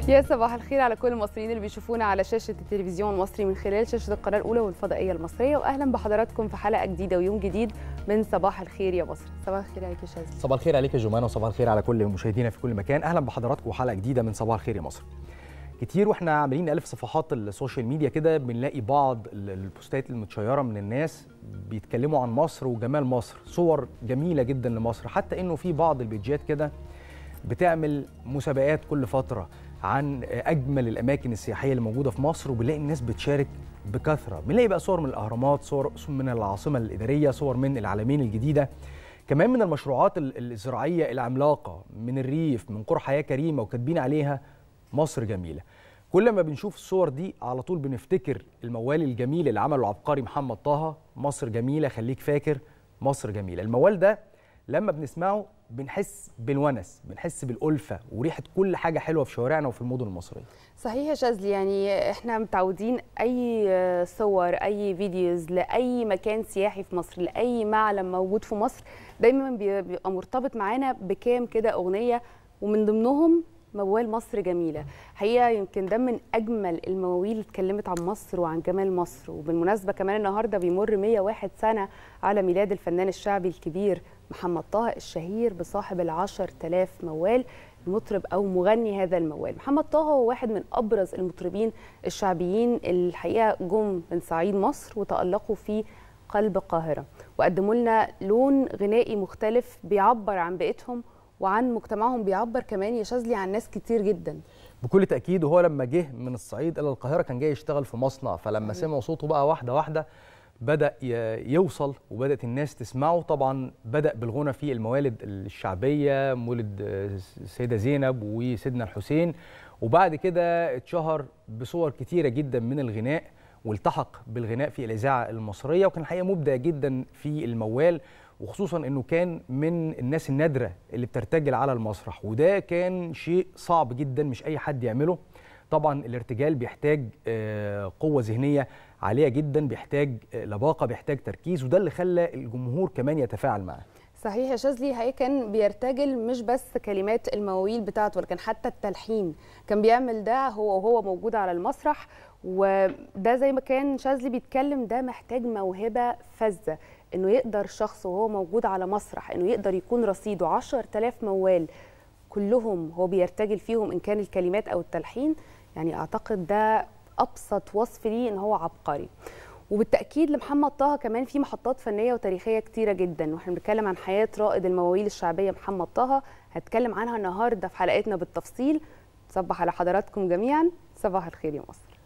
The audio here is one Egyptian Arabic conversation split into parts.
يا صباح الخير على كل المصريين اللي بيشوفونا على شاشة التلفزيون المصري من خلال شاشة القناة الأولى والفضائية المصرية وأهلا بحضراتكم في حلقة جديدة ويوم جديد من صباح الخير يا مصر صباح الخير عليك يا شاذلي صباح الخير عليك يا جمانة وصباح الخير على كل مشاهدينا في كل مكان أهلا بحضراتكم وحلقة جديدة من صباح الخير يا مصر كتير واحنا عاملين نقلب صفحات السوشيال ميديا كده بنلاقي بعض البوستات المتشيره من الناس بيتكلموا عن مصر وجمال مصر صور جميله جدا لمصر حتى انه في بعض البيجات كده بتعمل مسابقات كل فتره عن اجمل الاماكن السياحيه اللي موجوده في مصر وبنلاقي الناس بتشارك بكثره بنلاقي بقى صور من الاهرامات صور من العاصمه الاداريه صور من العالمين الجديده كمان من المشروعات الزراعيه العملاقه من الريف من قرى حياه كريمه وكاتبين عليها مصر جميله كل ما بنشوف الصور دي على طول بنفتكر الموال الجميل اللي عمله العبقري محمد طه مصر جميله خليك فاكر مصر جميله الموال ده لما بنسمعه بنحس بالونس بنحس بالألفة وريحة كل حاجة حلوة في شوارعنا وفي المدن المصرية صحيح يا شاذلي يعني احنا متعودين اي صور اي فيديوز لاي مكان سياحي في مصر لاي معلم موجود في مصر دايما بيبقى مرتبط معانا بكام كده اغنيه ومن ضمنهم موال مصر جميله حقيقه يمكن ده من اجمل المواويل اللي اتكلمت عن مصر وعن جمال مصر وبالمناسبه كمان النهارده بيمر 101 سنه على ميلاد الفنان الشعبي الكبير محمد طه الشهير بصاحب العشر تلاف موال المطرب او مغني هذا الموال محمد طه هو واحد من ابرز المطربين الشعبيين الحقيقه جم من صعيد مصر وتالقوا في قلب القاهره وقدموا لنا لون غنائي مختلف بيعبر عن بيئتهم وعن مجتمعهم بيعبر كمان يا شاذلي عن ناس كتير جدا بكل تاكيد وهو لما جه من الصعيد الى القاهره كان جاي يشتغل في مصنع فلما سمعوا صوته بقى واحده واحده بدا يوصل وبدات الناس تسمعه طبعا بدا بالغنى في الموالد الشعبيه مولد السيده زينب وسيدنا الحسين وبعد كده اتشهر بصور كتيره جدا من الغناء والتحق بالغناء في الاذاعه المصريه وكان الحقيقه مبدع جدا في الموال وخصوصا انه كان من الناس النادره اللي بترتجل على المسرح وده كان شيء صعب جدا مش اي حد يعمله طبعا الارتجال بيحتاج قوه ذهنيه عاليه جدا بيحتاج لباقه بيحتاج تركيز وده اللي خلى الجمهور كمان يتفاعل معاه صحيح يا شاذلي هي كان بيرتجل مش بس كلمات المواويل بتاعته ولكن حتى التلحين كان بيعمل ده هو وهو موجود على المسرح وده زي ما كان شاذلي بيتكلم ده محتاج موهبه فذه انه يقدر شخص وهو موجود على مسرح انه يقدر يكون رصيده 10000 موال كلهم هو بيرتجل فيهم ان كان الكلمات او التلحين يعني اعتقد ده ابسط وصف ليه ان هو عبقري وبالتاكيد لمحمد طه كمان في محطات فنيه وتاريخيه كتيره جدا واحنا بنتكلم عن حياه رائد المواويل الشعبيه محمد طه هتكلم عنها النهارده في حلقتنا بالتفصيل صبح على حضراتكم جميعا صباح الخير يا مصر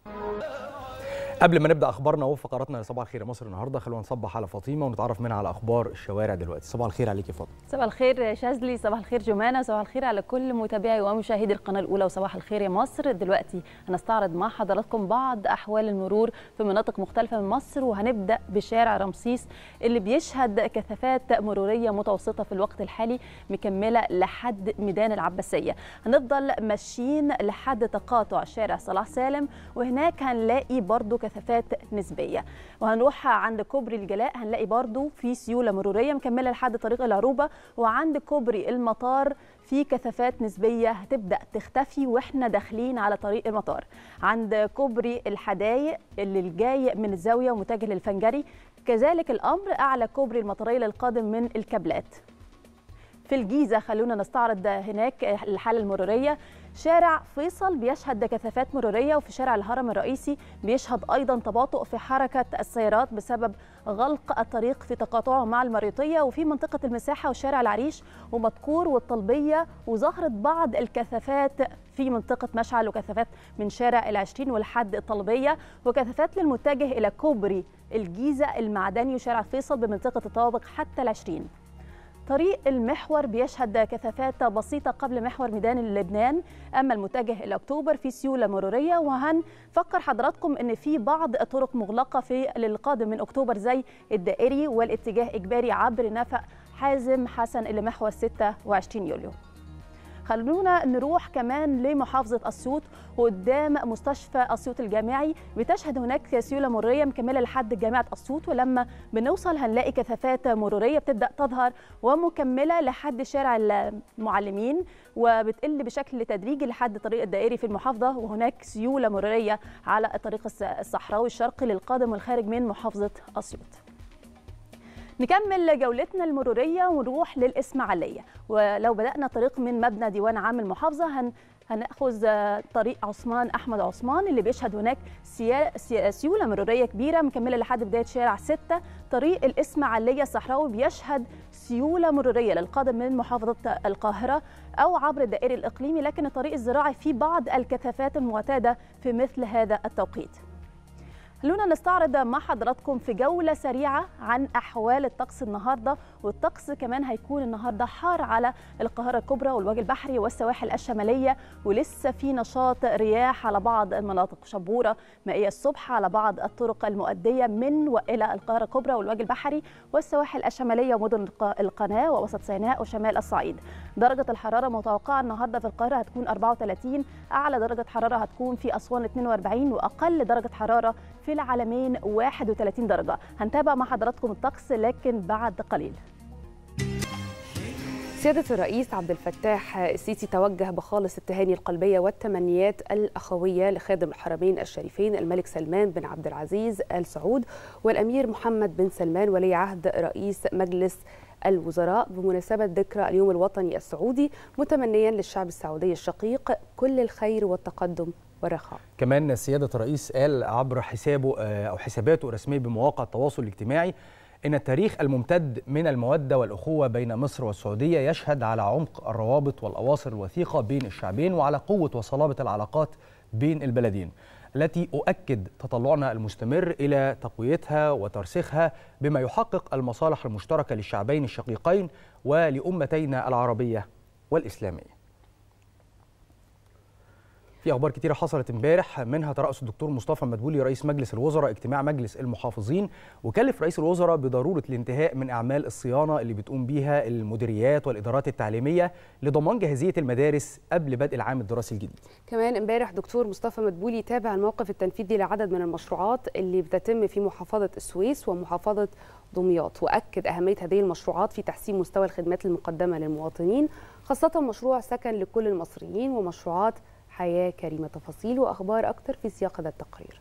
قبل ما نبدا اخبارنا وفقراتنا لصباح الخير يا مصر النهارده خلونا نصبح على فاطمه ونتعرف منها على اخبار الشوارع دلوقتي صباح الخير عليك يا فاطمه صباح الخير شاذلي صباح الخير جمانه صباح الخير على كل متابعي ومشاهدي القناه الاولى وصباح الخير يا مصر دلوقتي هنستعرض مع حضراتكم بعض احوال المرور في مناطق مختلفه من مصر وهنبدا بشارع رمسيس اللي بيشهد كثافات مروريه متوسطه في الوقت الحالي مكمله لحد ميدان العباسيه هنفضل ماشيين لحد تقاطع شارع صلاح سالم وهناك هنلاقي برضو كثافات نسبيه وهنروح عند كوبري الجلاء هنلاقي برضو في سيوله مروريه مكمله لحد طريق العروبه وعند كوبري المطار في كثافات نسبيه هتبدا تختفي واحنا داخلين على طريق المطار عند كوبري الحدايق اللي الجاي من الزاويه ومتجه للفنجري كذلك الامر اعلى كوبري المطريه للقادم من الكابلات في الجيزة خلونا نستعرض هناك الحالة المرورية شارع فيصل بيشهد كثافات مرورية وفي شارع الهرم الرئيسي بيشهد أيضا تباطؤ في حركة السيارات بسبب غلق الطريق في تقاطعه مع المريطية وفي منطقة المساحة وشارع العريش ومدكور والطلبية وظهرت بعض الكثافات في منطقة مشعل وكثافات من شارع العشرين ولحد الطلبية وكثافات للمتجه إلى كوبري الجيزة المعدني وشارع فيصل بمنطقة الطوابق حتى العشرين طريق المحور بيشهد كثافات بسيطة قبل محور ميدان لبنان أما المتجه إلى أكتوبر في سيولة مرورية وهنفكر حضراتكم أن في بعض الطرق مغلقة في للقادم من أكتوبر زي الدائري والاتجاه إجباري عبر نفق حازم حسن إلى محور 26 يوليو خلونا نروح كمان لمحافظة أسيوط وقدام مستشفى أسيوط الجامعي بتشهد هناك سيولة مرورية مكملة لحد جامعة أسيوط ولما بنوصل هنلاقي كثافات مرورية بتبدأ تظهر ومكملة لحد شارع المعلمين وبتقل بشكل تدريجي لحد الطريق الدائري في المحافظة وهناك سيولة مرورية على الطريق الصحراوي الشرقي للقادم والخارج من محافظة أسيوط نكمل جولتنا المرورية ونروح للإسماعيلية ولو بدأنا طريق من مبنى ديوان عام المحافظة هن هناخذ طريق عثمان احمد عثمان اللي بيشهد هناك سيوله مروريه كبيره مكمله لحد بدايه شارع 6 طريق الاسماعيليه الصحراوي بيشهد سيوله مروريه للقادم من محافظه القاهره او عبر الدائري الاقليمي لكن الطريق الزراعي فيه بعض الكثافات المعتاده في مثل هذا التوقيت خلونا نستعرض مع حضراتكم في جولة سريعة عن أحوال الطقس النهاردة والطقس كمان هيكون النهاردة حار على القاهرة الكبرى والوجه البحري والسواحل الشمالية ولسه في نشاط رياح على بعض المناطق شبورة مائية الصبح على بعض الطرق المؤدية من وإلى القاهرة الكبرى والوجه البحري والسواحل الشمالية ومدن القناة ووسط سيناء وشمال الصعيد درجة الحرارة متوقعة النهاردة في القاهرة هتكون 34 أعلى درجة حرارة هتكون في أسوان 42 وأقل درجة حرارة في العالمين 31 درجة هنتابع مع حضراتكم الطقس لكن بعد قليل سيادة الرئيس عبد الفتاح السيسي توجه بخالص التهاني القلبية والتمنيات الأخوية لخادم الحرمين الشريفين الملك سلمان بن عبد العزيز آل سعود والأمير محمد بن سلمان ولي عهد رئيس مجلس الوزراء بمناسبة ذكرى اليوم الوطني السعودي متمنيا للشعب السعودي الشقيق كل الخير والتقدم والرخاء كمان سيادة الرئيس قال عبر حسابه أو حساباته الرسمية بمواقع التواصل الاجتماعي إن التاريخ الممتد من المودة والأخوة بين مصر والسعودية يشهد على عمق الروابط والأواصر الوثيقة بين الشعبين وعلى قوة وصلابة العلاقات بين البلدين التي أؤكد تطلعنا المستمر إلى تقويتها وترسيخها بما يحقق المصالح المشتركة للشعبين الشقيقين ولأمتينا العربية والإسلامية في اخبار كتيره حصلت امبارح منها ترأس الدكتور مصطفى مدبولي رئيس مجلس الوزراء اجتماع مجلس المحافظين وكلف رئيس الوزراء بضروره الانتهاء من اعمال الصيانه اللي بتقوم بيها المديريات والادارات التعليميه لضمان جاهزيه المدارس قبل بدء العام الدراسي الجديد. كمان امبارح دكتور مصطفى مدبولي تابع الموقف التنفيذي لعدد من المشروعات اللي بتتم في محافظه السويس ومحافظه دمياط واكد اهميه هذه المشروعات في تحسين مستوى الخدمات المقدمه للمواطنين خاصه مشروع سكن لكل المصريين ومشروعات حياة كريمة تفاصيل وأخبار أكتر في سياق هذا التقرير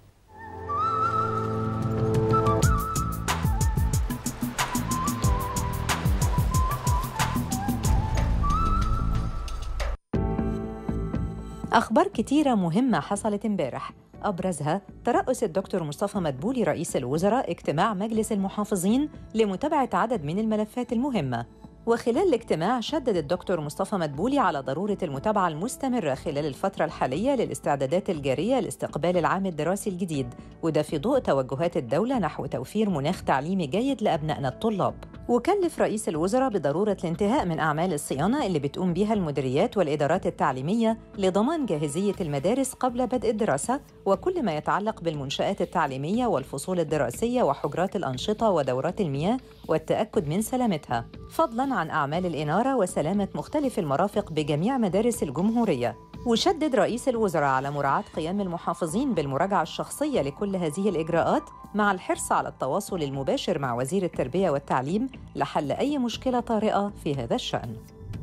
أخبار كتيرة مهمة حصلت امبارح أبرزها ترأس الدكتور مصطفى مدبولي رئيس الوزراء اجتماع مجلس المحافظين لمتابعة عدد من الملفات المهمة وخلال الاجتماع شدد الدكتور مصطفى مدبولي على ضرورة المتابعة المستمرة خلال الفترة الحالية للاستعدادات الجارية لاستقبال العام الدراسي الجديد وده في ضوء توجهات الدولة نحو توفير مناخ تعليمي جيد لأبنائنا الطلاب وكلف رئيس الوزراء بضرورة الانتهاء من أعمال الصيانة اللي بتقوم بها المديريات والإدارات التعليمية لضمان جاهزية المدارس قبل بدء الدراسة وكل ما يتعلق بالمنشآت التعليمية والفصول الدراسية وحجرات الأنشطة ودورات المياه والتأكد من سلامتها فضلاً عن أعمال الإنارة وسلامة مختلف المرافق بجميع مدارس الجمهورية وشدد رئيس الوزراء على مراعاة قيام المحافظين بالمراجعة الشخصية لكل هذه الإجراءات مع الحرص على التواصل المباشر مع وزير التربية والتعليم لحل أي مشكلة طارئة في هذا الشأن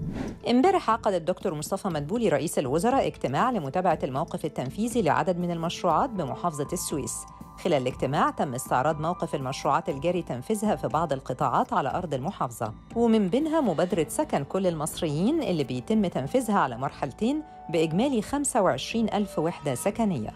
امبارح عقد الدكتور مصطفى مدبولي رئيس الوزراء اجتماع لمتابعة الموقف التنفيذي لعدد من المشروعات بمحافظة السويس خلال الاجتماع تم استعراض موقف المشروعات الجاري تنفيذها في بعض القطاعات على أرض المحافظة ومن بينها مبادرة سكن كل المصريين اللي بيتم تنفيذها على مرحلتين بإجمالي 25 ألف وحدة سكنية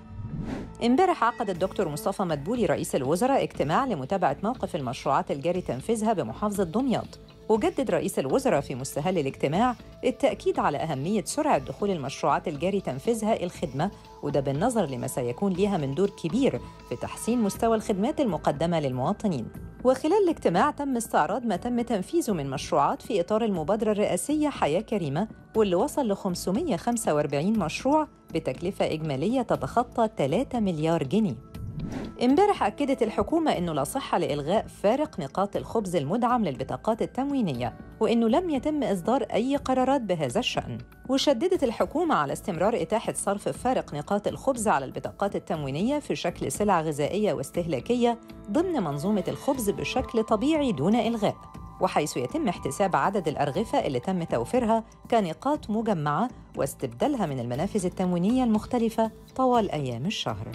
امبارح عقد الدكتور مصطفى مدبولي رئيس الوزراء اجتماع لمتابعة موقف المشروعات الجاري تنفيذها بمحافظة دمياط وجدد رئيس الوزراء في مستهل الاجتماع التأكيد على أهمية سرعة دخول المشروعات الجاري تنفيذها الخدمة وده بالنظر لما سيكون لها من دور كبير في تحسين مستوى الخدمات المقدمة للمواطنين وخلال الاجتماع تم استعراض ما تم تنفيذه من مشروعات في إطار المبادرة الرئاسية حياة كريمة واللي وصل ل 545 مشروع بتكلفة إجمالية تتخطى 3 مليار جنيه امبارح أكدت الحكومة أنه لا صحة لإلغاء فارق نقاط الخبز المدعم للبطاقات التموينية وأنه لم يتم إصدار أي قرارات بهذا الشأن وشددت الحكومة على استمرار إتاحة صرف فارق نقاط الخبز على البطاقات التموينية في شكل سلع غذائية واستهلاكية ضمن منظومة الخبز بشكل طبيعي دون إلغاء وحيث يتم احتساب عدد الأرغفة اللي تم توفيرها كنقاط مجمعة واستبدالها من المنافذ التموينية المختلفة طوال أيام الشهر.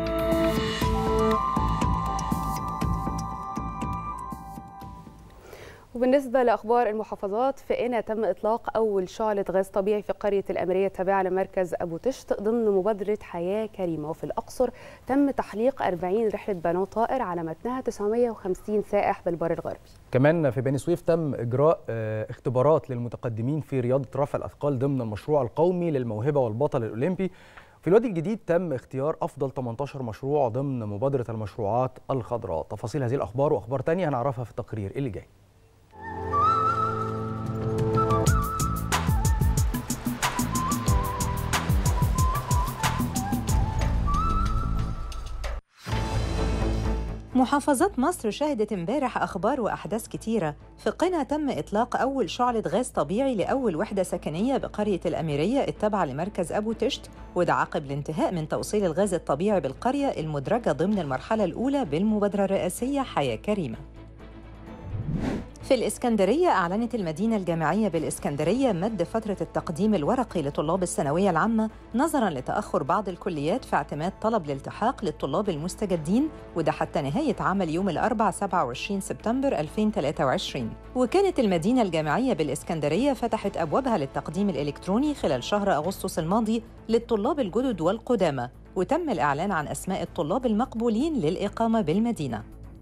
وبالنسبة لأخبار المحافظات فإن تم إطلاق أول شعلة غاز طبيعي في قرية الأميرية التابعة لمركز أبو تشت ضمن مبادرة حياة كريمة وفي الأقصر تم تحليق 40 رحلة بنو طائر على متنها 950 سائح بالبر الغربي كمان في بني سويف تم إجراء اختبارات للمتقدمين في رياضة رفع الأثقال ضمن المشروع القومي للموهبة والبطل الأولمبي في الوادي الجديد تم اختيار أفضل 18 مشروع ضمن مبادرة المشروعات الخضراء تفاصيل هذه الأخبار وأخبار تانية هنعرفها في التقرير اللي جاي محافظات مصر شهدت امبارح أخبار وأحداث كتيرة في قنا تم إطلاق أول شعلة غاز طبيعي لأول وحدة سكنية بقرية الأميرية التابعة لمركز أبو تشت وده عقب الانتهاء من توصيل الغاز الطبيعي بالقرية المدرجة ضمن المرحلة الأولى بالمبادرة الرئاسية حياة كريمة في الإسكندرية أعلنت المدينة الجامعية بالإسكندرية مد فترة التقديم الورقي لطلاب الثانوية العامة نظراً لتأخر بعض الكليات في اعتماد طلب الالتحاق للطلاب المستجدين وده حتى نهاية عمل يوم الأربعاء 27 سبتمبر 2023 وكانت المدينة الجامعية بالإسكندرية فتحت أبوابها للتقديم الإلكتروني خلال شهر أغسطس الماضي للطلاب الجدد والقدامى وتم الإعلان عن أسماء الطلاب المقبولين للإقامة بالمدينة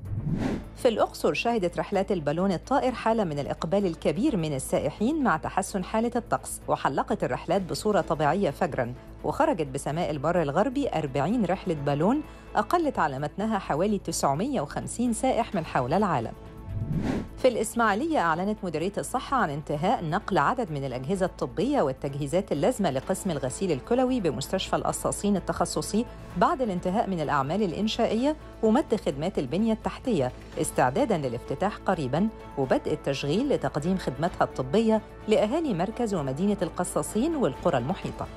في الأقصر شهدت رحلات البالون الطائر حالة من الإقبال الكبير من السائحين مع تحسن حالة الطقس وحلقت الرحلات بصورة طبيعية فجراً وخرجت بسماء البر الغربي 40 رحلة بالون أقلت على متنها حوالي 950 سائح من حول العالم في الإسماعيلية أعلنت مديرية الصحة عن انتهاء نقل عدد من الأجهزة الطبية والتجهيزات اللازمة لقسم الغسيل الكلوي بمستشفى القصاصين التخصصي بعد الانتهاء من الأعمال الإنشائية ومد خدمات البنية التحتية استعداداً للافتتاح قريباً وبدء التشغيل لتقديم خدماتها الطبية لأهالي مركز ومدينة القصاصين والقرى المحيطة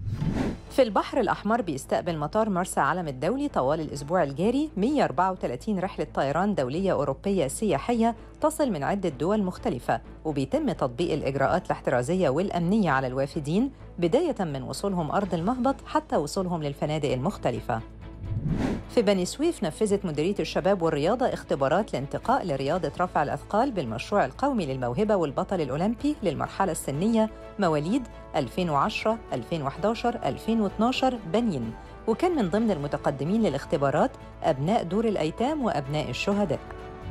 في البحر الأحمر بيستقبل مطار مرسى علم الدولي طوال الأسبوع الجاري 134 رحلة طيران دولية أوروبية سياحية تصل من عدة دول مختلفة وبيتم تطبيق الإجراءات الاحترازية والأمنية على الوافدين بداية من وصولهم أرض المهبط حتى وصولهم للفنادق المختلفة في بني سويف نفذت مديرية الشباب والرياضة اختبارات لانتقاء لرياضة رفع الأثقال بالمشروع القومي للموهبة والبطل الأولمبي للمرحلة السنية مواليد 2010 2011 2012 بنين وكان من ضمن المتقدمين للاختبارات أبناء دور الأيتام وأبناء الشهداء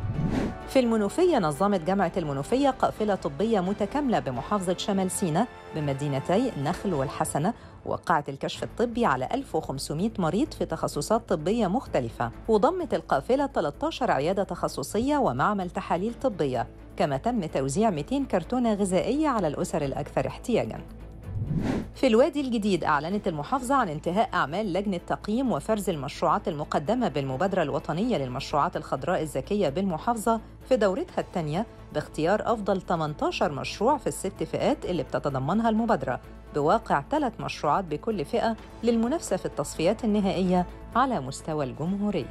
في المنوفية نظمت جامعة المنوفية قافلة طبية متكاملة بمحافظة شمال سيناء بمدينتي النخل والحسنة وقعت الكشف الطبي على 1500 مريض في تخصصات طبية مختلفة وضمت القافلة 13 عيادة تخصصية ومعمل تحاليل طبية كما تم توزيع 200 كرتونة غذائية على الأسر الأكثر احتياجاً في الوادي الجديد أعلنت المحافظة عن انتهاء أعمال لجنة تقييم وفرز المشروعات المقدمة بالمبادرة الوطنية للمشروعات الخضراء الذكية بالمحافظة في دورتها الثانية باختيار أفضل 18 مشروع في الست فئات اللي بتتضمنها المبادرة بواقع ثلاث مشروعات بكل فئة للمنافسة في التصفيات النهائية على مستوى الجمهورية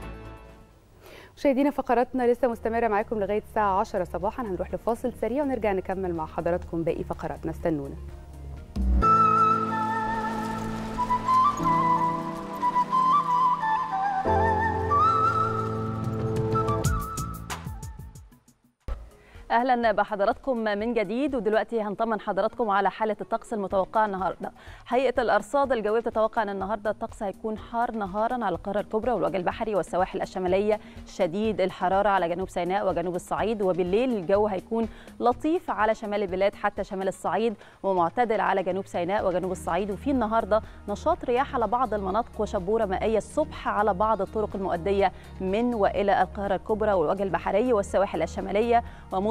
مشاهدينا فقراتنا لسه مستمرة معاكم لغاية الساعة 10 صباحا هنروح لفاصل سريع ونرجع نكمل مع حضراتكم باقي فقراتنا استنونا اهلا بحضراتكم من جديد ودلوقتي هنطمن حضراتكم على حاله الطقس المتوقعه النهارده هيئه الارصاد الجويه بتتوقع ان النهارده الطقس هيكون حار نهارا على القاره الكبرى والوجه البحري والسواحل الشماليه شديد الحراره على جنوب سيناء وجنوب الصعيد وبالليل الجو هيكون لطيف على شمال البلاد حتى شمال الصعيد ومعتدل على جنوب سيناء وجنوب الصعيد وفي النهارده نشاط رياح على بعض المناطق وشبوره مائيه الصبح على بعض الطرق المؤديه من والى القاهره الكبرى والوجه البحري والسواحل الشماليه وموج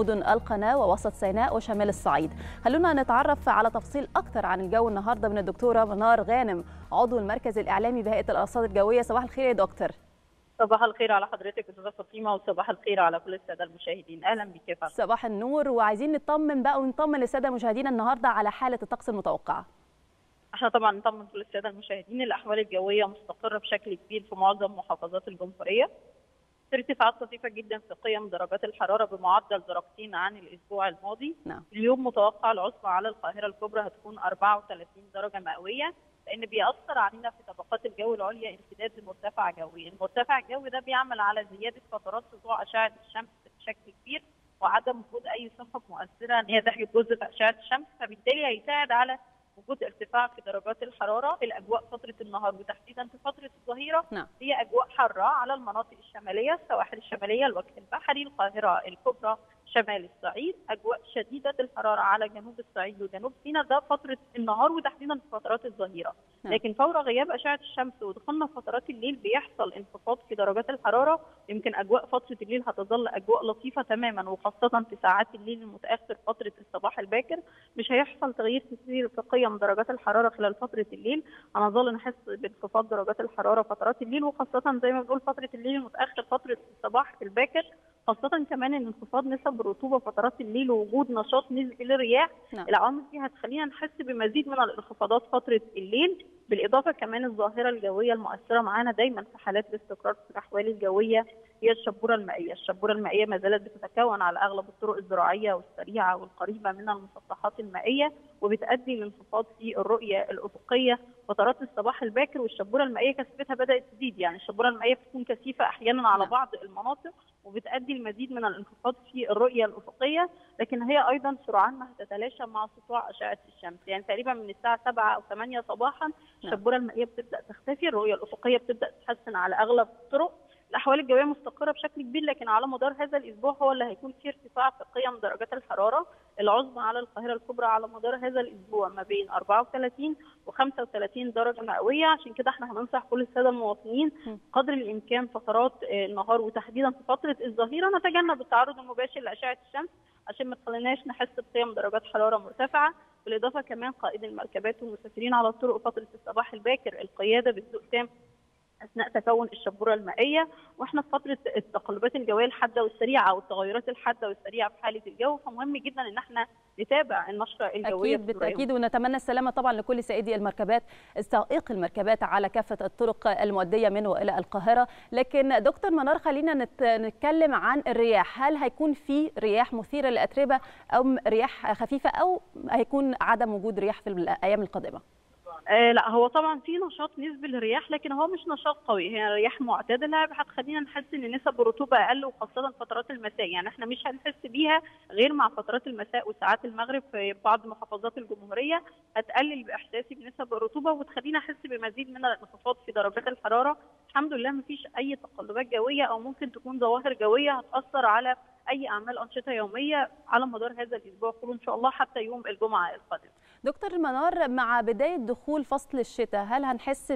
مدن القناه ووسط سيناء وشمال الصعيد خلونا نتعرف على تفصيل اكتر عن الجو النهارده من الدكتوره منار غانم عضو المركز الاعلامي بهيئه الارصاد الجويه صباح الخير يا دكتور صباح الخير على حضرتك استاذه فاطمه وصباح الخير على كل الساده المشاهدين اهلا بك يا فندم صباح النور وعايزين نطمن بقى ونطمن الساده مشاهدينا النهارده على حاله الطقس المتوقعه احنا طبعا نطمن كل الساده المشاهدين الاحوال الجويه مستقره بشكل كبير في معظم محافظات الجمهوريه ارتفاعات طفيفه جدا في قيم درجات الحراره بمعدل درجتين عن الاسبوع الماضي نعم. اليوم متوقع العظمى على القاهره الكبرى هتكون 34 درجه مئويه لان بيأثر علينا في طبقات الجو العليا امتداد لمرتفع جوي، المرتفع الجوي ده بيعمل على زياده فترات سطوع اشعه الشمس بشكل كبير وعدم وجود اي سحب مؤثره ان هي تحجب جزء في اشعه الشمس فبالتالي هيساعد على وجود ارتفاع في درجات الحراره الاجواء فتره النهار وتحديدا في فتره الظهيره نعم. هي اجواء حاره على المناطق الشماليه السواحل الشماليه الوجه البحري القاهره الكبرى شمال الصعيد اجواء شديده الحراره على جنوب الصعيد وجنوب سيناء ده فتره النهار وتحديدا في فترات الظهيره نعم. لكن فور غياب اشعه الشمس ودخولنا في فترات الليل بيحصل انخفاض في درجات الحراره يمكن اجواء فتره الليل هتظل اجواء لطيفه تماما وخاصه في ساعات الليل المتاخر فتره الصباح الباكر مش هيحصل تغيير كثير في قيم درجات الحراره خلال فتره الليل هنظل نحس بانخفاض درجات الحراره فترات الليل وخاصه زي ما بنقول فتره الليل المتاخر فتره الصباح الباكر خاصة كمان ان انخفاض نسب الرطوبة فترات الليل ووجود نشاط نسبي للرياح نعم. العوامل دي هتخلينا نحس بمزيد من الانخفاضات فترة الليل بالإضافة كمان الظاهرة الجوية المؤثرة معانا دايما في حالات الاستقرار في الأحوال الجوية هي الشبورة المائية، الشبورة المائية ما زالت بتتكون على أغلب الطرق الزراعية والسريعة والقريبة من المسطحات المائية وبتؤدي لانخفاض في الرؤية الأفقية فترات الصباح الباكر والشبورة المائية كثافتها بدأت تزيد يعني الشبورة المائية بتكون كثيفة أحيانا على نعم. بعض المناطق وبتؤدي المزيد من الانخفاض في الرؤية الأفقية لكن هي أيضا سرعان ما هتتلاشى مع سطوع أشعة الشمس يعني تقريبا من الساعة 7 أو 8 صباحا نعم. الشبورة المائية بتبدأ تختفي الرؤية الأفقية بتبدأ تتحسن على أغلب الطرق الاحوال الجويه مستقره بشكل كبير لكن على مدار هذا الاسبوع هو اللي هيكون فيه ارتفاع في قيم درجات الحراره العظمى على القاهره الكبرى على مدار هذا الاسبوع ما بين 34 و 35 درجه مئويه عشان كده احنا هننصح كل الساده المواطنين م. قدر الامكان فترات آه، النهار وتحديدا في فتره الظهيره نتجنب التعرض المباشر لاشعه الشمس عشان ما تخليناش نحس بقيم درجات حراره مرتفعه بالاضافه كمان قائد المركبات والمسافرين على الطرق فتره الصباح الباكر القياده بهدوء تام اثناء تكون الشبوره المائيه واحنا في فتره التقلبات الجويه الحاده والسريعه والتغيرات الحاده والسريعه في حاله الجو فمهم جدا ان احنا نتابع النشره الجويه اكيد بسرعة. بالتاكيد ونتمنى السلامه طبعا لكل سائدي المركبات سائق المركبات على كافه الطرق المؤديه من والى القاهره لكن دكتور منار خلينا نت- نتكلم عن الرياح هل هيكون في رياح مثيره للاتربه او رياح خفيفه او هيكون عدم وجود رياح في الايام القادمه آه لا هو طبعا في نشاط نسبي للرياح لكن هو مش نشاط قوي هي رياح معتدله هتخلينا نحس ان نسب الرطوبه اقل وخاصه فترات المساء يعني احنا مش هنحس بيها غير مع فترات المساء وساعات المغرب في بعض محافظات الجمهوريه هتقلل باحساسي بنسب الرطوبه وتخلينا احس بمزيد من الانخفاض في درجات الحراره الحمد لله مفيش اي تقلبات جويه او ممكن تكون ظواهر جويه هتاثر على اي اعمال انشطه يوميه على مدار هذا الاسبوع كله ان شاء الله حتى يوم الجمعه القادم دكتور منار مع بدايه دخول فصل الشتاء هل هنحس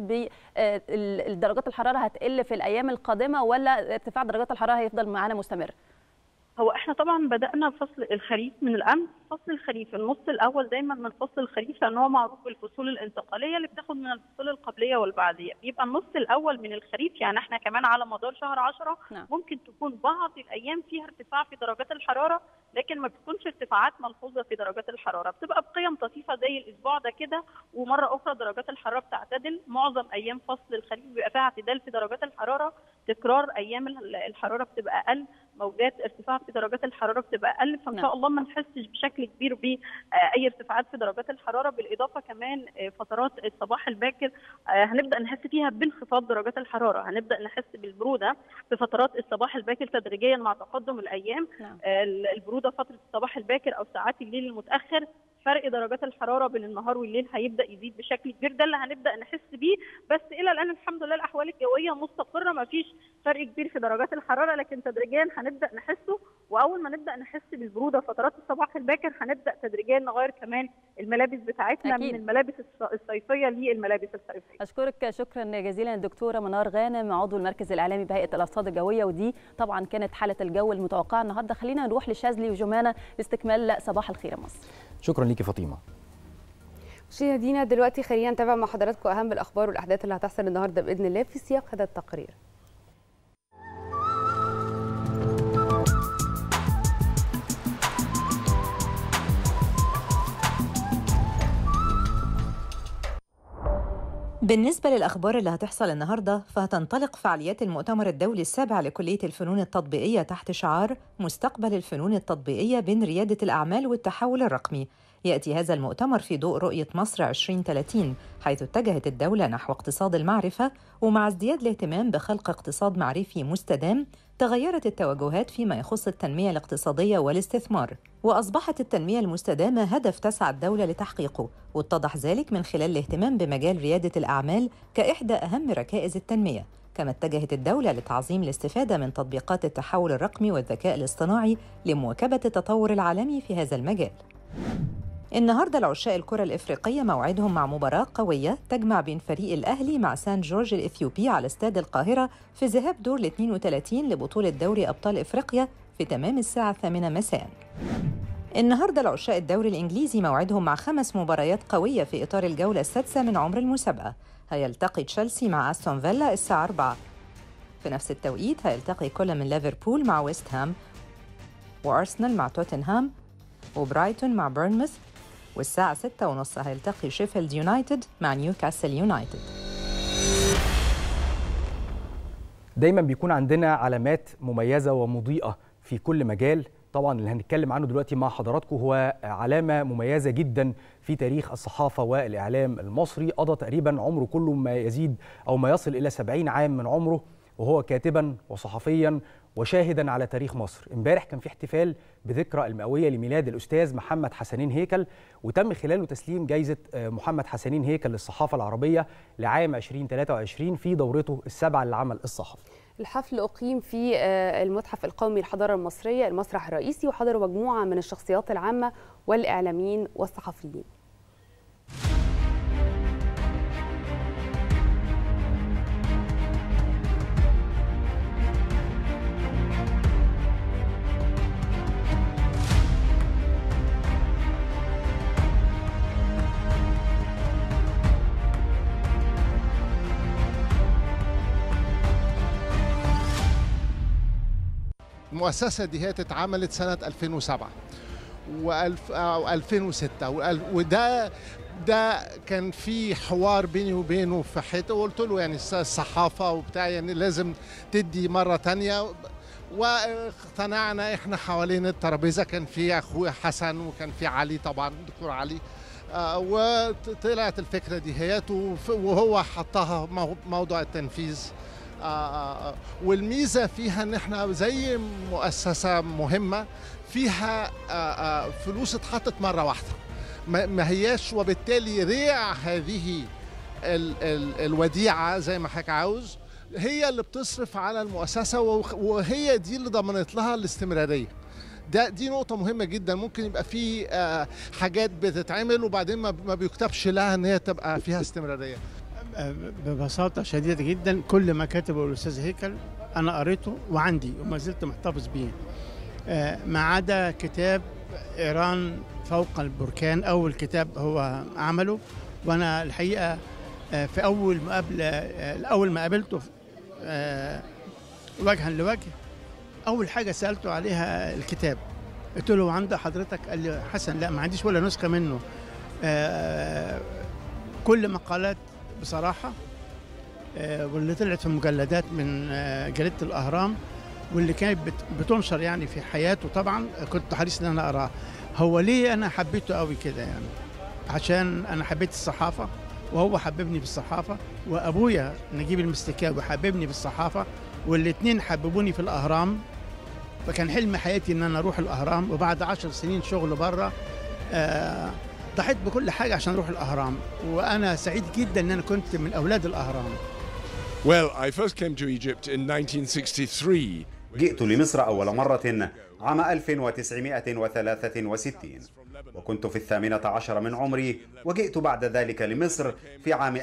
بدرجات الحراره هتقل في الايام القادمه ولا ارتفاع درجات الحراره هيفضل معانا مستمر هو احنا طبعا بدانا فصل الخريف من الامس فصل الخريف النص الاول دايما من فصل الخريف لان هو معروف بالفصول الانتقاليه اللي بتاخد من الفصول القبليه والبعديه بيبقى النص الاول من الخريف يعني احنا كمان على مدار شهر 10 نعم. ممكن تكون بعض الايام فيها ارتفاع في درجات الحراره لكن ما بتكونش ارتفاعات ملحوظه في درجات الحراره بتبقى بقيم طفيفه زي الاسبوع ده كده ومره اخرى درجات الحراره بتعتدل معظم ايام فصل الخريف بيبقى فيها اعتدال في درجات الحراره تكرار ايام الحراره بتبقى اقل موجات ارتفاع في درجات الحراره بتبقى اقل فان نعم. شاء الله ما نحسش بشكل كبير باي ارتفاعات في درجات الحراره بالاضافه كمان آه، فترات الصباح الباكر آه، هنبدا نحس فيها بانخفاض درجات الحراره هنبدا نحس بالبروده في فترات الصباح الباكر تدريجيا مع تقدم الايام نعم. آه، البروده فتره الصباح الباكر او ساعات الليل المتاخر فرق درجات الحراره بين النهار والليل هيبدا يزيد بشكل كبير ده اللي هنبدا نحس بيه بس الى الان الحمد لله الاحوال الجويه مستقره ما فيش فرق كبير في درجات الحراره لكن تدريجيا هنبدا نحسه واول ما نبدا نحس بالبروده فترات الصباح الباكر هنبدا تدريجيا نغير كمان الملابس بتاعتنا أكيد. من الملابس الص- الصيفيه للملابس الصيفيه اشكرك شكرا جزيلا الدكتوره منار غانم عضو المركز الاعلامي بهيئه الارصاد الجويه ودي طبعا كانت حاله الجو المتوقعه النهارده خلينا نروح لشاذلي وجمانه لاستكمال صباح الخير يا مصر شكرا ليكي فاطمه شيرين دينا دلوقتي خلينا نتابع مع حضراتكم اهم الاخبار والاحداث اللي هتحصل النهارده باذن الله في سياق هذا التقرير بالنسبة للأخبار اللي هتحصل النهاردة فهتنطلق فعاليات المؤتمر الدولي السابع لكلية الفنون التطبيقية تحت شعار مستقبل الفنون التطبيقية بين ريادة الأعمال والتحول الرقمي يأتي هذا المؤتمر في ضوء رؤية مصر 2030 حيث اتجهت الدولة نحو اقتصاد المعرفة ومع ازدياد الاهتمام بخلق اقتصاد معرفي مستدام تغيرت التوجهات فيما يخص التنمية الاقتصادية والاستثمار وأصبحت التنمية المستدامة هدف تسعى الدولة لتحقيقه واتضح ذلك من خلال الاهتمام بمجال ريادة الأعمال كإحدى أهم ركائز التنمية كما اتجهت الدولة لتعظيم الاستفادة من تطبيقات التحول الرقمي والذكاء الاصطناعي لمواكبة التطور العالمي في هذا المجال النهارده العشاء الكرة الإفريقية موعدهم مع مباراة قوية تجمع بين فريق الأهلي مع سان جورج الإثيوبي على استاد القاهرة في ذهاب دور ال 32 لبطولة دوري أبطال إفريقيا في تمام الساعة الثامنة مساء. النهارده العشاء الدوري الإنجليزي موعدهم مع خمس مباريات قوية في إطار الجولة السادسة من عمر المسابقة. هيلتقي تشيلسي مع أستون فيلا الساعة 4 في نفس التوقيت هيلتقي كل من ليفربول مع ويست هام وأرسنال مع توتنهام وبرايتون مع بيرنموث والساعة 6 ونص هيلتقي شيفيلد يونايتد مع نيوكاسل يونايتد دايما بيكون عندنا علامات مميزه ومضيئه في كل مجال طبعا اللي هنتكلم عنه دلوقتي مع حضراتكم هو علامه مميزه جدا في تاريخ الصحافه والاعلام المصري قضى تقريبا عمره كله ما يزيد او ما يصل الى 70 عام من عمره وهو كاتبا وصحفيا وشاهدا على تاريخ مصر امبارح كان في احتفال بذكرى المئويه لميلاد الاستاذ محمد حسنين هيكل وتم خلاله تسليم جائزه محمد حسنين هيكل للصحافه العربيه لعام 2023 في دورته السابعه للعمل الصحفي الحفل أقيم في المتحف القومي للحضارة المصرية المسرح الرئيسي وحضروا مجموعة من الشخصيات العامة والإعلاميين والصحفيين المؤسسة دي هي اتعملت سنة 2007 و2006 وده ده كان في حوار بيني وبينه في حته وقلت له يعني الصحافة وبتاع يعني لازم تدي مرة تانية واقتنعنا احنا حوالين الترابيزة كان في اخويا حسن وكان في علي طبعا دكتور علي آه وطلعت الفكرة دي هيت وهو حطها موضوع التنفيذ آه والميزه فيها ان احنا زي مؤسسه مهمه فيها آه فلوس اتحطت مره واحده ما هياش وبالتالي ريع هذه ال ال الوديعه زي ما حضرتك عاوز هي اللي بتصرف على المؤسسه وهي دي اللي ضمنت لها الاستمراريه ده دي نقطة مهمة جدا ممكن يبقى في آه حاجات بتتعمل وبعدين ما بيكتبش لها ان هي تبقى فيها استمرارية ببساطة شديدة جدا كل ما كتبه الأستاذ هيكل أنا قريته وعندي وما زلت محتفظ بيه ما عدا كتاب إيران فوق البركان أول كتاب هو عمله وأنا الحقيقة في أول مقابلة أول ما قابلته وجها لوجه أول حاجة سألته عليها الكتاب قلت له عند حضرتك قال لي حسن لا ما عنديش ولا نسخة منه كل مقالات بصراحه واللي طلعت في مجلدات من جريده الاهرام واللي كانت بتنشر يعني في حياته طبعا كنت حريص ان انا اقراه هو ليه انا حبيته قوي كده يعني عشان انا حبيت الصحافه وهو حببني بالصحافه وابويا نجيب المستكاوي حببني بالصحافه والاثنين حببوني في الاهرام فكان حلم حياتي ان انا اروح الاهرام وبعد عشر سنين شغل بره آه ضحيت بكل حاجه عشان اروح الاهرام وانا سعيد جدا ان انا كنت من اولاد الاهرام Well, I first came to Egypt in 1963. جئت لمصر أول مرة عام 1963 وكنت في الثامنة عشر من عمري وجئت بعد ذلك لمصر في عام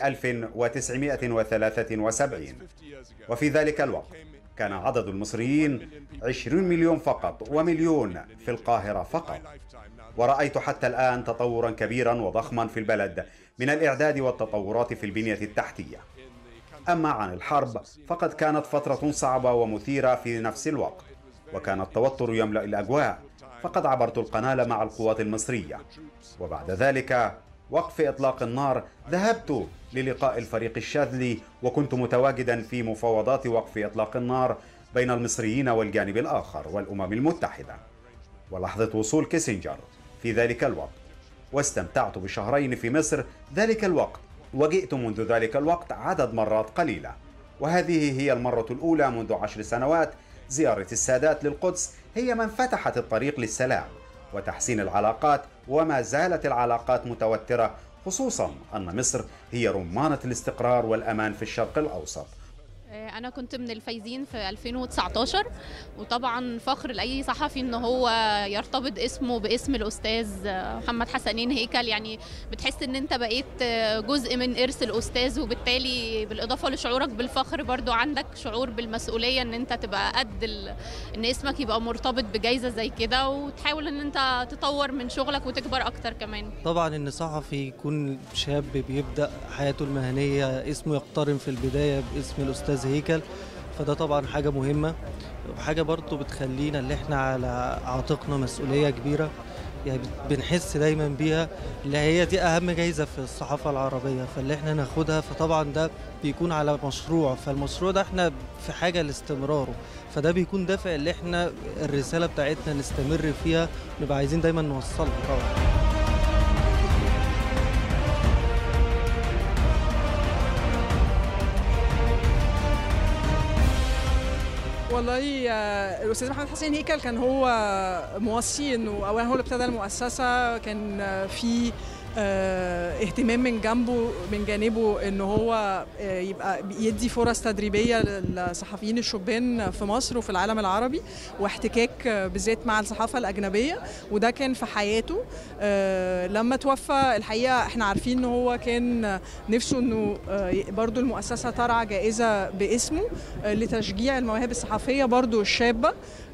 1973 وفي ذلك الوقت كان عدد المصريين 20 مليون فقط ومليون في القاهرة فقط ورأيت حتى الآن تطورا كبيرا وضخما في البلد من الإعداد والتطورات في البنية التحتية أما عن الحرب فقد كانت فترة صعبة ومثيرة في نفس الوقت وكان التوتر يملأ الأجواء فقد عبرت القناة مع القوات المصرية وبعد ذلك وقف إطلاق النار ذهبت للقاء الفريق الشاذلي وكنت متواجدا في مفاوضات وقف إطلاق النار بين المصريين والجانب الآخر والأمم المتحدة ولحظة وصول كيسنجر في ذلك الوقت واستمتعت بشهرين في مصر ذلك الوقت وجئت منذ ذلك الوقت عدد مرات قليلة وهذه هي المرة الأولى منذ عشر سنوات زيارة السادات للقدس هي من فتحت الطريق للسلام وتحسين العلاقات وما زالت العلاقات متوترة خصوصا أن مصر هي رمانة الاستقرار والأمان في الشرق الأوسط أنا كنت من الفايزين في 2019 وطبعا فخر لأي صحفي إن هو يرتبط اسمه باسم الأستاذ محمد حسنين هيكل يعني بتحس إن أنت بقيت جزء من إرث الأستاذ وبالتالي بالإضافة لشعورك بالفخر برضو عندك شعور بالمسؤولية إن أنت تبقى قد ال... إن اسمك يبقى مرتبط بجايزة زي كده وتحاول إن أنت تطور من شغلك وتكبر أكتر كمان طبعا إن صحفي يكون شاب بيبدأ حياته المهنية اسمه يقترن في البداية باسم الأستاذ هيكل فده طبعا حاجة مهمة وحاجة برضو بتخلينا اللي احنا على عاتقنا مسؤولية كبيرة يعني بنحس دايما بيها اللي هي دي أهم جايزة في الصحافة العربية فاللي احنا ناخدها فطبعا ده بيكون على مشروع فالمشروع ده احنا في حاجة لاستمراره فده بيكون دافع اللي احنا الرسالة بتاعتنا نستمر فيها نبقى عايزين دايما نوصلها طبعا والله الاستاذ محمد حسين هيكل كان هو موصي انه اولا هو اللي ابتدى المؤسسه كان في اهتمام من جنبه من جانبه ان هو يبقى يدي فرص تدريبيه للصحفيين الشبان في مصر وفي العالم العربي واحتكاك بالذات مع الصحافه الاجنبيه وده كان في حياته لما توفى الحقيقه احنا عارفين ان هو كان نفسه انه برضو المؤسسه ترعى جائزه باسمه لتشجيع المواهب الصحفيه برضو الشابه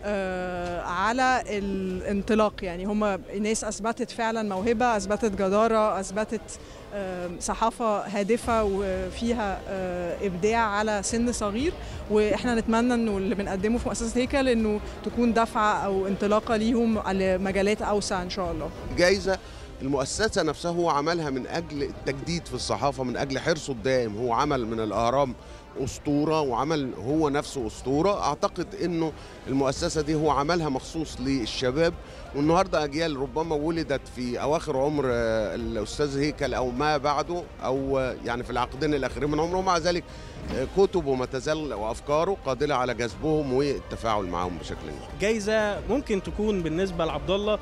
على الانطلاق يعني هم ناس اثبتت فعلا موهبه اثبتت جداره اثبتت صحافه هادفه وفيها ابداع على سن صغير واحنا نتمنى انه اللي بنقدمه في مؤسسه هيكل انه تكون دفعه او انطلاقه ليهم على مجالات اوسع ان شاء الله. جايزه المؤسسه نفسها هو عملها من اجل التجديد في الصحافه من اجل حرصه الدائم هو عمل من الاهرام اسطوره وعمل هو نفسه اسطوره اعتقد انه المؤسسه دي هو عملها مخصوص للشباب والنهارده اجيال ربما ولدت في اواخر عمر الاستاذ هيكل او ما بعده او يعني في العقدين الاخيرين من عمره ومع ذلك كتب وما تزال وافكاره قادره على جذبهم والتفاعل معهم بشكل كبير. جايزه ممكن تكون بالنسبه لعبد الله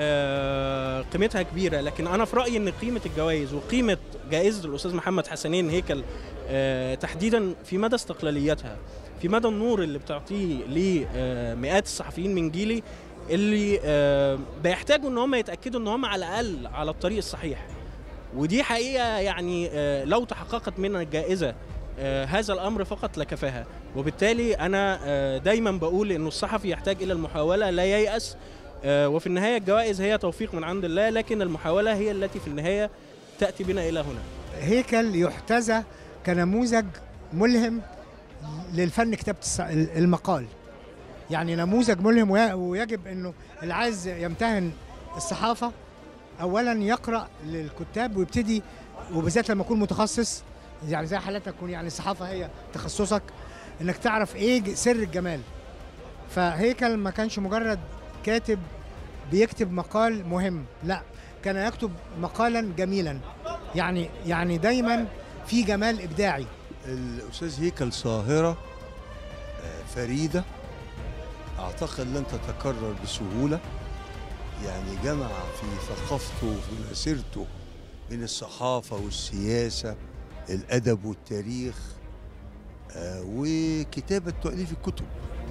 قيمتها كبيرة لكن أنا في رأيي أن قيمة الجوائز وقيمة جائزة الأستاذ محمد حسنين هيكل تحديدا في مدى استقلاليتها في مدى النور اللي بتعطيه لمئات الصحفيين من جيلي اللي بيحتاجوا ان هم يتاكدوا ان هم على الاقل على الطريق الصحيح ودي حقيقه يعني لو تحققت من الجائزه هذا الامر فقط لكفاها وبالتالي انا دايما بقول انه الصحفي يحتاج الى المحاوله لا ييأس وفي النهايه الجوائز هي توفيق من عند الله لكن المحاوله هي التي في النهايه تاتي بنا الى هنا هيكل يحتذى كنموذج ملهم للفن كتابه المقال يعني نموذج ملهم ويجب انه اللي عايز يمتهن الصحافه اولا يقرا للكتاب ويبتدي وبالذات لما يكون متخصص يعني زي حالتك تكون يعني الصحافه هي تخصصك انك تعرف ايه سر الجمال فهيكل ما كانش مجرد كاتب بيكتب مقال مهم لا كان يكتب مقالا جميلا يعني يعني دايما في جمال ابداعي الاستاذ هيكل ظاهره فريده اعتقد لن تتكرر بسهوله يعني جمع في ثقافته وفي مسيرته بين الصحافة والسياسة الأدب والتاريخ آه، وكتابة تأليف الكتب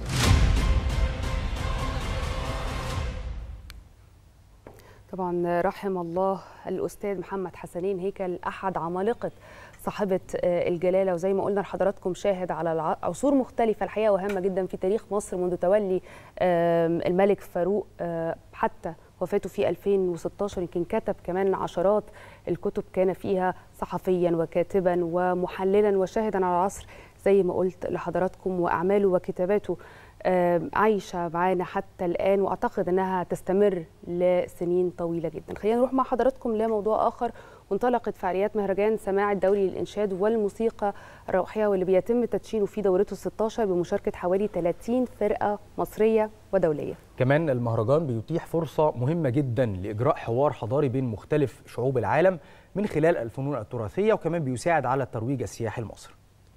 طبعا رحم الله الاستاذ محمد حسنين هيكل احد عمالقه صاحبه آه، الجلاله وزي ما قلنا لحضراتكم شاهد على الع- عصور مختلفه الحقيقه وهامه جدا في تاريخ مصر منذ تولي آم، الملك فاروق آه، حتى وفاته في 2016 يمكن كتب كمان عشرات الكتب كان فيها صحفيا وكاتبا ومحللا وشاهدا على العصر زي ما قلت لحضراتكم واعماله وكتاباته آم، عايشه معانا حتى الان واعتقد انها تستمر لسنين طويله جدا خلينا نروح مع حضراتكم لموضوع اخر وانطلقت فعاليات مهرجان سماع الدولي للإنشاد والموسيقى الروحية واللي بيتم تدشينه في دورته 16 بمشاركة حوالي 30 فرقة مصرية ودولية كمان المهرجان بيتيح فرصة مهمة جدا لإجراء حوار حضاري بين مختلف شعوب العالم من خلال الفنون التراثية وكمان بيساعد على الترويج السياحي لمصر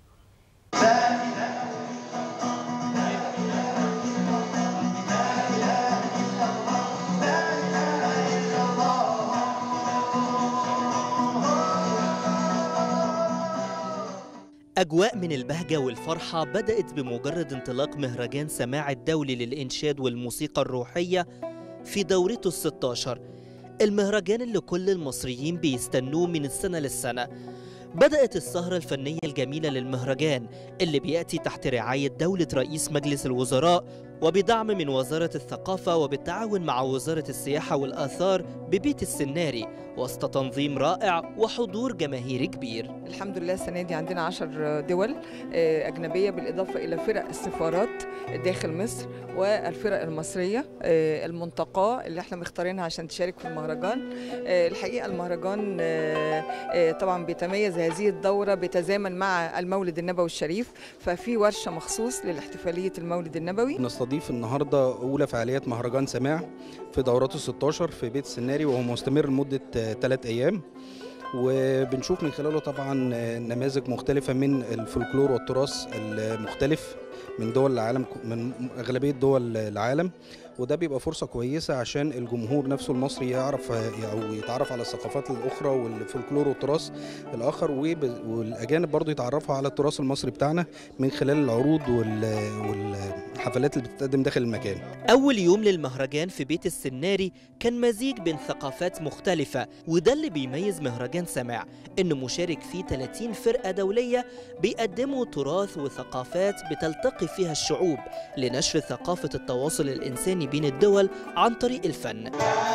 أجواء من البهجة والفرحة بدأت بمجرد انطلاق مهرجان سماع الدولي للإنشاد والموسيقى الروحية في دورته الستاشر المهرجان اللي كل المصريين بيستنوه من السنة للسنة بدأت السهرة الفنية الجميلة للمهرجان اللي بيأتي تحت رعاية دولة رئيس مجلس الوزراء وبدعم من وزارة الثقافة وبالتعاون مع وزارة السياحة والآثار ببيت السناري وسط تنظيم رائع وحضور جماهيري كبير الحمد لله السنة دي عندنا عشر دول آه، أجنبية بالإضافة إلى فرق السفارات داخل مصر والفرق المصرية آه، المنتقاة اللي احنا مختارينها عشان تشارك في المهرجان آه، الحقيقة المهرجان آه، آه، طبعا بيتميز هذه الدورة بتزامن مع المولد النبوي الشريف ففي ورشة مخصوص للاحتفالية المولد النبوي نستضيف النهارده اولى فعاليات مهرجان سماع في دوراته 16 في بيت السناري وهو مستمر لمده ثلاث ايام وبنشوف من خلاله طبعا آه، نماذج مختلفه من الفولكلور والتراث المختلف من دول العالم من اغلبيه دول العالم وده بيبقى فرصه كويسه عشان الجمهور نفسه المصري يعرف آه، او يتعرف على الثقافات الاخرى والفولكلور والتراث الاخر وب- والاجانب برضو يتعرفوا على التراث المصري بتاعنا من خلال العروض وال- والحفلات اللي بتتقدم داخل المكان أول يوم للمهرجان في بيت السناري كان مزيج بين ثقافات مختلفة وده اللي بيميز مهرجان سماع إنه مشارك فيه 30 فرقة دولية بيقدموا تراث وثقافات بتلتقي فيها الشعوب لنشر ثقافة التواصل الإنساني بين الدول عن طريق الفن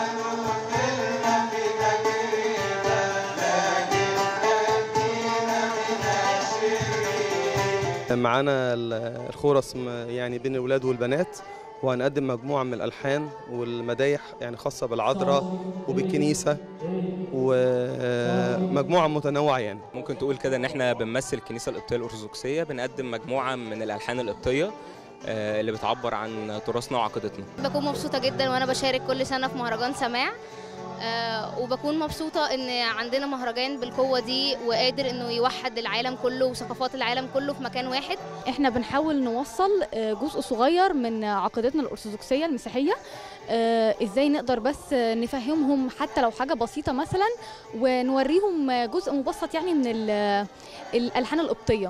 معانا ال- الخورس م- يعني بين الولاد والبنات وهنقدم مجموعة من الألحان والمدايح يعني خاصة بالعذراء وبالكنيسة ومجموعة متنوعة يعني ممكن تقول كده ان احنا بنمثل الكنيسه القبطيه الارثوذكسيه بنقدم مجموعه من الالحان القبطيه آه، اللي بتعبر عن تراثنا وعقيدتنا بكون مبسوطة جدا وأنا بشارك كل سنة في مهرجان سماع آه، وبكون مبسوطة إن عندنا مهرجان بالقوة دي وقادر إنه يوحد العالم كله وثقافات العالم كله في مكان واحد احنا بنحاول نوصل آه، جزء صغير من عقيدتنا الارثوذكسيه المسيحيه آه، ازاي نقدر بس آه، نفهمهم حتى لو حاجه بسيطه مثلا ونوريهم آه، جزء مبسط يعني من ال- الالحان القبطيه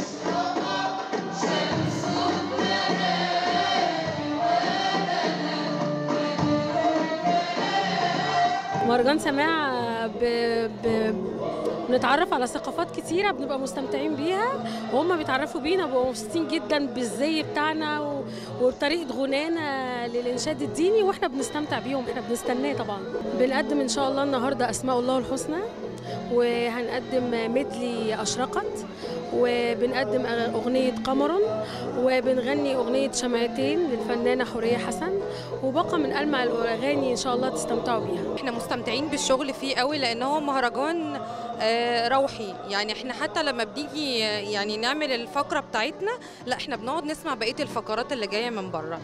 مهرجان سماع ب... ب... بنتعرف على ثقافات كتيرة بنبقى مستمتعين بيها وهم بيتعرفوا بينا بيبقوا مبسوطين جدا بالزي بتاعنا و... وبطريقة غنانا للإنشاد الديني واحنا بنستمتع بيهم احنا بنستناه طبعا بنقدم إن شاء الله النهاردة أسماء الله الحسنى وهنقدم ميدلي أشرقت وبنقدم أغنية قمر وبنغني أغنية شمعتين للفنانة حورية حسن وبقى من ألمع الأغاني إن شاء الله تستمتعوا بيها احنا مستمتعين بالشغل فيه قوي لان هو مهرجان آه، روحي يعني احنا حتى لما بنيجي آه، يعني نعمل الفقره بتاعتنا لا احنا بنقعد نسمع بقيه الفقرات اللي جايه من بره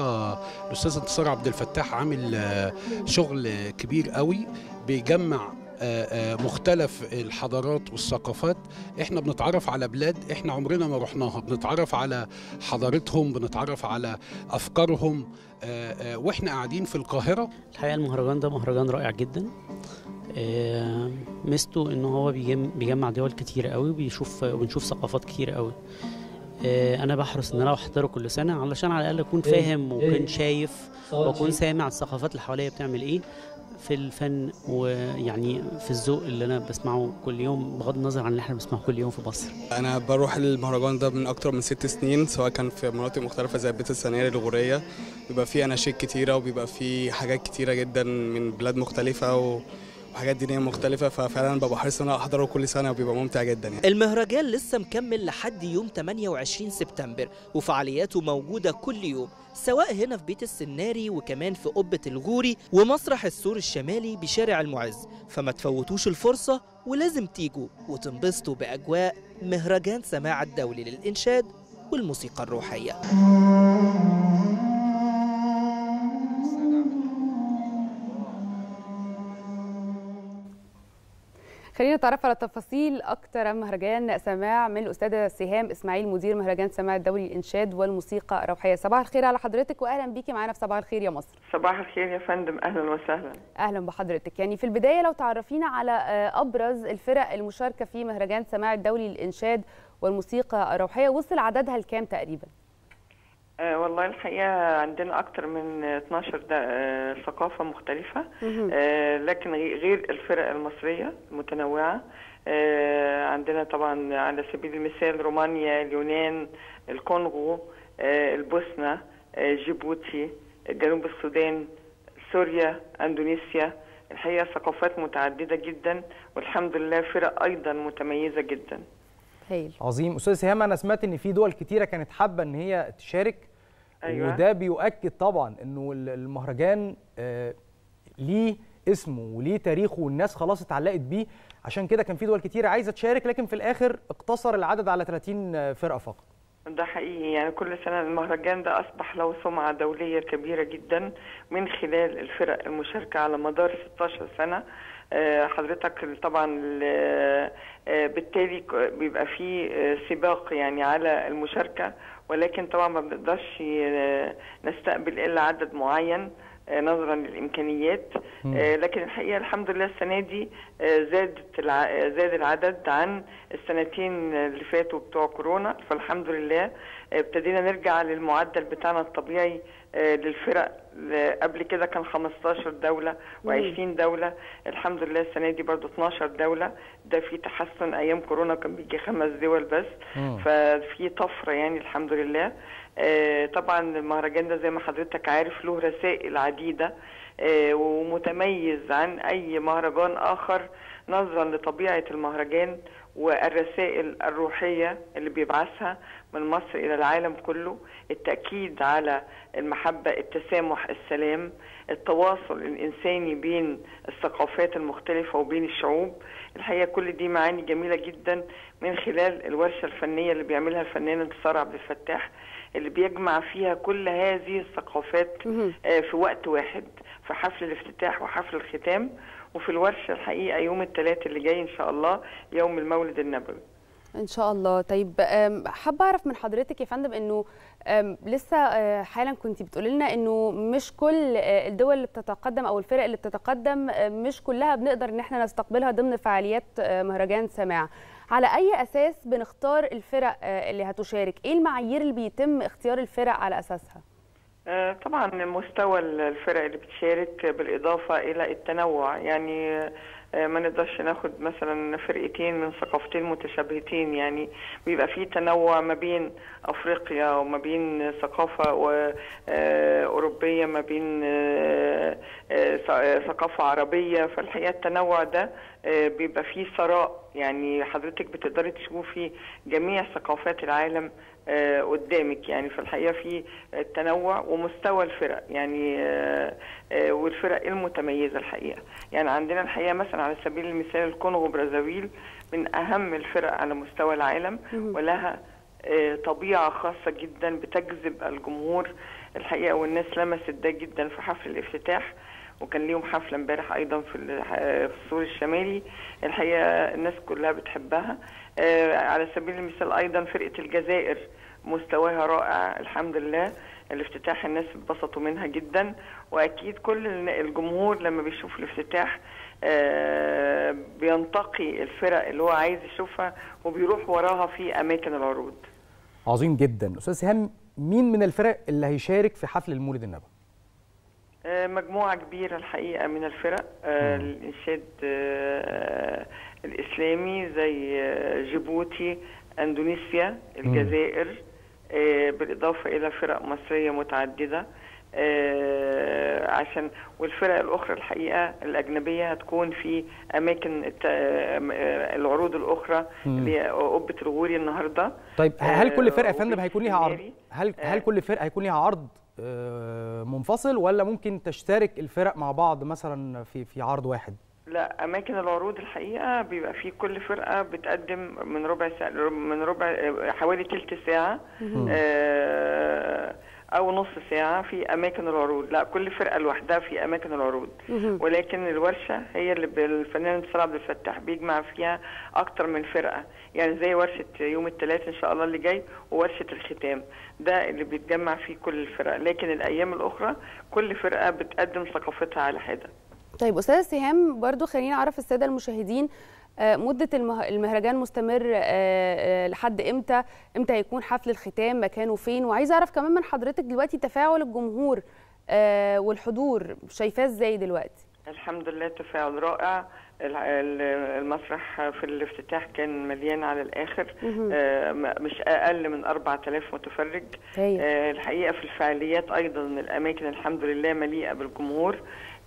بصراحة الأستاذ انتصار عبد الفتاح عامل آه، شغل كبير قوي بيجمع مختلف الحضارات والثقافات احنا بنتعرف على بلاد احنا عمرنا ما رحناها بنتعرف على حضارتهم بنتعرف على افكارهم واحنا قاعدين في القاهره الحقيقه المهرجان ده مهرجان رائع جدا ميزته ان هو بيجمع دول كتير قوي وبيشوف وبنشوف ثقافات كتير قوي انا بحرص ان انا احضره كل سنه علشان على الاقل اكون فاهم واكون شايف واكون سامع الثقافات اللي حواليا بتعمل ايه في الفن ويعني في الذوق اللي انا بسمعه كل يوم بغض النظر عن اللي احنا بنسمعه كل يوم في مصر انا بروح المهرجان ده من اكتر من ست سنين سواء كان في مناطق مختلفه زي بيت السناري الغوريه بيبقى فيه اناشيد كتيره وبيبقى فيه حاجات كتيره جدا من بلاد مختلفه و... وحاجات دينيه مختلفه ففعلا ببقى حريص ان انا احضره كل سنه وبيبقى ممتع جدا يعني. المهرجان لسه مكمل لحد يوم 28 سبتمبر وفعالياته موجوده كل يوم سواء هنا في بيت السناري وكمان في قبه الغوري ومسرح السور الشمالي بشارع المعز فما تفوتوش الفرصه ولازم تيجوا وتنبسطوا باجواء مهرجان سماع الدولي للانشاد والموسيقى الروحيه خلينا نتعرف على تفاصيل اكتر عن مهرجان سماع من الاستاذه سهام اسماعيل مدير مهرجان سماع الدولي للانشاد والموسيقى الروحيه صباح الخير على حضرتك واهلا بيكي معانا في صباح الخير يا مصر صباح الخير يا فندم اهلا وسهلا اهلا بحضرتك يعني في البدايه لو تعرفينا على ابرز الفرق المشاركه في مهرجان سماع الدولي للانشاد والموسيقى الروحيه وصل عددها لكام تقريبا آه والله الحقيقة عندنا أكتر من 12 آه ثقافة مختلفة آه لكن غير الفرق المصرية المتنوعة آه عندنا طبعا على سبيل المثال رومانيا اليونان الكونغو آه البوسنة آه جيبوتي جنوب السودان سوريا اندونيسيا الحقيقة ثقافات متعددة جدا والحمد لله فرق أيضا متميزة جدا هايل عظيم استاذ سهام انا سمعت ان في دول كتيره كانت حابه ان هي تشارك أيوة. وده بيؤكد طبعا انه المهرجان آه ليه اسمه وليه تاريخه والناس خلاص اتعلقت بيه عشان كده كان في دول كتيره عايزه تشارك لكن في الاخر اقتصر العدد على 30 فرقه فقط ده حقيقي يعني كل سنة المهرجان ده أصبح له سمعة دولية كبيرة جدا من خلال الفرق المشاركة على مدار 16 سنة حضرتك طبعا بالتالي بيبقى في سباق يعني على المشاركة ولكن طبعا ما بنقدرش نستقبل إلا عدد معين نظرا للامكانيات لكن الحقيقه الحمد لله السنه دي زادت زاد العدد عن السنتين اللي فاتوا بتوع كورونا فالحمد لله ابتدينا نرجع للمعدل بتاعنا الطبيعي للفرق قبل كده كان 15 دولة و20 دولة الحمد لله السنة دي برضو 12 دولة ده في تحسن أيام كورونا كان بيجي خمس دول بس ففي طفرة يعني الحمد لله آه طبعا المهرجان ده زي ما حضرتك عارف له رسائل عديدة آه ومتميز عن أي مهرجان آخر نظرا لطبيعة المهرجان والرسائل الروحية اللي بيبعثها من مصر إلى العالم كله التأكيد على المحبة التسامح السلام التواصل الإنساني بين الثقافات المختلفة وبين الشعوب الحقيقة كل دي معاني جميلة جدا من خلال الورشة الفنية اللي بيعملها الفنان انتصار عبد الفتاح اللي بيجمع فيها كل هذه الثقافات في وقت واحد في حفل الافتتاح وحفل الختام وفي الورشة الحقيقة يوم الثلاث اللي جاي إن شاء الله يوم المولد النبوي ان شاء الله طيب حابه اعرف من حضرتك يا فندم انه لسه حالا كنت بتقولي لنا انه مش كل الدول اللي بتتقدم او الفرق اللي بتتقدم مش كلها بنقدر ان احنا نستقبلها ضمن فعاليات مهرجان سماع على اي اساس بنختار الفرق اللي هتشارك ايه المعايير اللي بيتم اختيار الفرق على اساسها طبعا مستوى الفرق اللي بتشارك بالاضافه الى التنوع يعني ما نقدرش ناخد مثلا فرقتين من ثقافتين متشابهتين يعني بيبقى في تنوع ما بين افريقيا وما بين ثقافه اوروبيه ما بين ثقافه عربيه فالحقيقه التنوع ده بيبقى فيه ثراء يعني حضرتك بتقدري تشوفي جميع ثقافات العالم قدامك يعني في الحقيقه في التنوع ومستوى الفرق يعني والفرق المتميزه الحقيقه يعني عندنا الحقيقه مثلا على سبيل المثال الكونغو برازاويل من اهم الفرق على مستوى العالم ولها طبيعه خاصه جدا بتجذب الجمهور الحقيقه والناس لمست ده جدا في حفل الافتتاح وكان ليهم حفله امبارح ايضا في ال- في السور الشمالي الحقيقه الناس كلها بتحبها آه، على سبيل المثال ايضا فرقه الجزائر مستواها رائع الحمد لله الافتتاح الناس اتبسطوا منها جدا واكيد كل الن- الجمهور لما بيشوف الافتتاح آه، بينتقي الفرق اللي هو عايز يشوفها وبيروح وراها في اماكن العروض عظيم جدا استاذ سهام مين من الفرق اللي هيشارك في حفل المولد النبوي آه، مجموعة كبيرة الحقيقة من الفرق آه، الإنشاد آه، الإسلامي زي آه، جيبوتي أندونيسيا الجزائر آه، بالإضافة إلى فرق مصرية متعددة آه، عشان والفرق الأخرى الحقيقة الأجنبية هتكون في أماكن الت- آه، آه، العروض الأخرى مم. اللي هي قبة الغوري النهاردة طيب هل كل آه، فرقه يا فندم هيكون ليها عرض السناري. هل هل كل فرقه هيكون ليها عرض آه، منفصل ولا ممكن تشترك الفرق مع بعض مثلا في في عرض واحد لا اماكن العروض الحقيقه بيبقى في كل فرقه بتقدم من ربع ساعه من ربع حوالي تلت ساعه مهم. آه، او نص ساعه في اماكن العروض لا كل فرقه لوحدها في اماكن العروض مهم. ولكن الورشه هي اللي بالفنان انتصار عبد الفتاح بيجمع فيها اكتر من فرقه يعني زي ورشه يوم الثلاث ان شاء الله اللي جاي وورشه الختام ده اللي بيتجمع فيه كل الفرق لكن الايام الاخرى كل فرقه بتقدم ثقافتها على حده طيب استاذه سهام برضو خلينا نعرف الساده المشاهدين آه، مدة المه- المهرجان مستمر آه، آه، لحد امتى؟ امتى هيكون حفل الختام؟ مكانه فين؟ وعايزه اعرف كمان من حضرتك دلوقتي تفاعل الجمهور آه، والحضور شايفاه ازاي دلوقتي؟ الحمد لله تفاعل رائع ال- ال- المسرح في الافتتاح كان مليان على الاخر مهم. آه، م- مش اقل من 4000 متفرج هايل. آه، الحقيقه في الفعاليات ايضا الاماكن الحمد لله مليئه بالجمهور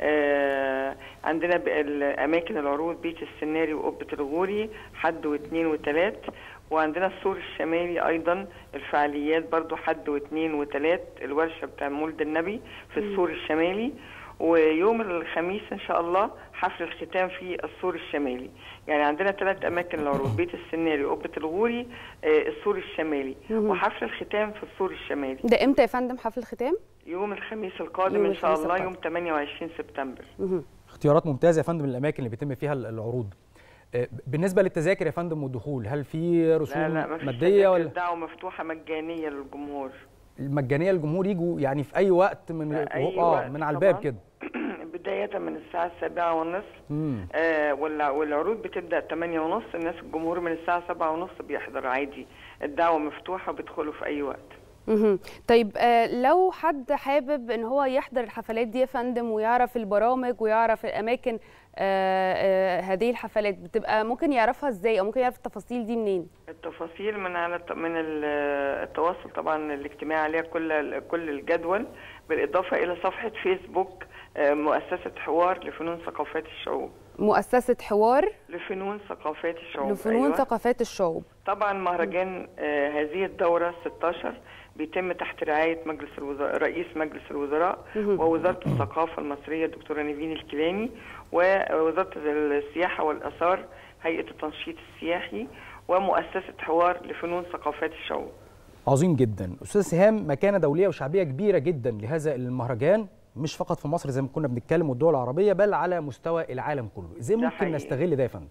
آه، عندنا ب- الاماكن العروض بيت السناري وقبه الغوري حد واثنين وثلاث وعندنا السور الشمالي ايضا الفعاليات برضو حد واثنين وثلاث الورشه بتاع مولد النبي في مم. السور الشمالي ويوم الخميس ان شاء الله حفل الختام في السور الشمالي يعني عندنا ثلاث اماكن للعروض بيت السناري وقبه الغوري آه، السور الشمالي مهم. وحفل الختام في السور الشمالي ده امتى يا فندم حفل الختام؟ يوم الخميس القادم يوم ان شاء الخميس الله القادم. يوم 28 سبتمبر اختيارات ممتازه يا فندم للاماكن اللي بيتم فيها ال- العروض آه، بالنسبه للتذاكر يا فندم والدخول هل في رسوم لا لا ما فيش ماديه ولا دعوه مفتوحه مجانيه للجمهور مجانيه للجمهور يجوا يعني في اي وقت من أي اه وقت من على الباب طبعاً. كده بدايه من الساعه السابعة ونصف مم. آه والع- والعروض بتبدا 8 ونص الناس الجمهور من الساعه 7 ونص بيحضر عادي الدعوه مفتوحه بيدخلوا في اي وقت مهم. طيب آه، لو حد حابب ان هو يحضر الحفلات دي يا فندم ويعرف البرامج ويعرف الاماكن آه، آه، هذه الحفلات بتبقى ممكن يعرفها ازاي او ممكن يعرف التفاصيل دي منين؟ التفاصيل من على الت- من ال- التواصل طبعا الاجتماعي عليها كل كل الجدول بالاضافه الى صفحه فيسبوك آه، مؤسسه حوار لفنون ثقافات الشعوب مؤسسة حوار لفنون ثقافات الشعوب لفنون أيوة. ثقافات الشعوب طبعا مهرجان آه، هذه الدورة 16 بيتم تحت رعاية مجلس الوزراء رئيس مجلس الوزراء مهم. ووزارة الثقافة المصرية الدكتورة نيفين الكيلاني ووزارة السياحة والآثار هيئة التنشيط السياحي ومؤسسة حوار لفنون ثقافات الشعوب عظيم جدا استاذ سهام مكانه دوليه وشعبيه كبيره جدا لهذا المهرجان مش فقط في مصر زي ما كنا بنتكلم والدول العربيه بل على مستوى العالم كله ازاي ده ممكن حقيقي. نستغل ده يا فندم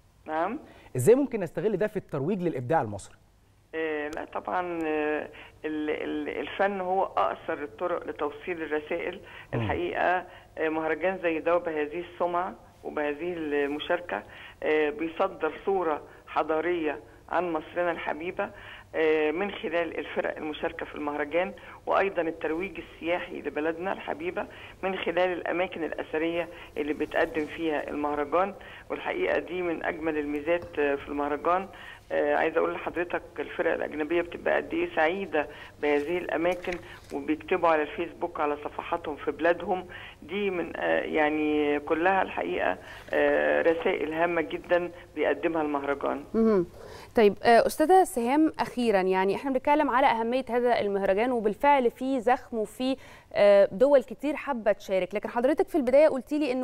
نعم ازاي ممكن نستغل ده في الترويج للابداع المصري آه، لا طبعا آه، ال- ال- الفن هو اقصر الطرق لتوصيل الرسائل الحقيقه آه، مهرجان زي ده وبهذه السمعه وبهذه المشاركه آه، بيصدر صوره حضاريه عن مصرنا الحبيبه آه، من خلال الفرق المشاركه في المهرجان وايضا الترويج السياحي لبلدنا الحبيبه من خلال الاماكن الاثريه اللي بتقدم فيها المهرجان والحقيقه دي من اجمل الميزات آه، في المهرجان آه، عايزه اقول لحضرتك الفرق الاجنبيه بتبقى قد ايه سعيده بهذه الاماكن وبيكتبوا على الفيسبوك على صفحاتهم في بلادهم دي من آه، يعني كلها الحقيقه آه، رسائل هامه جدا بيقدمها المهرجان مهم. طيب آه، استاذه سهام اخيرا يعني احنا بنتكلم على اهميه هذا المهرجان وبالفعل في زخم وفي آه، دول كتير حابه تشارك لكن حضرتك في البدايه قلتي لي انه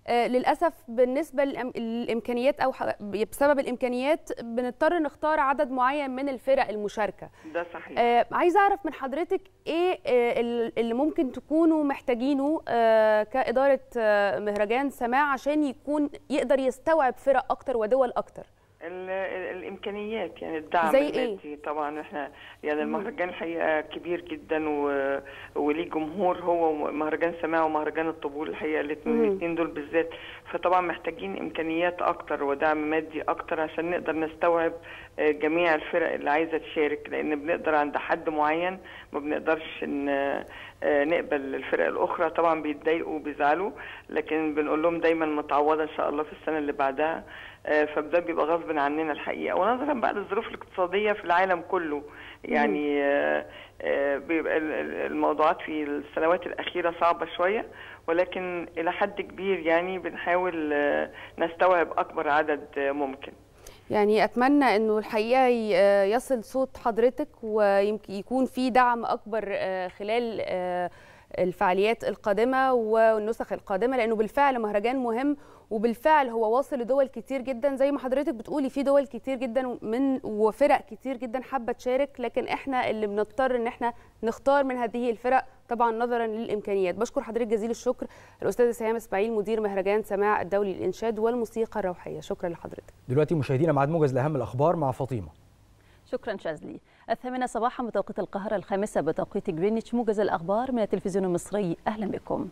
آه، للاسف بالنسبه للأم- للامكانيات او ح- بسبب الامكانيات بنضطر نختار عدد معين من الفرق المشاركه ده صحيح آه، عايزه اعرف من حضرتك ايه آه، ال- اللي ممكن تكونوا محتاجينه آه، كاداره آه، مهرجان سماع عشان يكون يقدر يستوعب فرق اكتر ودول اكتر ال- ال- الامكانيات يعني الدعم زي إيه؟ المادي طبعا احنا يعني مم. المهرجان الحقيقه كبير جدا و... وليه جمهور هو مهرجان سماع ومهرجان الطبول الحقيقه مم. الاثنين دول بالذات فطبعا محتاجين امكانيات اكتر ودعم مادي اكتر عشان نقدر نستوعب آه، جميع الفرق اللي عايزه تشارك لان بنقدر عند حد معين ما بنقدرش ان آه، نقبل الفرق الاخرى طبعا بيتضايقوا وبيزعلوا لكن بنقول لهم دايما متعوضه ان شاء الله في السنه اللي بعدها آه، فده بيبقى غصب عننا الحقيقه ونظرا بقى للظروف الاقتصاديه في العالم كله يعني آه، آه، بيبقى ال- ال- الموضوعات في السنوات الاخيره صعبه شويه ولكن الى حد كبير يعني بنحاول آه، نستوعب اكبر عدد آه، ممكن يعني اتمنى انه الحقيقه ي- يصل صوت حضرتك ويمكن يكون في دعم اكبر آه، خلال آه، الفعاليات القادمه والنسخ القادمه لانه بالفعل مهرجان مهم وبالفعل هو واصل لدول كتير جدا زي ما حضرتك بتقولي في دول كتير جدا من وفرق كتير جدا حابه تشارك لكن احنا اللي بنضطر ان احنا نختار من هذه الفرق طبعا نظرا للامكانيات بشكر حضرتك جزيل الشكر الاستاذه سهام اسماعيل مدير مهرجان سماع الدولي للانشاد والموسيقى الروحيه شكرا لحضرتك دلوقتي مشاهدينا ميعاد موجز لاهم الاخبار مع فاطمه شكرا شاذلي الثامنة صباحا بتوقيت القاهرة الخامسة بتوقيت جرينتش موجز الأخبار من التلفزيون المصري أهلا بكم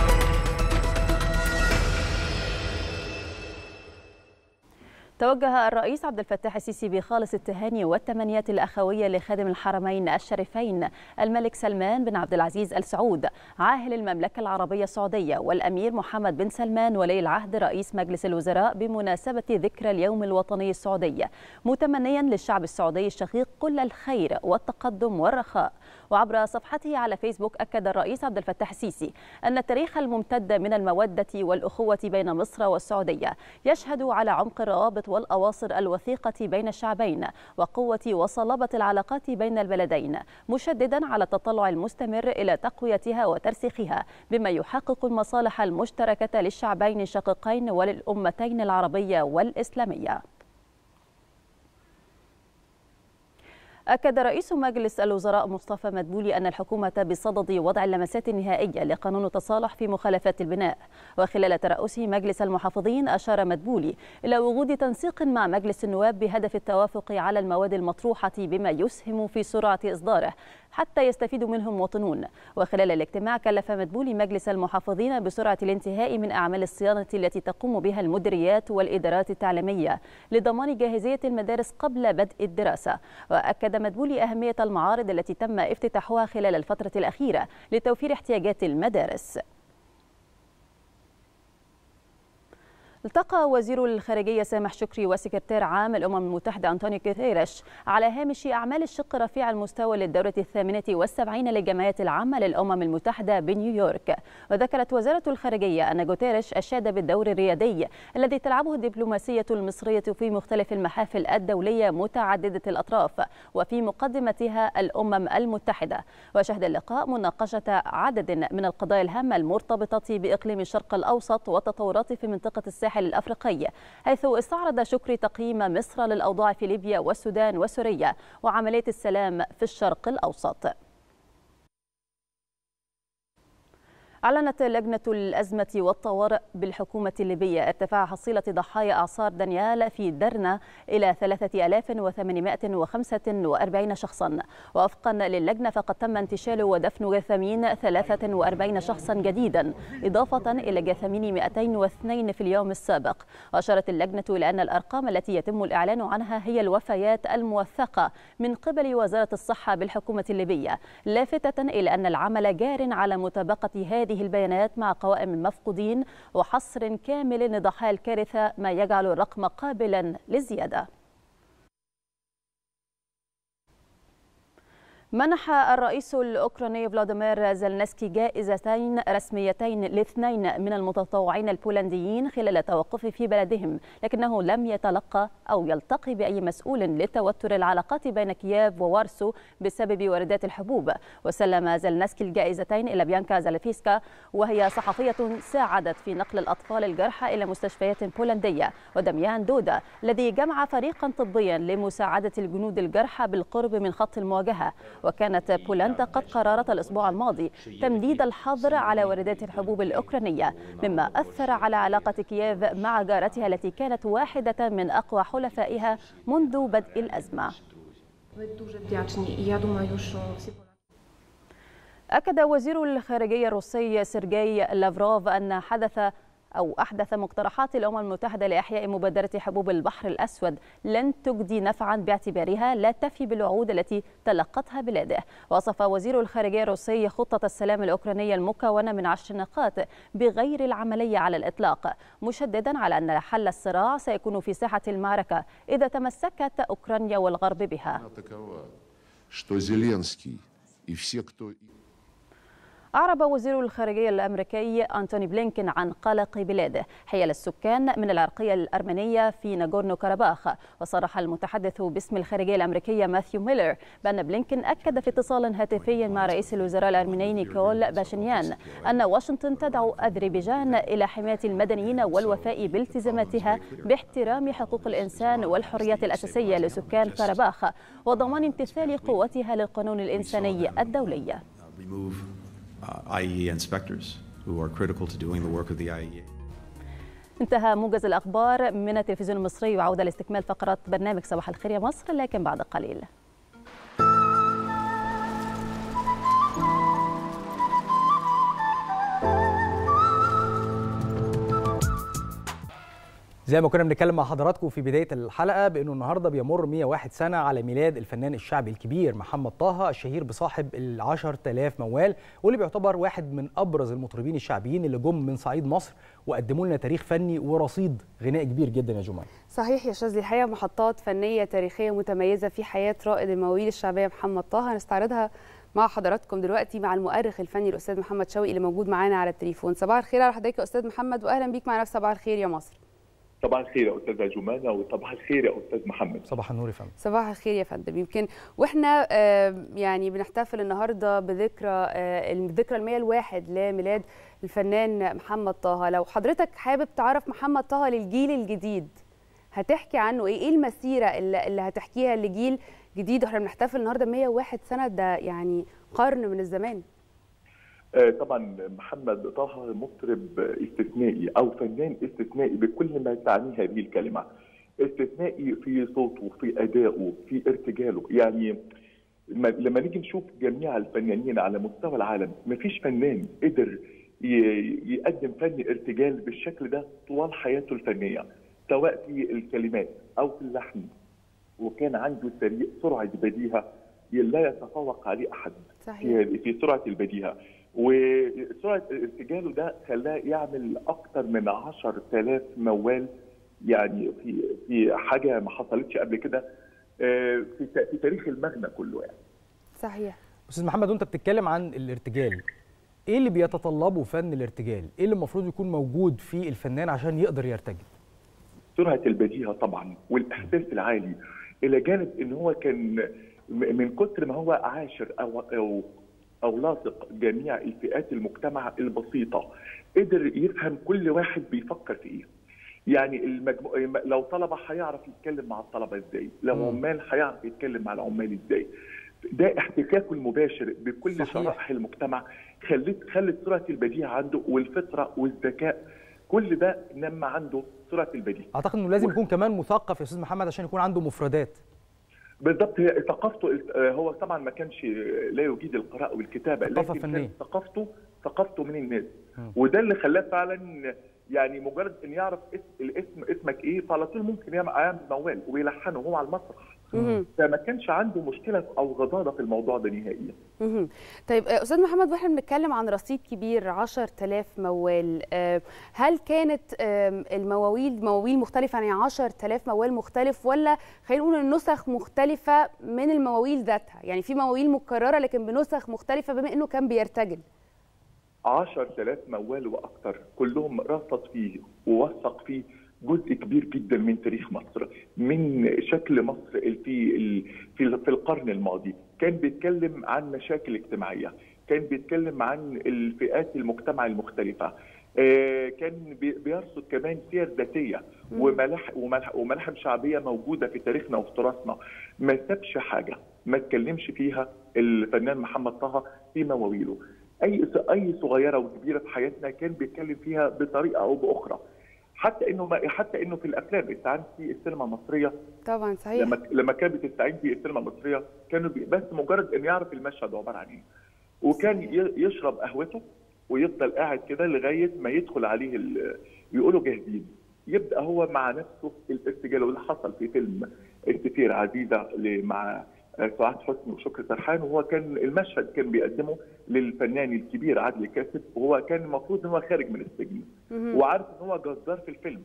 توجه الرئيس عبد الفتاح السيسي بخالص التهاني والتمنيات الأخوية لخادم الحرمين الشريفين الملك سلمان بن عبد العزيز ال سعود عاهل المملكة العربية السعودية والأمير محمد بن سلمان ولي العهد رئيس مجلس الوزراء بمناسبة ذكرى اليوم الوطني السعودي متمنيا للشعب السعودي الشقيق كل الخير والتقدم والرخاء وعبر صفحته على فيسبوك أكد الرئيس عبد الفتاح السيسي أن التاريخ الممتد من المودة والأخوة بين مصر والسعودية يشهد على عمق الروابط والأواصر الوثيقة بين الشعبين وقوة وصلابة العلاقات بين البلدين مشددا على التطلع المستمر إلى تقويتها وترسيخها بما يحقق المصالح المشتركة للشعبين الشقيقين وللأمتين العربية والإسلامية أكد رئيس مجلس الوزراء مصطفى مدبولي أن الحكومة بصدد وضع اللمسات النهائية لقانون التصالح في مخالفات البناء وخلال ترأسه مجلس المحافظين أشار مدبولي إلى وجود تنسيق مع مجلس النواب بهدف التوافق على المواد المطروحة بما يسهم في سرعة إصداره حتى يستفيد منه المواطنون وخلال الاجتماع كلف مدبولي مجلس المحافظين بسرعة الانتهاء من أعمال الصيانة التي تقوم بها المديريات والإدارات التعليمية لضمان جاهزية المدارس قبل بدء الدراسة وأكد مدبولي أهمية المعارض التي تم افتتاحها خلال الفترة الأخيرة لتوفير احتياجات المدارس التقى وزير الخارجية سامح شكري وسكرتير عام الأمم المتحدة أنطونيو جوتيريش على هامش أعمال الشق رفيع المستوى للدورة الثامنة والسبعين للجمعية العامة للأمم المتحدة بنيويورك وذكرت وزارة الخارجية أن جوتيريش أشاد بالدور الريادي الذي تلعبه الدبلوماسية المصرية في مختلف المحافل الدولية متعددة الأطراف وفي مقدمتها الأمم المتحدة وشهد اللقاء مناقشة عدد من القضايا الهامة المرتبطة بإقليم الشرق الأوسط والتطورات في منطقة الساحل الأفريقي حيث استعرض شكري تقييم مصر للأوضاع في ليبيا والسودان وسوريا وعملية السلام في الشرق الأوسط أعلنت لجنة الأزمة والطوارئ بالحكومة الليبية ارتفاع حصيلة ضحايا إعصار دانيال في درنا إلى 3845 شخصا ووفقا للجنة فقد تم انتشال ودفن جثامين 43 شخصا جديدا إضافة إلى جثامين 202 في اليوم السابق وأشارت اللجنة إلى أن الأرقام التي يتم الإعلان عنها هي الوفيات الموثقة من قبل وزارة الصحة بالحكومة الليبية لافتة إلى أن العمل جار على مطابقة هذه هذه البيانات مع قوائم المفقودين وحصر كامل لضحايا الكارثة ما يجعل الرقم قابلا للزيادة منح الرئيس الأوكراني فلاديمير زيلنسكي جائزتين رسميتين لاثنين من المتطوعين البولنديين خلال توقفه في بلدهم لكنه لم يتلقى أو يلتقي بأي مسؤول لتوتر العلاقات بين كييف ووارسو بسبب واردات الحبوب وسلم زيلنسكي الجائزتين إلى بيانكا زالفيسكا وهي صحفية ساعدت في نقل الأطفال الجرحى إلى مستشفيات بولندية ودميان دودا الذي جمع فريقا طبيا لمساعدة الجنود الجرحى بالقرب من خط المواجهة وكانت بولندا قد قررت الأسبوع الماضي تمديد الحظر على واردات الحبوب الأوكرانية مما أثر على علاقة كييف مع جارتها التي كانت واحدة من أقوى حلفائها منذ بدء الأزمة أكد وزير الخارجية الروسي سيرجي لافروف أن حدث أو أحدث مقترحات الأمم المتحدة لإحياء مبادرة حبوب البحر الأسود لن تجدي نفعا باعتبارها لا تفي بالوعود التي تلقتها بلاده وصف وزير الخارجية الروسي خطة السلام الأوكرانية المكونة من عشر نقاط بغير العملية على الإطلاق مشددا على أن حل الصراع سيكون في ساحة المعركة إذا تمسكت أوكرانيا والغرب بها أعرب وزير الخارجية الأمريكي أنتوني بلينكين عن قلق بلاده حيال السكان من العرقية الأرمنية في ناغورنو كاراباخ وصرح المتحدث باسم الخارجية الأمريكية ماثيو ميلر بأن بلينكين أكد في اتصال هاتفي مع رئيس الوزراء الأرميني نيكول باشنيان أن واشنطن تدعو أذربيجان إلى حماية المدنيين والوفاء بالتزاماتها باحترام حقوق الإنسان والحريات الأساسية لسكان كاراباخ وضمان امتثال قوتها للقانون الإنساني الدولي. uh, IAEA inspectors who are critical to doing the work of the IAEA. انتهى موجز الأخبار من التلفزيون المصري وعودة لاستكمال فقرات برنامج صباح الخير يا مصر لكن بعد قليل زي ما كنا بنتكلم مع حضراتكم في بدايه الحلقه بانه النهارده بيمر 101 سنه على ميلاد الفنان الشعبي الكبير محمد طه الشهير بصاحب ال 10000 موال واللي بيعتبر واحد من ابرز المطربين الشعبيين اللي جم من صعيد مصر وقدموا لنا تاريخ فني ورصيد غنائي كبير جدا يا جمال. صحيح يا شاذلي الحقيقه محطات فنيه تاريخيه متميزه في حياه رائد المواويل الشعبيه محمد طه هنستعرضها مع حضراتكم دلوقتي مع المؤرخ الفني الاستاذ محمد شوقي اللي موجود معانا على التليفون صباح الخير على حضرتك يا استاذ محمد واهلا بيك معنا في صباح الخير يا مصر صباح الخير يا استاذه جمانه وصباح الخير يا استاذ محمد صباح النور يا فندم صباح الخير يا فندم يمكن واحنا آه يعني بنحتفل النهارده بذكرى آه الذكرى المية الواحد لميلاد الفنان محمد طه لو حضرتك حابب تعرف محمد طه للجيل الجديد هتحكي عنه ايه ايه المسيره اللي, اللي هتحكيها لجيل جديد واحنا بنحتفل النهارده 101 سنه ده يعني قرن من الزمان طبعا محمد طه مطرب استثنائي او فنان استثنائي بكل ما تعنيه هذه الكلمه استثنائي في صوته في ادائه في ارتجاله يعني لما نيجي نشوف جميع الفنانين على مستوى العالم مفيش فنان قدر يقدم فن ارتجال بالشكل ده طوال حياته الفنيه سواء في الكلمات او في اللحن وكان عنده سرعه بديهه لا يتفوق عليه احد صحيح. في سرعه البديهه وسرعه ارتجاله ده خلاه يعمل اكثر من 10000 موال يعني في في حاجه ما حصلتش قبل كده في في تاريخ المغنى كله يعني. صحيح. استاذ محمد وانت بتتكلم عن الارتجال ايه اللي بيتطلبه فن الارتجال؟ ايه اللي المفروض يكون موجود في الفنان عشان يقدر يرتجل؟ سرعه البديهه طبعا والاحساس العالي الى جانب ان هو كان من كتر ما هو عاشر او او او لاصق جميع الفئات المجتمع البسيطه قدر يفهم كل واحد بيفكر في ايه يعني المجمو... لو طلبه هيعرف يتكلم مع الطلبه ازاي لو عمال هيعرف يتكلم مع العمال ازاي ده احتكاكه المباشر بكل صحيح. شرائح المجتمع خلت خلت سرعه البديهه عنده والفطره والذكاء كل ده نما عنده سرعه البديهه اعتقد انه لازم يكون كمان مثقف يا استاذ محمد عشان يكون عنده مفردات بالضبط هي ثقافته هو طبعا ما كانش لا يجيد القراءه والكتابه ثقافه لكن فنيه كان ثقافته ثقافته من الناس وده اللي خلاه فعلا يعني مجرد ان يعرف اسم الاسم اسمك ايه فعلى طول ممكن يعمل يعمل موال ويلحنه هو على المسرح مهم. فما كانش عنده مشكله او غضاضه في الموضوع ده نهائيا مهم. طيب آه، استاذ محمد واحنا بنتكلم عن رصيد كبير 10000 موال آه، هل كانت آم، المواويل مواويل مختلفه يعني 10000 موال مختلف ولا خلينا نقول النسخ مختلفه من المواويل ذاتها يعني في مواويل مكرره لكن بنسخ مختلفه بما انه كان بيرتجل 10000 موال واكثر كلهم رصد فيه ووثق فيه جزء كبير جدا من تاريخ مصر من شكل مصر في ال- في في القرن الماضي كان بيتكلم عن مشاكل اجتماعيه كان بيتكلم عن الفئات المجتمع المختلفه آه، كان بي- بيرصد كمان سير ذاتيه وملاح وملاح- وملاحم شعبيه موجوده في تاريخنا وفي تراثنا ما سابش حاجه ما اتكلمش فيها الفنان محمد طه في مواويله اي اي صغيره وكبيره في حياتنا كان بيتكلم فيها بطريقه او باخرى حتى انه ما حتى انه في الافلام استعان في السينما المصريه طبعا صحيح لما لما كانت بتستعين في السينما المصريه كانوا بي- بس مجرد انه يعرف المشهد عباره عن ايه وكان ي- يشرب قهوته ويفضل قاعد كده لغايه ما يدخل عليه ال- يقولوا جاهزين يبدا هو مع نفسه الارتجال واللي حصل في فيلم السفير عزيزه ل- مع آه، سعاد حسني وشكري سرحان وهو كان المشهد كان بيقدمه للفنان الكبير عادل كاسب وهو كان المفروض ان هو خارج من السجن مهم. وعارف ان هو جزار في الفيلم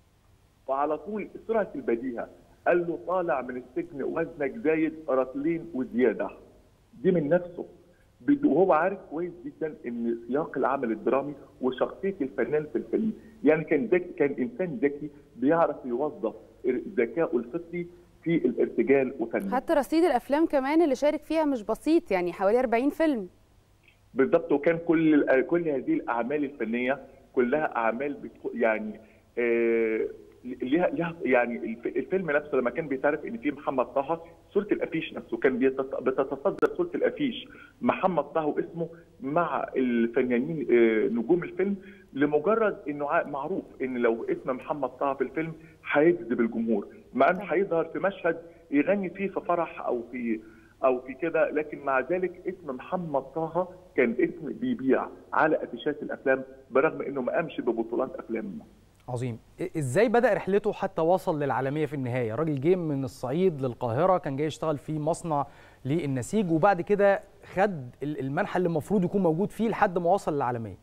فعلى طول سرعه البديهه قال له طالع من السجن وزنك زايد رطلين وزياده دي من نفسه بد- وهو عارف كويس جدا ان سياق العمل الدرامي وشخصيه الفنان في الفيلم يعني كان ذكي كان انسان ذكي بيعرف يوظف ذكائه الفطري في الارتجال وفنه حتى رصيد الافلام كمان اللي شارك فيها مش بسيط يعني حوالي 40 فيلم بالضبط وكان كل كل هذه الاعمال الفنيه كلها اعمال بتخ- يعني آه، ليها ليها يعني الف- الفيلم نفسه لما كان بيتعرف ان في محمد طه صوره الافيش نفسه كان بيتط- بتتصدر صوره الافيش محمد طه واسمه مع الفنانين آه، نجوم الفيلم لمجرد انه ع- معروف ان لو اسم محمد طه في الفيلم هيجذب الجمهور مع انه هيظهر في مشهد يغني فيه في فرح او في او في كده لكن مع ذلك اسم محمد طه كان اسم بيبيع على افيشات الافلام برغم انه ما قامش ببطولات افلام عظيم إ- ازاي بدا رحلته حتى وصل للعالميه في النهايه راجل جه من الصعيد للقاهره كان جاي يشتغل في مصنع للنسيج وبعد كده خد ال- المنحى اللي المفروض يكون موجود فيه لحد ما وصل للعالميه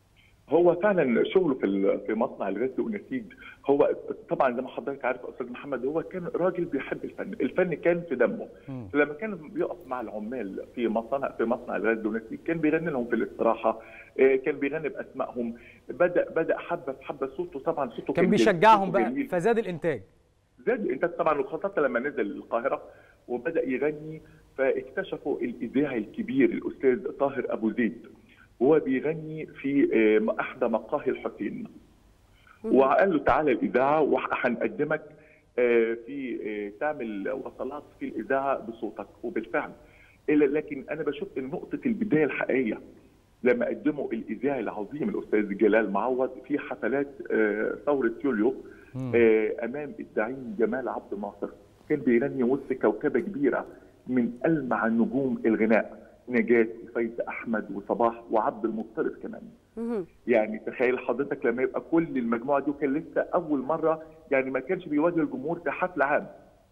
هو فعلا شغله في ال- في مصنع الغزل والنسيج هو طبعا زي ما حضرتك عارف يا استاذ محمد هو كان راجل بيحب الفن، الفن كان في دمه لما كان بيقف مع العمال في مصنع في مصنع الغزل والنسيج كان بيغني لهم في الاستراحه آه، كان بيغني باسمائهم بدا بدا حبه في حبه صوته طبعا صوته كان جميل، بيشجعهم صوته بقى جميل. فزاد الانتاج زاد الانتاج طبعا وخاصه لما نزل القاهره وبدا يغني فاكتشفوا الاذاعي الكبير الاستاذ طاهر ابو زيد وهو بيغني في آه، احدى مقاهي الحسين وقال له تعالى الاذاعه وهنقدمك آه، في آه، تعمل وصلات في الاذاعه بصوتك وبالفعل إلا لكن انا بشوف ان نقطه البدايه الحقيقيه لما قدموا الاذاعي العظيم الاستاذ جلال معوض في حفلات آه، ثوره يوليو آه، امام الزعيم جمال عبد الناصر كان بيغني وسط كوكبه كبيره من المع نجوم الغناء نجاة وفايز احمد وصباح وعبد المطلب كمان يعني تخيل حضرتك لما يبقى كل المجموعه دي وكان لسه اول مره يعني ما كانش بيواجه الجمهور في حفل عام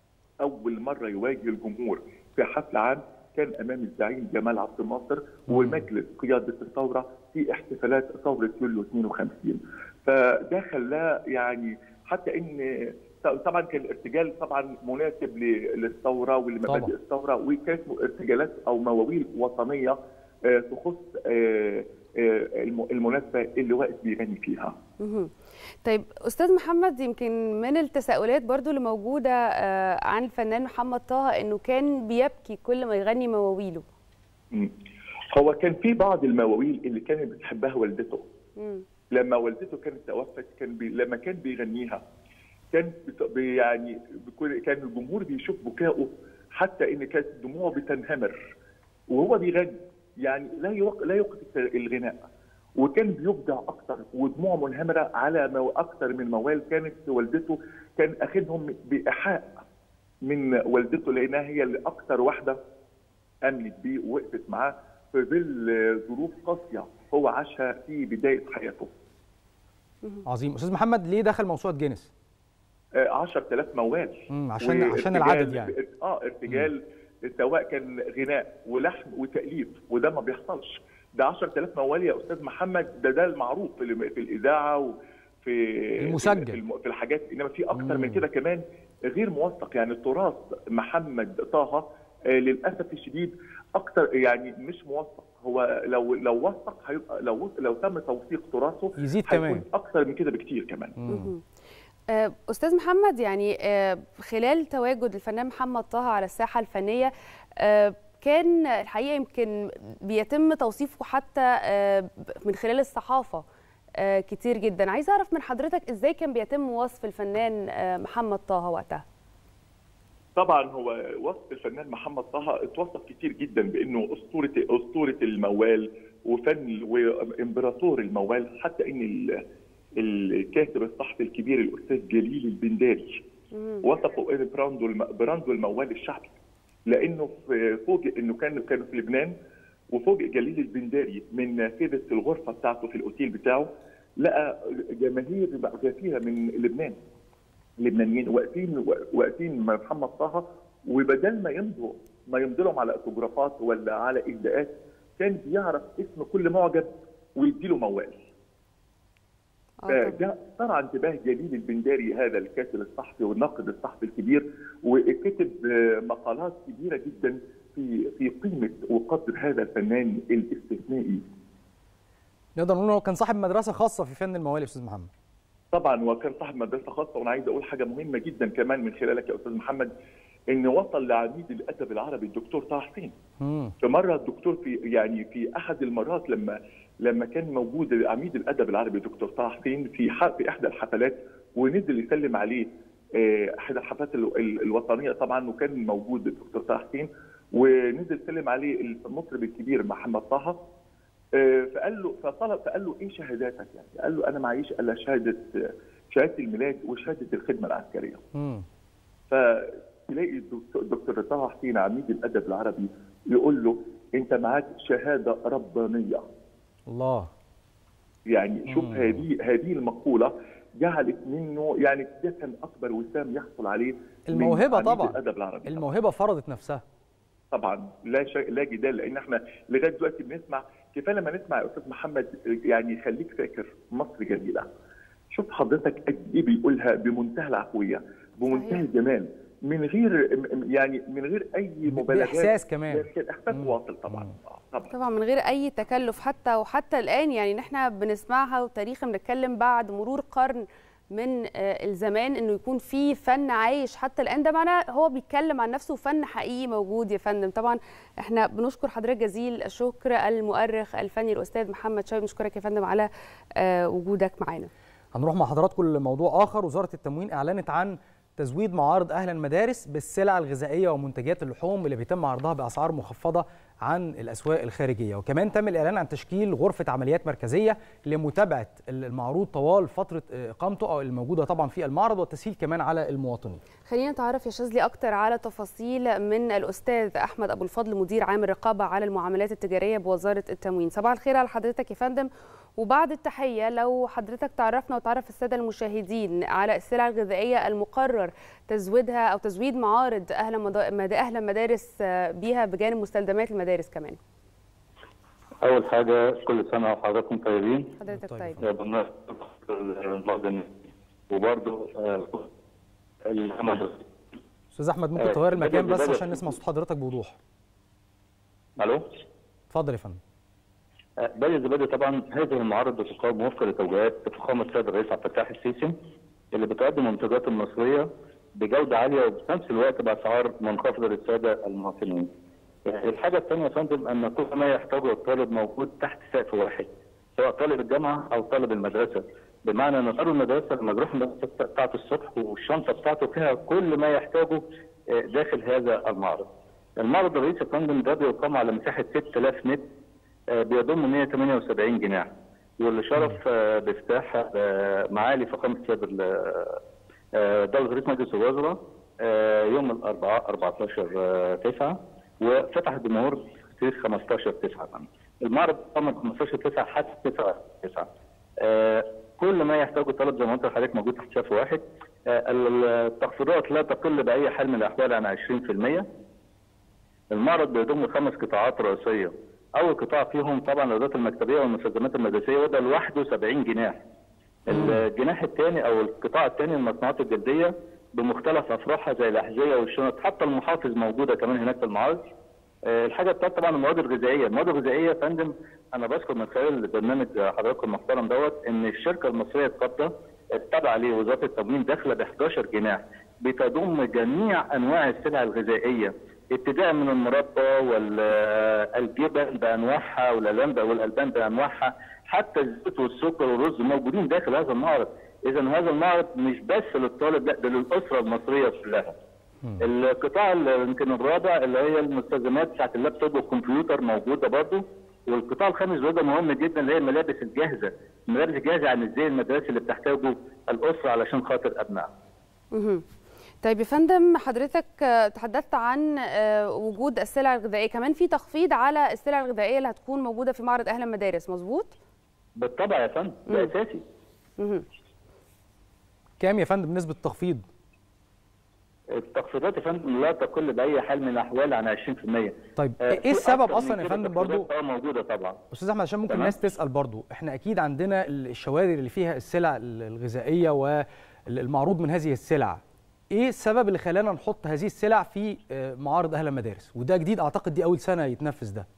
اول مره يواجه الجمهور في حفل عام كان امام الزعيم جمال عبد الناصر ومجلس قياده الثوره في احتفالات ثوره يوليو 52 فده خلاه يعني حتى ان طبعا كان الارتجال طبعا مناسب ل- للثوره ولمبادئ طبعاً. الثوره وكانت ارتجالات او مواويل وطنيه آه، تخص آه، آه، الم- المناسبه اللي واقف بيغني فيها. مهم. طيب استاذ محمد يمكن من التساؤلات برضو اللي موجوده آه، عن الفنان محمد طه انه كان بيبكي كل ما يغني مواويله مم. هو كان في بعض المواويل اللي كانت بتحبها والدته مم. لما والدته كانت توفت كان بي... لما كان بيغنيها كان بت... بي- يعني بكل... كان الجمهور بيشوف بكائه حتى ان كانت دموعه بتنهمر وهو بيغني يعني لا يوق... لا يوقف الغناء وكان بيبدع اكتر ودموعه منهمره على مو... اكتر من موال كانت والدته كان اخذهم بايحاء من والدته لانها هي اللي اكتر واحده امنت بيه ووقفت معاه في ظل ظروف قاسيه هو عاشها في بدايه حياته. عظيم استاذ محمد ليه دخل موسوعه جينيس آه، 10000 موال مم، عشان عشان وارتجال- العدد يعني اه ارتجال سواء كان غناء ولحن وتاليف وده ما بيحصلش ده 10000 موال يا استاذ محمد ده ده المعروف في, الم- في الاذاعه وفي المسجل. في, الم- في الحاجات انما في اكتر من كده كمان غير موثق يعني تراث محمد طه آه، للاسف الشديد اكتر يعني مش موثق هو لو لو وثق هيبقى لو لو تم توثيق تراثه يزيد هيكون كمان. اكتر من كده بكتير كمان مهم. آه، استاذ محمد يعني آه، خلال تواجد الفنان محمد طه على الساحه الفنيه آه، كان الحقيقه يمكن بيتم توصيفه حتى آه، من خلال الصحافه آه، كتير جدا عايزه اعرف من حضرتك ازاي كان بيتم وصف الفنان آه، محمد طه وقتها طبعا هو وصف الفنان محمد طه اتوصف كتير جدا بانه اسطوره اسطوره الموال وفن وامبراطور الموال حتى ان ال- الكاتب الصحفي الكبير الاستاذ جليل البنداري وصفوا ان براندو الم- براندو الموال الشعبي لانه في- فوجئ انه كان كانوا في لبنان وفوجئ جليل البنداري من نافذه الغرفه بتاعته في الاوتيل بتاعه لقى جماهير غفيره من لبنان لبنانيين واقفين واقفين مع محمد طه وبدل ما يمضوا ما يمضي لهم على اوتوجرافات ولا على اهداءات كان بيعرف اسم كل معجب ويديله موال فده صار انتباه جليل البنداري هذا الكاتب الصحفي والناقد الصحفي الكبير وكتب آه، مقالات كبيره جدا في في قيمه وقدر هذا الفنان الاستثنائي نقدر نقول إن هو كان صاحب مدرسه خاصه في فن الموالي يا استاذ محمد طبعا وكان صاحب مدرسه خاصه وانا عايز اقول حاجه مهمه جدا كمان من خلالك يا استاذ محمد ان وصل لعميد الادب العربي الدكتور طه حسين مم. في مره الدكتور في يعني في احد المرات لما لما كان موجود عميد الادب العربي الدكتور طه حسين في ح- في احدى الحفلات ونزل يسلم عليه آه، احدى الحفلات ال- ال- الوطنيه طبعا وكان موجود الدكتور طه حسين ونزل سلم عليه المطرب الكبير محمد طه آه، فقال له فطلب فقال له ايه شهاداتك يعني؟ قال له انا معيش الا شهاده شهاده الميلاد وشهاده الخدمه العسكريه. مم. فتلاقي الدكتور الدكتور طه حسين عميد الادب العربي يقول له انت معاك شهاده ربانيه الله يعني شوف مم. هذه هذه المقوله جعلت منه يعني ده كان اكبر وسام يحصل عليه من الموهبه عميد طبعا الادب العربي الموهبه فرضت نفسها طبعا لا شيء لا جدال لان احنا لغايه دلوقتي بنسمع كفايه لما نسمع يا استاذ محمد يعني خليك فاكر مصر جميله شوف حضرتك قد ايه بيقولها بمنتهى العفويه بمنتهى الجمال من غير م- يعني من غير اي مبالغات بإحساس كمان. لكن احساس واصل طبعا طبعا طبعا من غير اي تكلف حتى وحتى الان يعني ان احنا بنسمعها وتاريخ بنتكلم بعد مرور قرن من آه، الزمان انه يكون في فن عايش حتى الان ده معناه هو بيتكلم عن نفسه فن حقيقي موجود يا فندم طبعا احنا بنشكر حضرتك جزيل الشكر المؤرخ الفني الاستاذ محمد شاوي بنشكرك يا فندم على آه، وجودك معانا هنروح مع حضراتكم لموضوع اخر وزاره التموين اعلنت عن تزويد معارض اهل المدارس بالسلع الغذائيه ومنتجات اللحوم اللي بيتم عرضها باسعار مخفضه عن الاسواق الخارجيه وكمان تم الاعلان عن تشكيل غرفه عمليات مركزيه لمتابعه المعروض طوال فتره اقامته او الموجوده طبعا في المعرض والتسهيل كمان على المواطنين خلينا نتعرف يا شاذلي اكتر على تفاصيل من الاستاذ احمد ابو الفضل مدير عام الرقابه على المعاملات التجاريه بوزاره التموين صباح الخير على حضرتك يا فندم وبعد التحيه لو حضرتك تعرفنا وتعرف الساده المشاهدين على السلع الغذائيه المقرر تزويدها او تزويد معارض اهل مدا- مد- اهل المدارس آه، بيها بجانب مستلزمات المدارس كمان أول حاجة كل سنة وحضراتكم طيبين حضرتك طيب يا بمناسبة المواطنين وبرضه آه، العمل استاذ احمد ممكن آه، تغير المكان بدأ- بس بدأ- عشان نسمع صوت حضرتك بوضوح ألو اتفضل يا فندم آه، بدء الزبادي طبعا هذه المعارض بتقام وفقا لتوجيهات فخامة السيد الرئيس عبد الفتاح السيسي اللي بتقدم المنتجات المصرية بجودة عالية وفي نفس الوقت بأسعار منخفضة للسادة المواطنين. آه، الحاجة الثانية يا فندم أن كل ما يحتاجه الطالب موجود تحت سقف واحد سواء طالب الجامعة أو طالب المدرسة بمعنى أن طالب المدرسة لما بيروح المدرسة بتاعته الصبح والشنطة بتاعته فيها كل ما يحتاجه آه، داخل هذا المعرض. المعرض الرئيسي يا فندم ده بيقام على مساحة 6000 متر آه، بيضم 178 جناح واللي شرف آه، بافتتاح آه، معالي فخامه السيد ال- آه، دوله رئيس مجلس الوزراء آه، يوم الاربعاء 14 9 وفتح الجمهور في 15 9 المعرض قام من 15 9 حتى 9 9 كل ما يحتاجه الطالب زي ما قلت لحضرتك موجود تحت شاف واحد آه، التخفيضات لا تقل باي حال من الاحوال عن 20% المعرض بيضم خمس قطاعات رئيسيه اول قطاع فيهم طبعا الادوات المكتبيه والمستلزمات المدرسيه وده لوحده 70 جناح الجناح الثاني او القطاع الثاني المصنوعات الجلديه بمختلف افراحها زي الاحذيه والشنط حتى المحافظ موجوده كمان هناك في المعارض آه، الحاجه الثالثه طبعا المواد الغذائيه، المواد الغذائيه يا فندم انا بذكر من خلال برنامج حضراتكم المحترم دوت ان الشركه المصريه القابضه التابعه لوزاره التموين داخله ب 11 جناح بتضم جميع انواع السلع الغذائيه ابتداء من المربى والجبن بانواعها والالبان والالبان بانواعها حتى الزيت والسكر والرز موجودين داخل هذا المعرض، اذا هذا المعرض مش بس للطالب لا ده للاسره المصريه كلها. القطاع اللي يمكن الرابع اللي هي المستلزمات بتاعت اللابتوب والكمبيوتر موجوده برضه والقطاع الخامس وده مهم جدا اللي هي الملابس الجاهزه، الملابس الجاهزه عن الزي المدرسي اللي بتحتاجه الاسره علشان خاطر ابنائها. مهم. طيب يا فندم حضرتك آه، تحدثت عن آه، وجود السلع الغذائيه كمان في تخفيض على السلع الغذائيه اللي هتكون موجوده في معرض اهل المدارس مظبوط بالطبع يا فندم ده اساسي. مهم. كام يا فندم نسبه التخفيض التخفيضات يا فندم لا تقل باي حال من الاحوال عن 20%. طيب آه، ايه في السبب أكتر من اصلا يا كده فندم برضو تخفيضات اه موجوده طبعا. استاذ احمد عشان ممكن تمام. الناس تسال برضو احنا اكيد عندنا الشوارع اللي فيها السلع الغذائيه والمعروض من هذه السلع ايه السبب اللي خلانا نحط هذه السلع في آه، معارض اهل المدارس وده جديد اعتقد دي اول سنه يتنفذ ده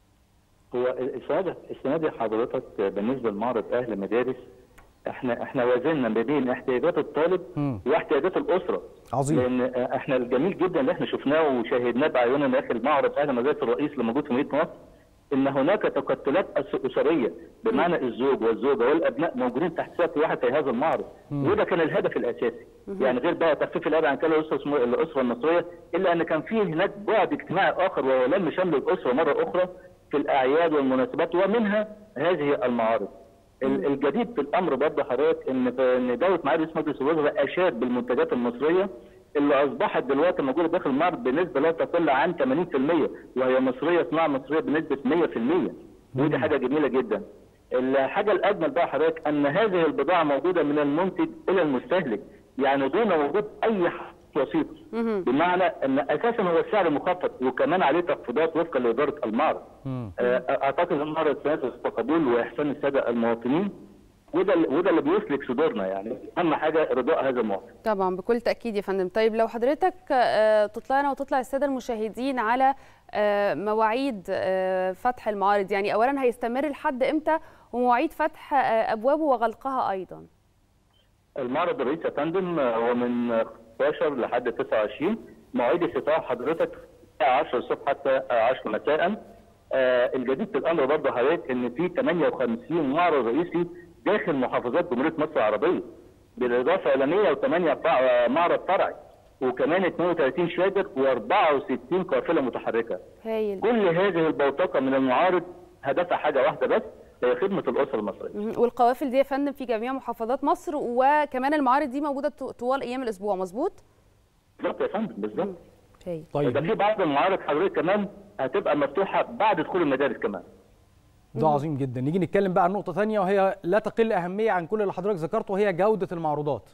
هو السنه دي السنه دي حضرتك بالنسبه لمعرض اهل المدارس احنا احنا وازننا ما بين احتياجات الطالب واحتياجات الاسره عظيم. لان احنا الجميل جدا اللي احنا شفناه وشاهدناه بعيوننا داخل معرض اهل مدارس الرئيس اللي موجود في مدينه مصر ان هناك تكتلات أس- اسريه بمعنى الزوج والزوجه والابناء موجودين تحت سقف واحد في هذا المعرض مم. وده كان الهدف الاساسي مهم. يعني غير بقى تخفيف الاب عن كلا الاسره اسمه- الاسره المصريه الا ان كان فيه هناك بعد اجتماعي اخر وهو لم شمل الاسره مره اخرى في الاعياد والمناسبات ومنها هذه المعارض ال- الجديد في الامر برضه حضرتك ان ان دوله معالي رئيس مجلس الوزراء اشاد بالمنتجات المصريه اللي اصبحت دلوقتي موجوده داخل المعرض بنسبه لا تقل عن 80% وهي مصريه صناعه مصريه بنسبه 100% ودي حاجه جميله جدا. الحاجه الاجمل بقى حضرتك ان هذه البضاعه موجوده من المنتج الى المستهلك يعني دون وجود اي حق وسيط بمعنى ان اساسا هو السعر مخفض وكمان عليه تخفيضات وفقا لاداره المعرض. آه، اعتقد ان المعرض سينافس قبول واحسان الساده المواطنين وده اللي- وده اللي بيسلك صدورنا يعني اهم حاجه رضاء هذا المواطن. طبعا بكل تاكيد يا فندم طيب لو حضرتك آه، تطلعنا وتطلع الساده المشاهدين على آه، مواعيد آه، فتح المعارض يعني اولا هيستمر لحد امتى ومواعيد فتح آه، ابوابه وغلقها ايضا المعرض الرئيسي يا فندم هو من 15 لحد 29 مواعيد استفتاح حضرتك الساعه 10 الصبح حتى 10 مساء آه، الجديد في الامر برضه حضرتك ان في 58 معرض رئيسي داخل محافظات جمهوريه مصر العربيه بالاضافه الى 108 فع- معرض فرعي وكمان 32 شادر و64 قافله متحركه هايل كل هذه البوتقه من المعارض هدفها حاجه واحده بس هي خدمه الاسره المصريه مهم. والقوافل دي يا فندم في جميع محافظات مصر وكمان المعارض دي موجوده ط- طوال ايام الاسبوع مظبوط بالظبط يا فندم بالظبط هايل طيب ده في بعض المعارض حضرتك كمان هتبقى مفتوحه بعد دخول المدارس كمان ده عظيم جدا نيجي نتكلم بقى عن نقطه ثانيه وهي لا تقل اهميه عن كل اللي حضرتك ذكرته وهي جوده المعروضات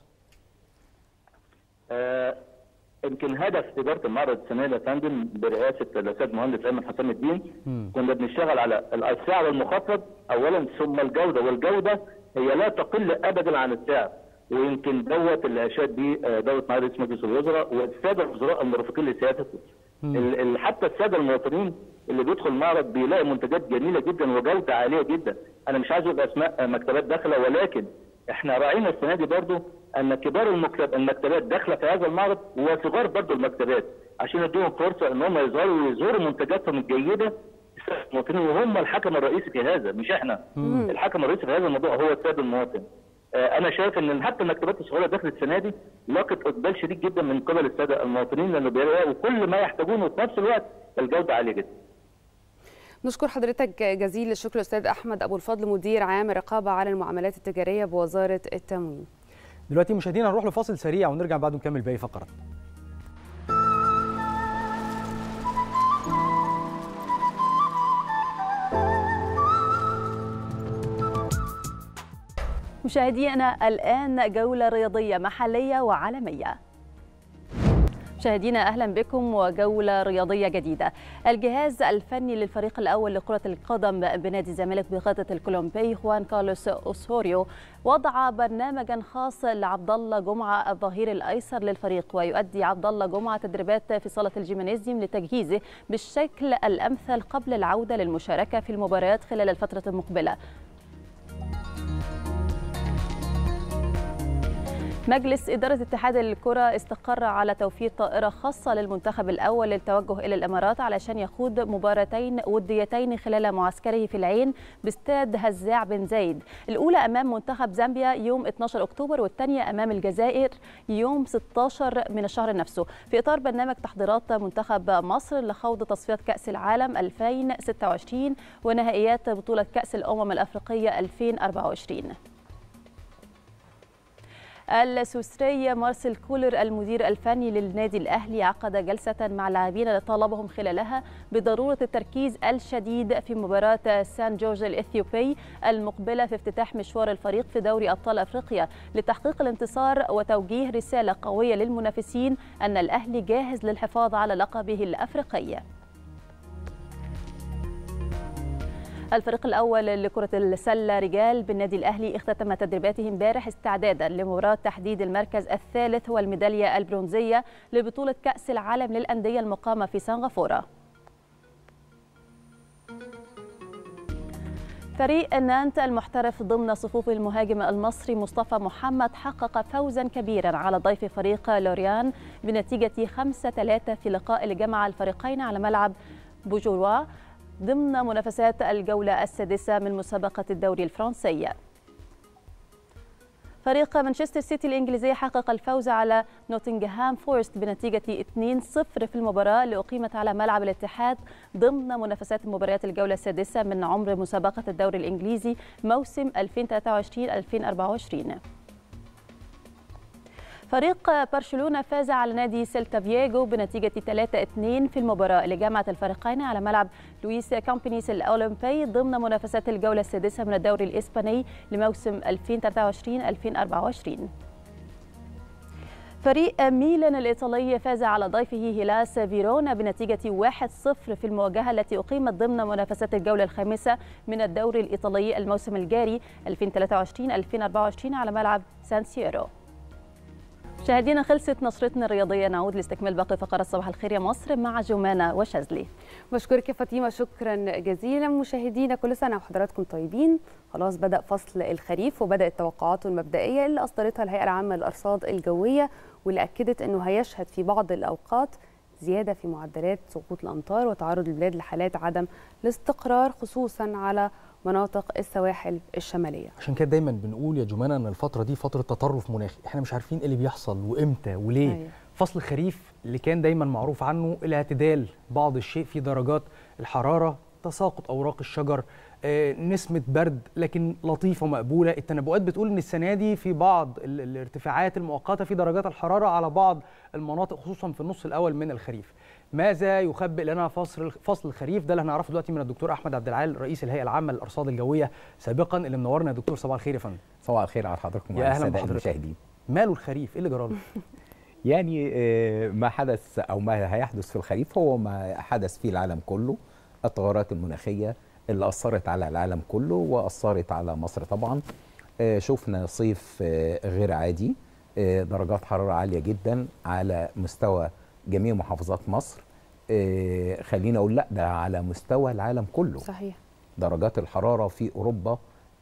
آه، يمكن هدف اداره المعرض السنه دي يا فندم برئاسه الاستاذ مهندس ايمن حسام الدين كنا بنشتغل على السعر المخفض اولا ثم الجوده والجوده هي لا تقل ابدا عن السعر ويمكن دوت اللي اشاد بيه آه، دوله معالي رئيس مجلس الوزراء والساده الوزراء المرافقين لسيادته ال- ال- حتى الساده المواطنين اللي بيدخل المعرض بيلاقي منتجات جميله جدا وجوده عاليه جدا انا مش عايز اقول اسماء آه، مكتبات داخله ولكن احنا راعينا السنه دي برضو ان كبار المكتب المكتبات داخله في هذا المعرض وصغار برضو المكتبات عشان نديهم فرصه ان هم يظهروا ويظهروا منتجاتهم الجيده للسادة المواطنين وهم الحكم الرئيسي في هذا مش احنا مم. الحكم الرئيسي في هذا الموضوع هو السيد المواطن آه، انا شايف ان حتى المكتبات الصغيره داخل السنه دي لاقت اقبال شديد جدا من قبل الساده المواطنين لانه بيلاقوا كل ما يحتاجونه وفي نفس الوقت الجوده عاليه جدا نشكر حضرتك جزيل الشكر استاذ احمد ابو الفضل مدير عام الرقابه على المعاملات التجاريه بوزاره التموين دلوقتي مشاهدينا هنروح لفاصل سريع ونرجع بعده نكمل باقي فقرات مشاهدينا الآن جولة رياضية محلية وعالمية مشاهدينا اهلا بكم وجوله رياضيه جديده. الجهاز الفني للفريق الاول لكره القدم بنادي الزمالك بقياده الكولومبي خوان كارلوس اوسوريو وضع برنامجا خاص لعبد الله جمعه الظهير الايسر للفريق ويؤدي عبد الله جمعه تدريبات في صاله الجيمنازيوم لتجهيزه بالشكل الامثل قبل العوده للمشاركه في المباريات خلال الفتره المقبله. مجلس إدارة اتحاد الكرة استقر على توفير طائرة خاصة للمنتخب الأول للتوجه إلى الإمارات علشان يخوض مباراتين وديتين خلال معسكره في العين باستاد هزاع بن زايد الأولى أمام منتخب زامبيا يوم 12 أكتوبر والثانية أمام الجزائر يوم 16 من الشهر نفسه في إطار برنامج تحضيرات منتخب مصر لخوض تصفيات كأس العالم 2026 ونهائيات بطولة كأس الأمم الأفريقية 2024 السويسري مارسيل كولر المدير الفني للنادي الاهلي عقد جلسه مع اللاعبين طالبهم خلالها بضروره التركيز الشديد في مباراه سان جورج الاثيوبي المقبله في افتتاح مشوار الفريق في دوري ابطال افريقيا لتحقيق الانتصار وتوجيه رساله قويه للمنافسين ان الاهلي جاهز للحفاظ على لقبه الافريقي الفريق الأول لكرة السلة رجال بالنادي الأهلي اختتم تدريباته امبارح استعدادا لمباراة تحديد المركز الثالث والميدالية البرونزية لبطولة كأس العالم للأندية المقامة في سنغافورة. فريق نانت المحترف ضمن صفوف المهاجم المصري مصطفى محمد حقق فوزا كبيرا على ضيف فريق لوريان بنتيجة 5-3 في لقاء اللي جمع الفريقين على ملعب بوجوروا ضمن منافسات الجولة السادسة من مسابقة الدوري الفرنسي فريق مانشستر سيتي الإنجليزي حقق الفوز على نوتنغهام فورست بنتيجة 2-0 في المباراة اللي أقيمت على ملعب الاتحاد ضمن منافسات مباريات الجولة السادسة من عمر مسابقة الدوري الإنجليزي موسم 2023-2024 فريق برشلونة فاز على نادي سيلتا فييغو بنتيجة 3-2 في المباراة اللي جمعت الفريقين على ملعب لويس كامبينيس الأولمبي ضمن منافسات الجولة السادسة من الدوري الإسباني لموسم 2023-2024 فريق ميلان الإيطالي فاز على ضيفه هيلاس فيرونا بنتيجة 1-0 في المواجهة التي أقيمت ضمن منافسات الجولة الخامسة من الدوري الإيطالي الموسم الجاري 2023-2024 على ملعب سان سيرو مشاهدينا خلصت نشرتنا الرياضية نعود لاستكمال باقي فقرات صباح الخير يا مصر مع جمانة وشاذلي بشكرك يا فاطمة شكرا جزيلا مشاهدينا كل سنة وحضراتكم طيبين خلاص بدأ فصل الخريف وبدأت التوقعات المبدئية اللي أصدرتها الهيئة العامة للأرصاد الجوية واللي أكدت أنه هيشهد في بعض الأوقات زيادة في معدلات سقوط الأمطار وتعرض البلاد لحالات عدم الاستقرار خصوصا على مناطق السواحل الشماليه عشان كده دايما بنقول يا جمانه ان الفتره دي فتره تطرف مناخي احنا مش عارفين ايه اللي بيحصل وامتى وليه أيوة. فصل الخريف اللي كان دايما معروف عنه الاعتدال بعض الشيء في درجات الحراره تساقط اوراق الشجر آه، نسمه برد لكن لطيفه ومقبوله التنبؤات بتقول ان السنه دي في بعض الارتفاعات المؤقته في درجات الحراره على بعض المناطق خصوصا في النص الاول من الخريف ماذا يخبئ لنا فصل فصل الخريف ده اللي هنعرفه دلوقتي من الدكتور احمد عبد العال رئيس الهيئه العامه للارصاد الجويه سابقا اللي منورنا يا دكتور صباح الخير يا فندم صباح الخير على حضراتكم يا اهلا بحضرتك المشاهدين ماله الخريف ايه اللي جرى له يعني ما حدث او ما هيحدث في الخريف هو ما حدث في العالم كله التغيرات المناخيه اللي اثرت على العالم كله واثرت على مصر طبعا شفنا صيف غير عادي درجات حراره عاليه جدا على مستوى جميع محافظات مصر آه خلينا اقول لا ده على مستوى العالم كله صحيح درجات الحراره في اوروبا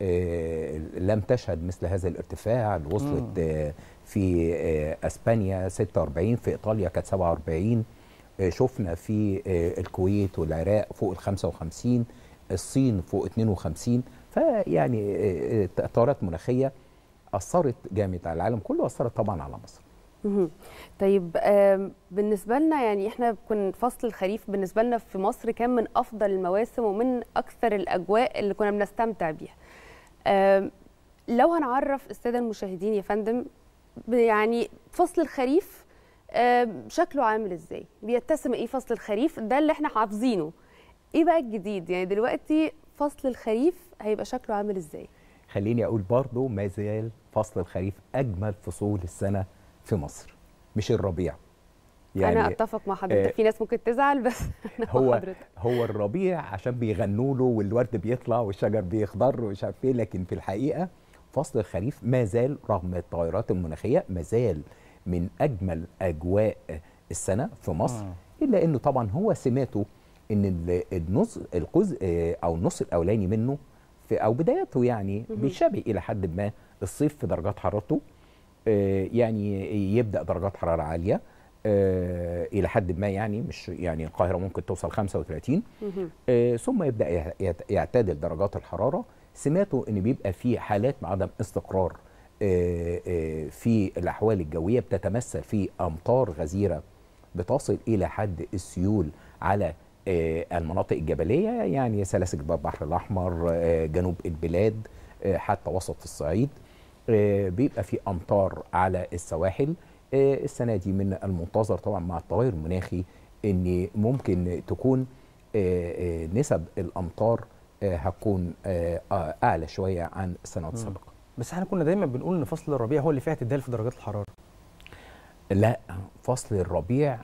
آه لم تشهد مثل هذا الارتفاع وصلت آه في آه اسبانيا 46 في ايطاليا كانت 47 آه شفنا في آه الكويت والعراق فوق ال 55 الصين فوق 52 فيعني آه تغيرات مناخيه اثرت جامد على العالم كله واثرت طبعا على مصر طيب بالنسبه لنا يعني احنا كنا فصل الخريف بالنسبه لنا في مصر كان من افضل المواسم ومن اكثر الاجواء اللي كنا بنستمتع بيها لو هنعرف الساده المشاهدين يا فندم يعني فصل الخريف شكله عامل ازاي بيتسم ايه فصل الخريف ده اللي احنا حافظينه ايه بقى الجديد يعني دلوقتي فصل الخريف هيبقى شكله عامل ازاي خليني اقول برضو ما زال فصل الخريف اجمل فصول السنه في مصر مش الربيع يعني انا اتفق مع حضرتك آه، في ناس ممكن تزعل بس أنا مع هو حضرتك. هو الربيع عشان بيغنوا له والورد بيطلع والشجر بيخضر ومش عارف ايه لكن في الحقيقه فصل الخريف ما زال رغم التغيرات المناخيه ما زال من اجمل اجواء السنه في مصر الا انه طبعا هو سماته ان ال- النص الجزء او النص الاولاني منه في او بدايته يعني مهم. بيشابه الى حد ما الصيف في درجات حرارته آه، يعني يبدا درجات حراره عاليه آه، الى حد ما يعني مش يعني القاهره ممكن توصل 35 آه، ثم يبدا يع- يت- يعتدل درجات الحراره سماته ان بيبقى في حالات من عدم استقرار آه، آه، في الاحوال الجويه بتتمثل في امطار غزيره بتصل الى حد السيول على آه، المناطق الجبليه يعني سلاسل جبال البحر الاحمر آه، جنوب البلاد آه، حتى وسط الصعيد آه، بيبقى في امطار على السواحل آه، السنه دي من المنتظر طبعا مع التغير المناخي ان ممكن تكون آه، آه، نسب الامطار آه، هتكون آه، آه، اعلى شويه عن السنوات مم. السابقه بس احنا كنا دايما بنقول ان فصل الربيع هو اللي فيه اعتدال في درجات الحراره لا فصل الربيع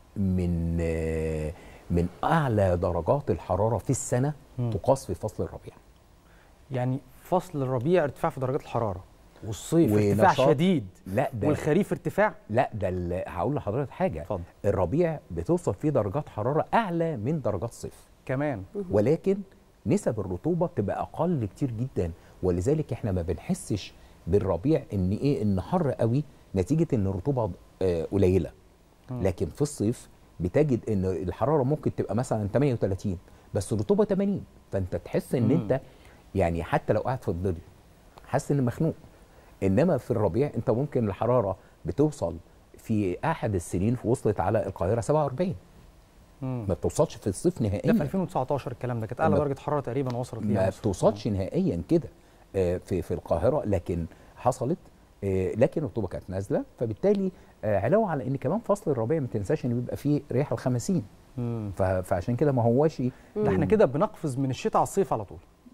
من آه، من اعلى درجات الحراره في السنه مم. تقاس في فصل الربيع يعني فصل الربيع ارتفاع في درجات الحراره والصيف ونشاط- ارتفاع شديد لا ده والخريف ارتفاع لا ده ال- هقول لحضرتك حاجه اتفضل. الربيع بتوصل فيه درجات حراره اعلى من درجات الصيف كمان ولكن نسب الرطوبه بتبقى اقل كتير جدا ولذلك احنا ما بنحسش بالربيع ان ايه ان حر قوي نتيجه ان الرطوبه آه، قليله مم. لكن في الصيف بتجد ان الحراره ممكن تبقى مثلا 38 بس الرطوبه 80 فانت تحس ان مم. انت يعني حتى لو قاعد في الظل حاسس ان مخنوق انما في الربيع انت ممكن الحراره بتوصل في احد السنين وصلت على القاهره 47 مم. ما بتوصلش في الصيف ده نهائيا في 2019 الكلام ده كانت اعلى ما- درجه حراره تقريبا وصلت ليها ما مصر. بتوصلش نهائيا كده آه، في في القاهره لكن حصلت آه، لكن الرطوبه كانت نازله فبالتالي آه، علاوه على ان كمان فصل الربيع ما تنساش ان بيبقى فيه رياح الخمسين مم. ف- فعشان كده ما هوش ده احنا كده بنقفز من الشتاء على الصيف على طول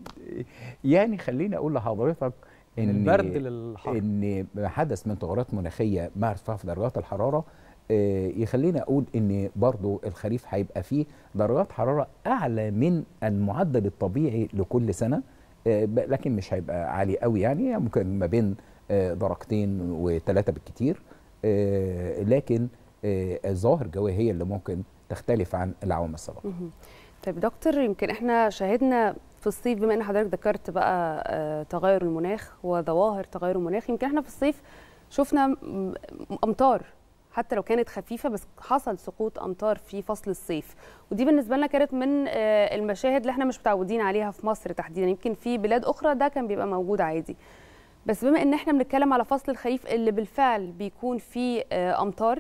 يعني خليني اقول لحضرتك ان من البرد للحر. ان ما حدث من تغيرات مناخيه مع ارتفاع في درجات الحراره آه، يخليني اقول ان برضو الخريف هيبقى فيه درجات حراره اعلى من المعدل الطبيعي لكل سنه آه، ب- لكن مش هيبقى عالي قوي يعني ممكن ما بين آه، درجتين وثلاثه بالكتير آه، لكن آه، الظواهر الجويه هي اللي ممكن تختلف عن العوامل السابقه مهم. طيب دكتور يمكن احنا شاهدنا في الصيف بما ان حضرتك ذكرت بقى آه، تغير المناخ وظواهر تغير المناخ يمكن احنا في الصيف شفنا م- امطار حتى لو كانت خفيفه بس حصل سقوط امطار في فصل الصيف ودي بالنسبه لنا كانت من آه، المشاهد اللي احنا مش متعودين عليها في مصر تحديدا يمكن في بلاد اخرى ده كان بيبقى موجود عادي بس بما ان احنا بنتكلم على فصل الخريف اللي بالفعل بيكون فيه آه، امطار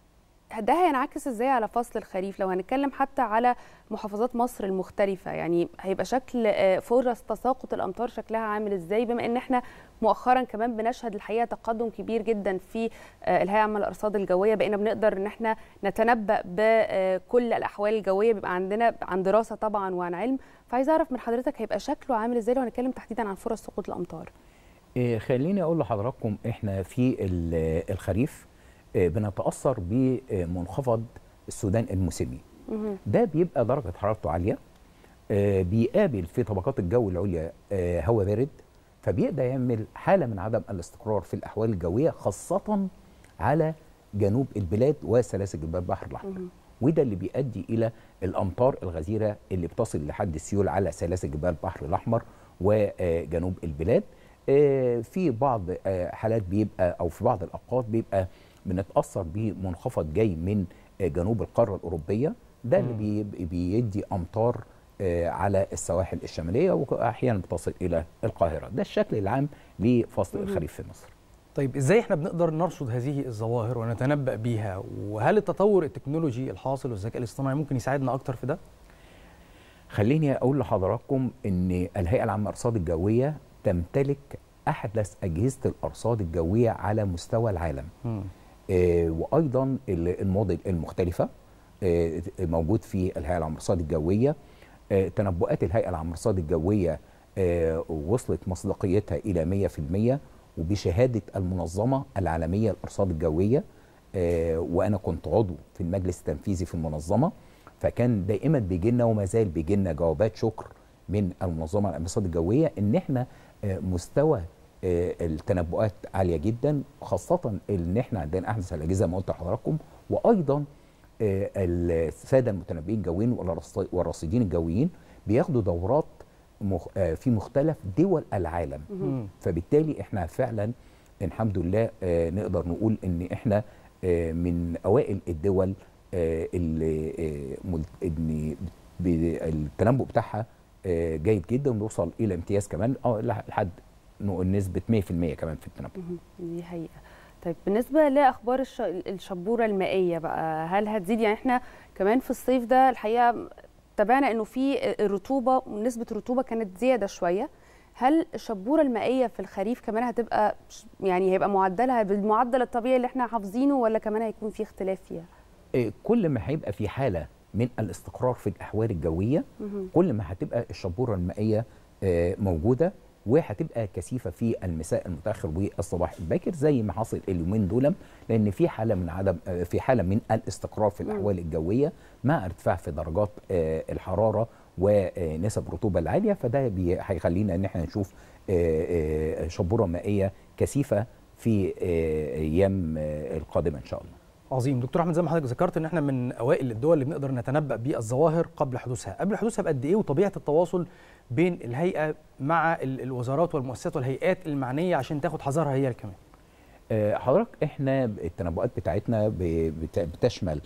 ده هينعكس ازاي على فصل الخريف لو هنتكلم حتى على محافظات مصر المختلفة يعني هيبقى شكل آه، فرص تساقط الأمطار شكلها عامل ازاي بما ان احنا مؤخرا كمان بنشهد الحقيقة تقدم كبير جدا في آه، الهيئة العامة للأرصاد الجوية بقينا بنقدر ان احنا نتنبأ بكل الأحوال الجوية بيبقى عندنا عن دراسة طبعا وعن علم فعايزة أعرف من حضرتك هيبقى شكله عامل ازاي لو هنتكلم تحديدا عن فرص سقوط الأمطار إيه، خليني اقول لحضراتكم احنا في ال- الخريف إيه، بنتاثر بمنخفض السودان الموسمي ده بيبقى درجه حرارته عاليه آه، بيقابل في طبقات الجو العليا آه، هواء بارد فبيقدر يعمل حاله من عدم الاستقرار في الاحوال الجويه خاصه على جنوب البلاد وسلاسل جبال البحر الاحمر وده اللي بيؤدي الى الامطار الغزيره اللي بتصل لحد السيول على سلاسل جبال البحر الاحمر وجنوب البلاد آه، في بعض آه، حالات بيبقى او في بعض الاوقات بيبقى بنتاثر بمنخفض جاي من آه، جنوب القاره الاوروبيه ده اللي بي- بيدي امطار آه، على السواحل الشماليه واحيانا بتصل الى القاهره ده الشكل العام لفصل مم. الخريف في مصر طيب ازاي احنا بنقدر نرصد هذه الظواهر ونتنبأ بيها وهل التطور التكنولوجي الحاصل والذكاء الاصطناعي ممكن يساعدنا اكتر في ده؟ خليني اقول لحضراتكم ان الهيئه العامه للارصاد الجويه تمتلك احدث اجهزه الارصاد الجويه على مستوى العالم آه، وايضا ال- الموديل المختلفه آه، موجود في الهيئه العامه للارصاد الجويه آه، تنبؤات الهيئه العامه للارصاد الجويه آه، وصلت مصداقيتها الى 100% وبشهاده المنظمه العالميه للارصاد الجويه آه، وانا كنت عضو في المجلس التنفيذي في المنظمه فكان دائما بيجي لنا وما زال بيجي لنا جوابات شكر من المنظمه للارصاد الجويه ان احنا آه، مستوى آه، التنبؤات عاليه جدا خاصه ان احنا عندنا احدث الاجهزه ما قلت لحضراتكم وايضا آه، الساده المتنبئين الجويين والرص- والراصدين الجويين بياخدوا دورات مخ... آه، في مختلف دول العالم مم. فبالتالي احنا فعلا الحمد لله آه، نقدر نقول ان احنا آه، من اوائل الدول آه، اللي آه، مل- ان ب- التنبؤ بتاعها آه، جيد جدا وبيوصل الى امتياز كمان اه لح- لحد نقول نسبه 100% كمان في التنبؤ مهم. دي حقيقة طيب بالنسبة لأخبار الش... الشبورة المائية بقى هل هتزيد يعني احنا كمان في الصيف ده الحقيقة تابعنا انه في الرطوبة نسبة الرطوبة كانت زيادة شوية هل الشبورة المائية في الخريف كمان هتبقى ش- يعني هيبقى معدلها بالمعدل الطبيعي اللي احنا حافظينه ولا كمان هيكون في اختلاف فيها؟ آه، كل ما هيبقى في حاله من الاستقرار في الاحوال الجويه مهم. كل ما هتبقى الشبوره المائيه آه، موجوده وهتبقى كثيفه في المساء المتاخر والصباح الباكر زي ما حصل اليومين دول لان في حاله من عدم آه، في حاله من الاستقرار في الاحوال الجويه مع ارتفاع في درجات آه، الحراره ونسب الرطوبه العاليه فده بي- هيخلينا ان احنا نشوف آه، آه، شبوره مائيه كثيفه في آه، ايام آه، القادمه ان شاء الله عظيم دكتور احمد زي ما حضرتك ذكرت ان احنا من اوائل الدول اللي بنقدر نتنبأ بالظواهر قبل حدوثها قبل حدوثها بقد ايه وطبيعه التواصل بين الهيئه مع ال- الوزارات والمؤسسات والهيئات المعنيه عشان تاخد حذرها هي كمان آه، حضرتك احنا التنبؤات بتاعتنا ب- بت- بتشمل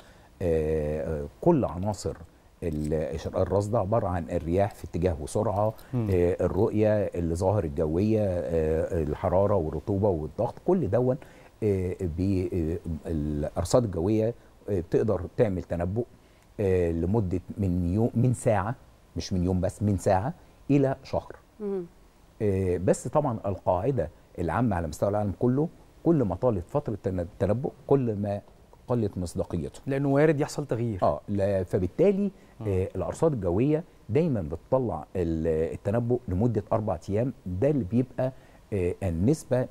آه، آه، كل عناصر ال- الرصد عباره عن الرياح في اتجاه وسرعه مم. آه، الرؤيه الظواهر الجويه آه، الحراره والرطوبه والضغط كل دون آه، بي- آه، الارصاد الجويه آه، بتقدر تعمل تنبؤ آه، لمده من يوم من ساعه مش من يوم بس من ساعه الى شهر مهم. آه، بس طبعا القاعده العامه على مستوى العالم كله كل ما طالت فتره التن- التنبؤ كل ما قلت مصداقيته لانه وارد يحصل تغيير اه لا فبالتالي آه الارصاد الجويه دايما بتطلع ال- التنبؤ لمده اربع ايام ده اللي بيبقى آه النسبه 100%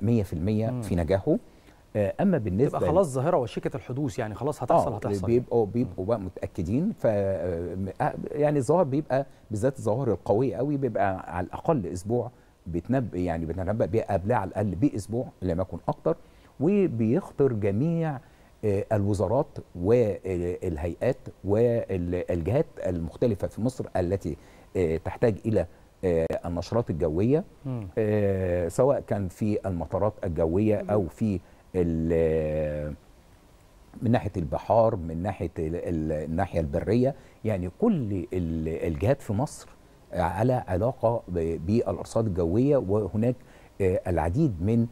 في نجاحه آه اما بالنسبه تبقى خلاص ظاهره وشيكه الحدوث يعني خلاص هتحصل آه هتحصل بيبقوا بيبقوا بقى متاكدين ف آه، يعني الظواهر بيبقى بالذات الظواهر القويه قوي بيبقى على الاقل اسبوع بتنبأ يعني بنتنبأ بيها قبلها على الاقل باسبوع لم يكن اكتر وبيخطر جميع آه، الوزارات والهيئات والجهات المختلفه في مصر التي آه، تحتاج الى آه، النشرات الجويه مم. آه، سواء كان في المطارات الجويه او في ال- من ناحيه البحار من ناحيه ال- ال- الناحيه البريه يعني كل ال- الجهات في مصر على علاقه ب- بالارصاد الجويه وهناك آه، العديد من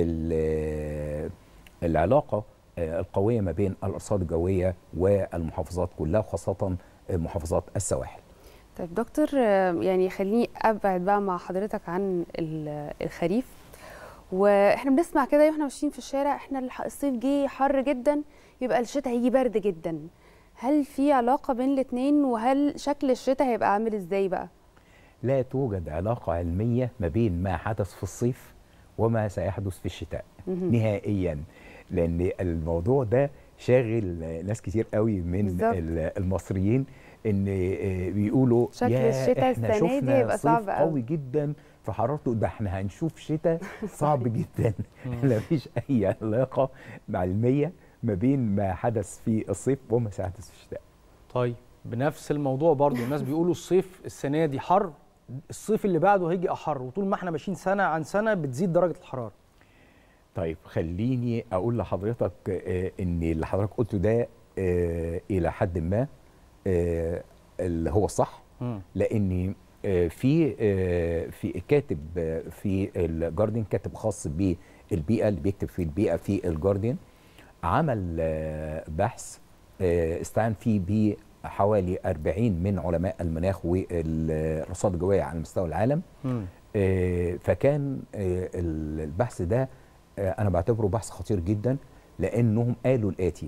ال- العلاقه آه، القويه ما بين الارصاد الجويه والمحافظات كلها وخاصه محافظات السواحل طيب دكتور آه، يعني خليني ابعد بقى مع حضرتك عن ال- الخريف واحنا بنسمع كده واحنا ماشيين في الشارع احنا الح- الصيف جه حر جدا يبقى الشتاء هيجي برد جدا هل في علاقه بين الاثنين وهل شكل الشتاء هيبقى عامل ازاي بقى لا توجد علاقة علمية ما بين ما حدث في الصيف وما سيحدث في الشتاء مهم. نهائيا لأن الموضوع ده شاغل ناس كتير قوي من بالظبط. ال- المصريين ان آه، بيقولوا شكل يا الشتاء احنا السنة دي شفنا هيبقى صيف صعب قوي. قوي جدا في حرارته ده احنا هنشوف شتاء صعب جدا لا فيش اي علاقة علمية ما بين ما حدث في الصيف وما سيحدث في الشتاء طيب بنفس الموضوع برضو الناس بيقولوا الصيف السنه دي حر الصيف اللي بعده هيجي احر وطول ما احنا ماشيين سنه عن سنه بتزيد درجه الحراره طيب خليني اقول لحضرتك آه، ان اللي حضرتك قلته ده آه، الى حد ما آه، اللي هو الصح مم. لان آه، في آه، في كاتب آه، في الجارديان كاتب خاص بالبيئه اللي بيكتب في البيئه في الجارديان عمل آه، بحث آه، استعان فيه بحوالي 40 من علماء المناخ والرصاد الجويه على مستوى العالم مم. آه، فكان آه، البحث ده آه، انا بعتبره بحث خطير جدا لانهم قالوا الاتي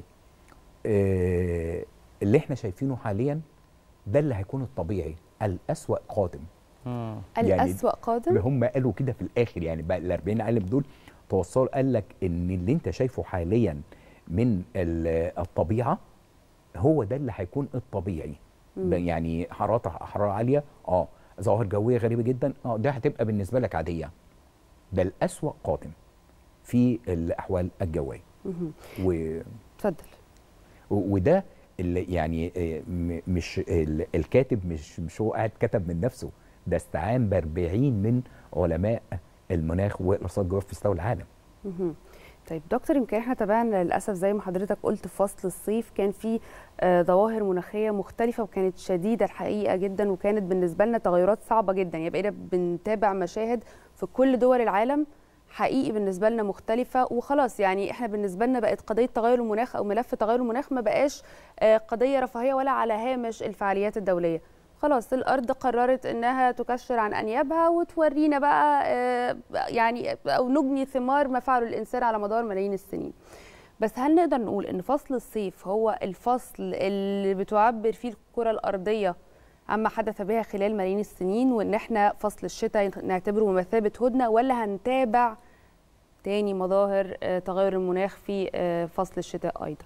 آه، اللي احنا شايفينه حاليا ده اللي هيكون الطبيعي الاسوا قادم الأسوأ قادم هم قالوا كده في الاخر يعني بقى ال 40 عالم دول توصلوا قال لك ان اللي انت شايفه حاليا من ال- الطبيعه هو ده اللي هيكون الطبيعي مم. يعني حراره حراره عاليه اه ظواهر جويه غريبه جدا اه ده هتبقى بالنسبه لك عاديه ده الاسوأ قادم في الاحوال الجويه مهم. و اتفضل و- وده اللي يعني آه، م- مش ال- الكاتب مش مش هو قاعد كتب من نفسه ده استعان ب 40 من علماء المناخ والارصاد الجويه في مستوى العالم مهم. طيب دكتور يمكن احنا تابعنا للاسف زي ما حضرتك قلت في فصل الصيف كان في آه، ظواهر مناخيه مختلفه وكانت شديده الحقيقه جدا وكانت بالنسبه لنا تغيرات صعبه جدا يعني بقينا بنتابع مشاهد في كل دول العالم حقيقي بالنسبه لنا مختلفه وخلاص يعني احنا بالنسبه لنا بقت قضيه تغير المناخ او ملف تغير المناخ ما بقاش آه، قضيه رفاهيه ولا على هامش الفعاليات الدوليه خلاص الارض قررت انها تكشر عن انيابها وتورينا بقى آه، يعني او نجني ثمار ما فعله الانسان على مدار ملايين السنين بس هل نقدر نقول ان فصل الصيف هو الفصل اللي بتعبر فيه الكره الارضيه عما حدث بها خلال ملايين السنين وان احنا فصل الشتاء نعتبره بمثابه هدنه ولا هنتابع تاني مظاهر آه، تغير المناخ في آه، فصل الشتاء ايضا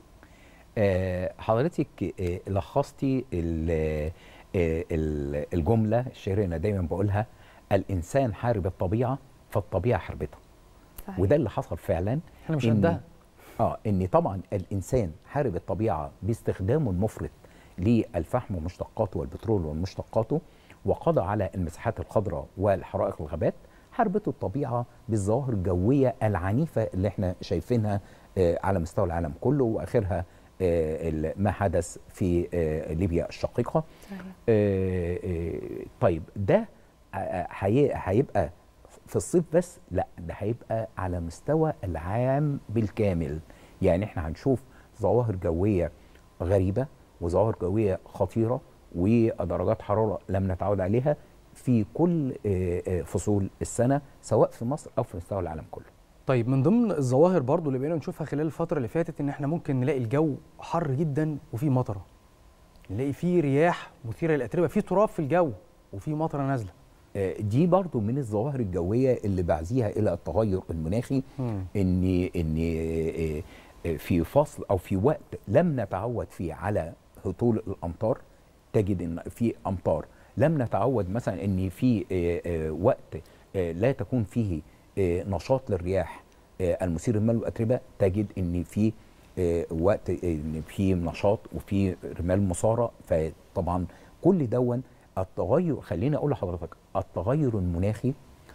آه، حضرتك آه، لخصتي ال- آه، ال- الجمله الشهيره انا دايما بقولها الانسان حارب الطبيعه فالطبيعه حاربته صحيح. وده اللي حصل فعلا احنا مش إن- قدها. اه ان طبعا الانسان حارب الطبيعه باستخدامه المفرط للفحم ومشتقاته والبترول ومشتقاته وقضى على المساحات الخضراء والحرائق الغابات حاربته الطبيعه بالظواهر الجويه العنيفه اللي احنا شايفينها آه، على مستوى العالم كله واخرها آه، ال- ما حدث في آه، ليبيا الشقيقه آه، آه، طيب ده آه، هي- هيبقى في الصيف بس لا ده هيبقى على مستوى العام بالكامل يعني احنا هنشوف ظواهر جويه غريبه وظواهر جويه خطيره ودرجات حراره لم نتعود عليها في كل آه، آه، فصول السنه سواء في مصر او في مستوى العالم كله طيب من ضمن الظواهر برضو اللي بقينا نشوفها خلال الفترة اللي فاتت ان احنا ممكن نلاقي الجو حر جدا وفي مطرة نلاقي فيه رياح مثيرة للأتربة في تراب في الجو وفي مطرة نازلة آه، دي برضو من الظواهر الجويه اللي بعزيها الى التغير المناخي مم. ان ان آه، آه، في فصل او في وقت لم نتعود فيه على هطول الامطار تجد ان في امطار لم نتعود مثلا ان في آه، آه، وقت آه، لا تكون فيه آه، نشاط للرياح آه، المثير للمال والاتربه تجد ان في آه، وقت آه، ان في نشاط وفي رمال مصاره فطبعا كل دون التغير خليني اقول لحضرتك التغير المناخي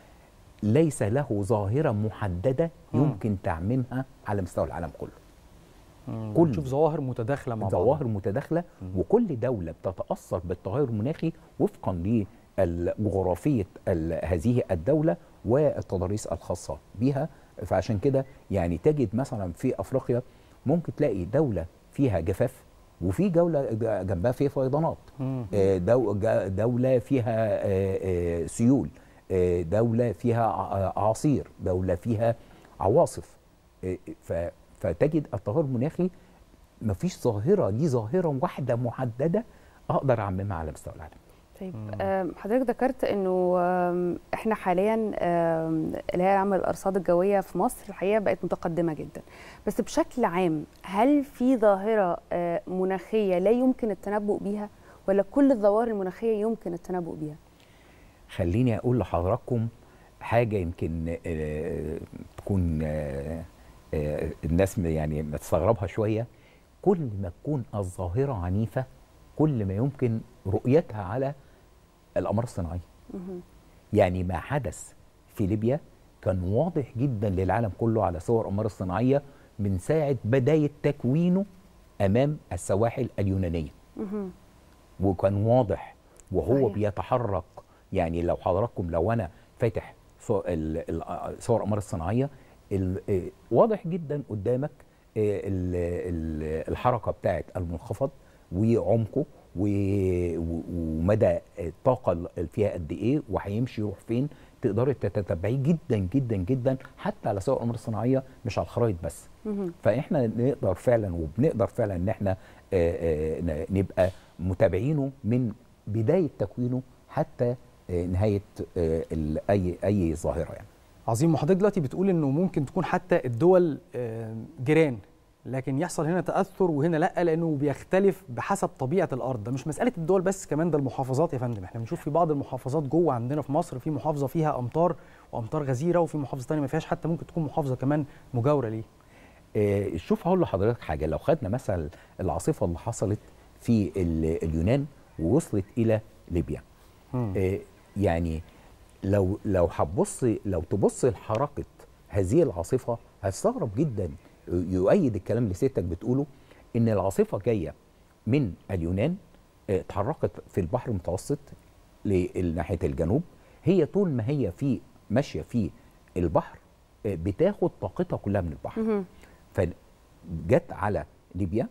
ليس له ظاهره محدده مم. يمكن تعميمها على مستوى العالم كله كل نشوف ظواهر متداخلة مع بعض ظواهر متداخله وكل دوله بتتاثر بالتغير المناخي وفقا لجغرافيه ال- هذه الدوله والتضاريس الخاصه بها فعشان كده يعني تجد مثلا في افريقيا ممكن تلاقي دوله فيها جفاف وفي دوله ج- جنبها فيها فيضانات مم. آه، دو- جا- دوله فيها آه، آه، سيول آه، دوله فيها ع- اعاصير دوله فيها عواصف آه، ف- فتجد التغير المناخي مفيش ظاهره دي ظاهره واحده محدده اقدر اعممها على مستوى العالم طيب آم، حضرتك ذكرت انه آم، احنا حاليا آم، الهيئه العامه للارصاد الجويه في مصر الحقيقه بقت متقدمه جدا بس بشكل عام هل في ظاهره آه، مناخيه لا يمكن التنبؤ بيها ولا كل الظواهر المناخيه يمكن التنبؤ بيها خليني اقول لحضراتكم حاجه يمكن آه، تكون آه، آه، الناس م- يعني ما تستغربها شويه كل ما تكون الظاهره عنيفه كل ما يمكن رؤيتها على الاقمار الصناعيه يعني ما حدث في ليبيا كان واضح جدا للعالم كله على صور الأقمار الصناعية من ساعة بداية تكوينه أمام السواحل اليونانية وكان واضح وهو صحيح. صحيح. بيتحرك يعني لو حضراتكم لو أنا فاتح صو- ال- ال- صور الأقمار الصناعية ال- آه، واضح جدا قدامك آه، ال- ال- الحركة بتاعت المنخفض وعمقه و- و- ومدى الطاقة اللي فيها قد إيه وهيمشي يروح فين تقدري تتتبعيه جدا جدا جدا حتى على صور الأقمار الصناعية مش على الخرائط بس فاحنا نقدر فعلا وبنقدر فعلا ان احنا آه، آه، ن- نبقى متابعينه من بدايه تكوينه حتى نهايه اي اي ظاهره يعني عظيم وحضرتك دلوقتي بتقول انه ممكن تكون حتى الدول جيران لكن يحصل هنا تاثر وهنا لا لانه بيختلف بحسب طبيعه الارض ده مش مساله الدول بس كمان ده المحافظات يا فندم احنا بنشوف في بعض المحافظات جوه عندنا في مصر في محافظه فيها امطار وامطار غزيره وفي محافظه ثانيه ما فيهاش حتى ممكن تكون محافظه كمان مجاوره ليه آه شوف هقول لحضرتك حاجه لو خدنا مثلا العاصفه اللي حصلت في اليونان ووصلت الى ليبيا آه يعني لو لو هتبص لو تبص لحركه هذه العاصفه هتستغرب جدا يؤيد الكلام اللي سيادتك بتقوله ان العاصفه جايه من اليونان اتحركت في البحر المتوسط لناحيه الجنوب هي طول ما هي في ماشيه في البحر بتاخد طاقتها كلها من البحر فجت على ليبيا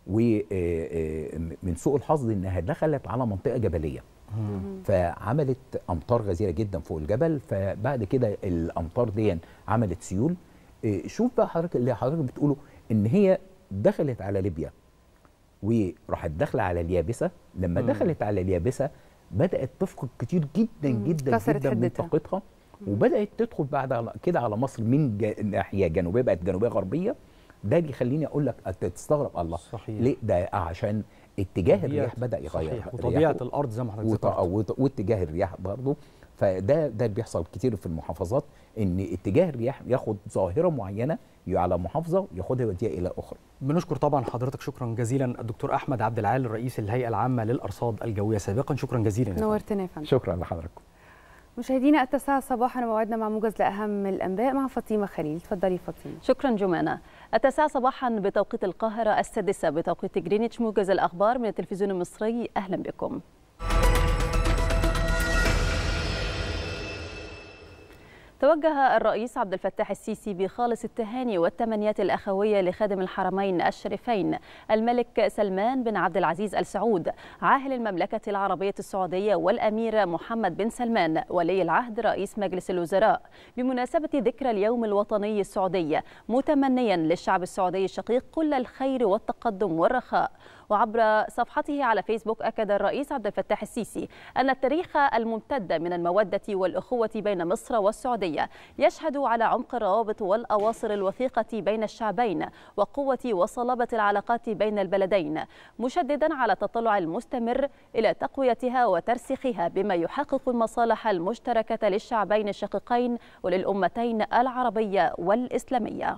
ومن سوء الحظ انها دخلت على منطقه جبليه فعملت امطار غزيره جدا فوق الجبل فبعد كده الامطار دي عملت سيول شوف بقى حضرتك اللي حضرتك بتقوله ان هي دخلت على ليبيا وراحت داخله على اليابسه لما مم. دخلت على اليابسه بدات تفقد كتير جدا جدا جدا من طاقتها وبدات تدخل بعد كده على مصر من جا... ناحيه جنوبيه بقت جنوبيه غربيه ده اللي يخليني اقول لك تستغرب الله صحيح. ليه ده عشان اتجاه الرياح بدا يغير صحيح وطبيعه الارض زي ما حضرتك ذكرت واتجاه الرياح برضه فده ده اللي بيحصل كتير في المحافظات ان اتجاه الرياح ياخد ظاهره معينه على محافظه ياخدها يوديها الى اخرى. بنشكر طبعا حضرتك شكرا جزيلا الدكتور احمد عبد العال رئيس الهيئه العامه للارصاد الجويه سابقا شكرا جزيلا نورتنا يا فندم شكرا لحضراتكم. مشاهدينا التاسعة صباحا موعدنا مع موجز لأهم الأنباء مع فاطمة خليل تفضلي فاطمة شكرا جمانة التاسعة صباحا بتوقيت القاهرة السادسة بتوقيت جرينتش موجز الأخبار من التلفزيون المصري أهلا بكم توجه الرئيس عبد الفتاح السيسي بخالص التهاني والتمنيات الأخوية لخادم الحرمين الشريفين الملك سلمان بن عبد العزيز ال سعود عاهل المملكة العربية السعودية والأمير محمد بن سلمان ولي العهد رئيس مجلس الوزراء بمناسبة ذكرى اليوم الوطني السعودي متمنيا للشعب السعودي الشقيق كل الخير والتقدم والرخاء وعبر صفحته على فيسبوك أكد الرئيس عبد الفتاح السيسي أن التاريخ الممتد من المودة والأخوة بين مصر والسعودية يشهد على عمق الروابط والأواصر الوثيقة بين الشعبين وقوة وصلابة العلاقات بين البلدين مشددا على التطلع المستمر إلى تقويتها وترسيخها بما يحقق المصالح المشتركة للشعبين الشقيقين وللأمتين العربية والإسلامية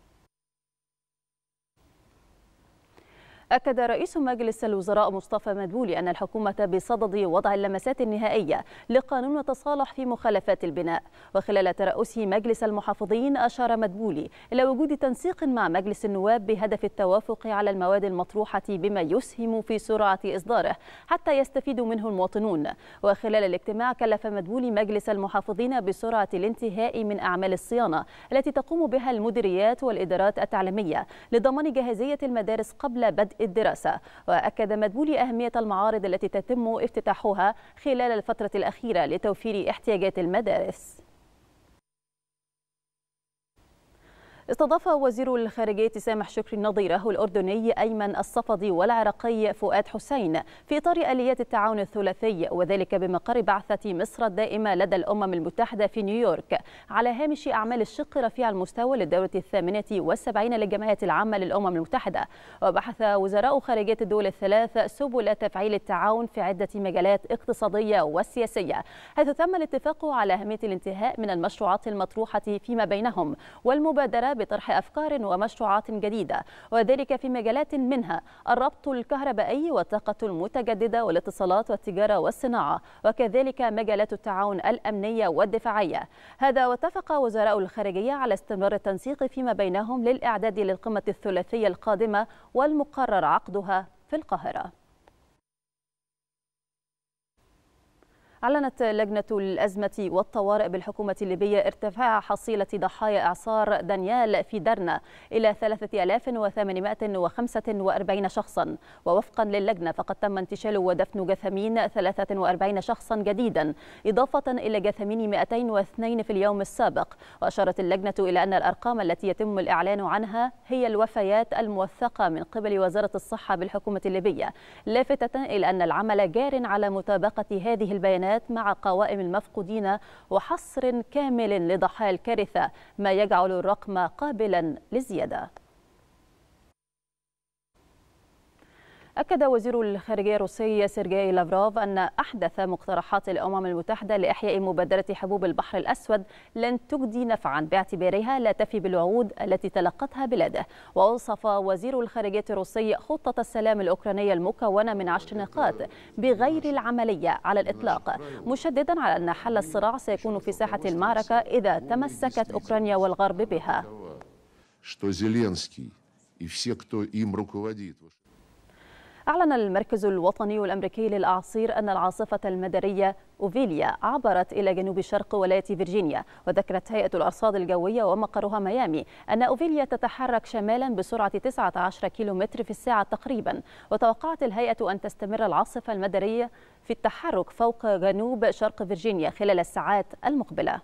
أكد رئيس مجلس الوزراء مصطفى مدبولي أن الحكومة بصدد وضع اللمسات النهائية لقانون التصالح في مخالفات البناء وخلال ترأسه مجلس المحافظين أشار مدبولي إلى وجود تنسيق مع مجلس النواب بهدف التوافق على المواد المطروحة بما يسهم في سرعة إصداره حتى يستفيد منه المواطنون وخلال الاجتماع كلف مدبولي مجلس المحافظين بسرعة الانتهاء من أعمال الصيانة التي تقوم بها المديريات والإدارات التعليمية لضمان جاهزية المدارس قبل بدء الدراسة وأكد مدبولي أهمية المعارض التي تتم افتتاحها خلال الفترة الأخيرة لتوفير احتياجات المدارس استضاف وزير الخارجية سامح شكري نظيره الأردني أيمن الصفدي والعراقي فؤاد حسين في إطار آليات التعاون الثلاثي وذلك بمقر بعثة مصر الدائمة لدى الأمم المتحدة في نيويورك على هامش أعمال الشق رفيع المستوى للدورة الثامنة والسبعين للجمعية العامة للأمم المتحدة وبحث وزراء خارجية الدول الثلاث سبل تفعيل التعاون في عدة مجالات اقتصادية وسياسية حيث تم الاتفاق على أهمية الانتهاء من المشروعات المطروحة فيما بينهم والمبادرة بطرح أفكار ومشروعات جديدة وذلك في مجالات منها الربط الكهربائي والطاقة المتجددة والاتصالات والتجارة والصناعة وكذلك مجالات التعاون الأمنية والدفاعية هذا واتفق وزراء الخارجية على استمرار التنسيق فيما بينهم للإعداد للقمة الثلاثية القادمة والمقرر عقدها في القاهرة أعلنت لجنة الأزمة والطوارئ بالحكومة الليبية ارتفاع حصيلة ضحايا إعصار دانيال في درنا إلى 3845 شخصا ووفقا للجنة فقد تم انتشال ودفن جثمين 43 شخصا جديدا إضافة إلى جثمين 202 في اليوم السابق وأشارت اللجنة إلى أن الأرقام التي يتم الإعلان عنها هي الوفيات الموثقة من قبل وزارة الصحة بالحكومة الليبية لافتة إلى أن العمل جار على مطابقة هذه البيانات التعزيات مع قوائم المفقودين وحصر كامل لضحايا الكارثة ما يجعل الرقم قابلا للزيادة أكد وزير الخارجية الروسي سيرجي لافروف أن أحدث مقترحات الأمم المتحدة لإحياء مبادرة حبوب البحر الأسود لن تجدي نفعا باعتبارها لا تفي بالوعود التي تلقتها بلاده ووصف وزير الخارجية الروسي خطة السلام الأوكرانية المكونة من عشر نقاط بغير العملية على الإطلاق مشددا على أن حل الصراع سيكون في ساحة المعركة إذا تمسكت أوكرانيا والغرب بها что Зеленский и все, кто им руководит, أعلن المركز الوطني الأمريكي للأعاصير أن العاصفة المدارية أوفيليا عبرت إلى جنوب شرق ولاية فيرجينيا وذكرت هيئة الأرصاد الجوية ومقرها ميامي أن أوفيليا تتحرك شمالا بسرعة 19 كيلومتر في الساعة تقريبا وتوقعت الهيئة أن تستمر العاصفة المدارية في التحرك فوق جنوب شرق فيرجينيا خلال الساعات المقبلة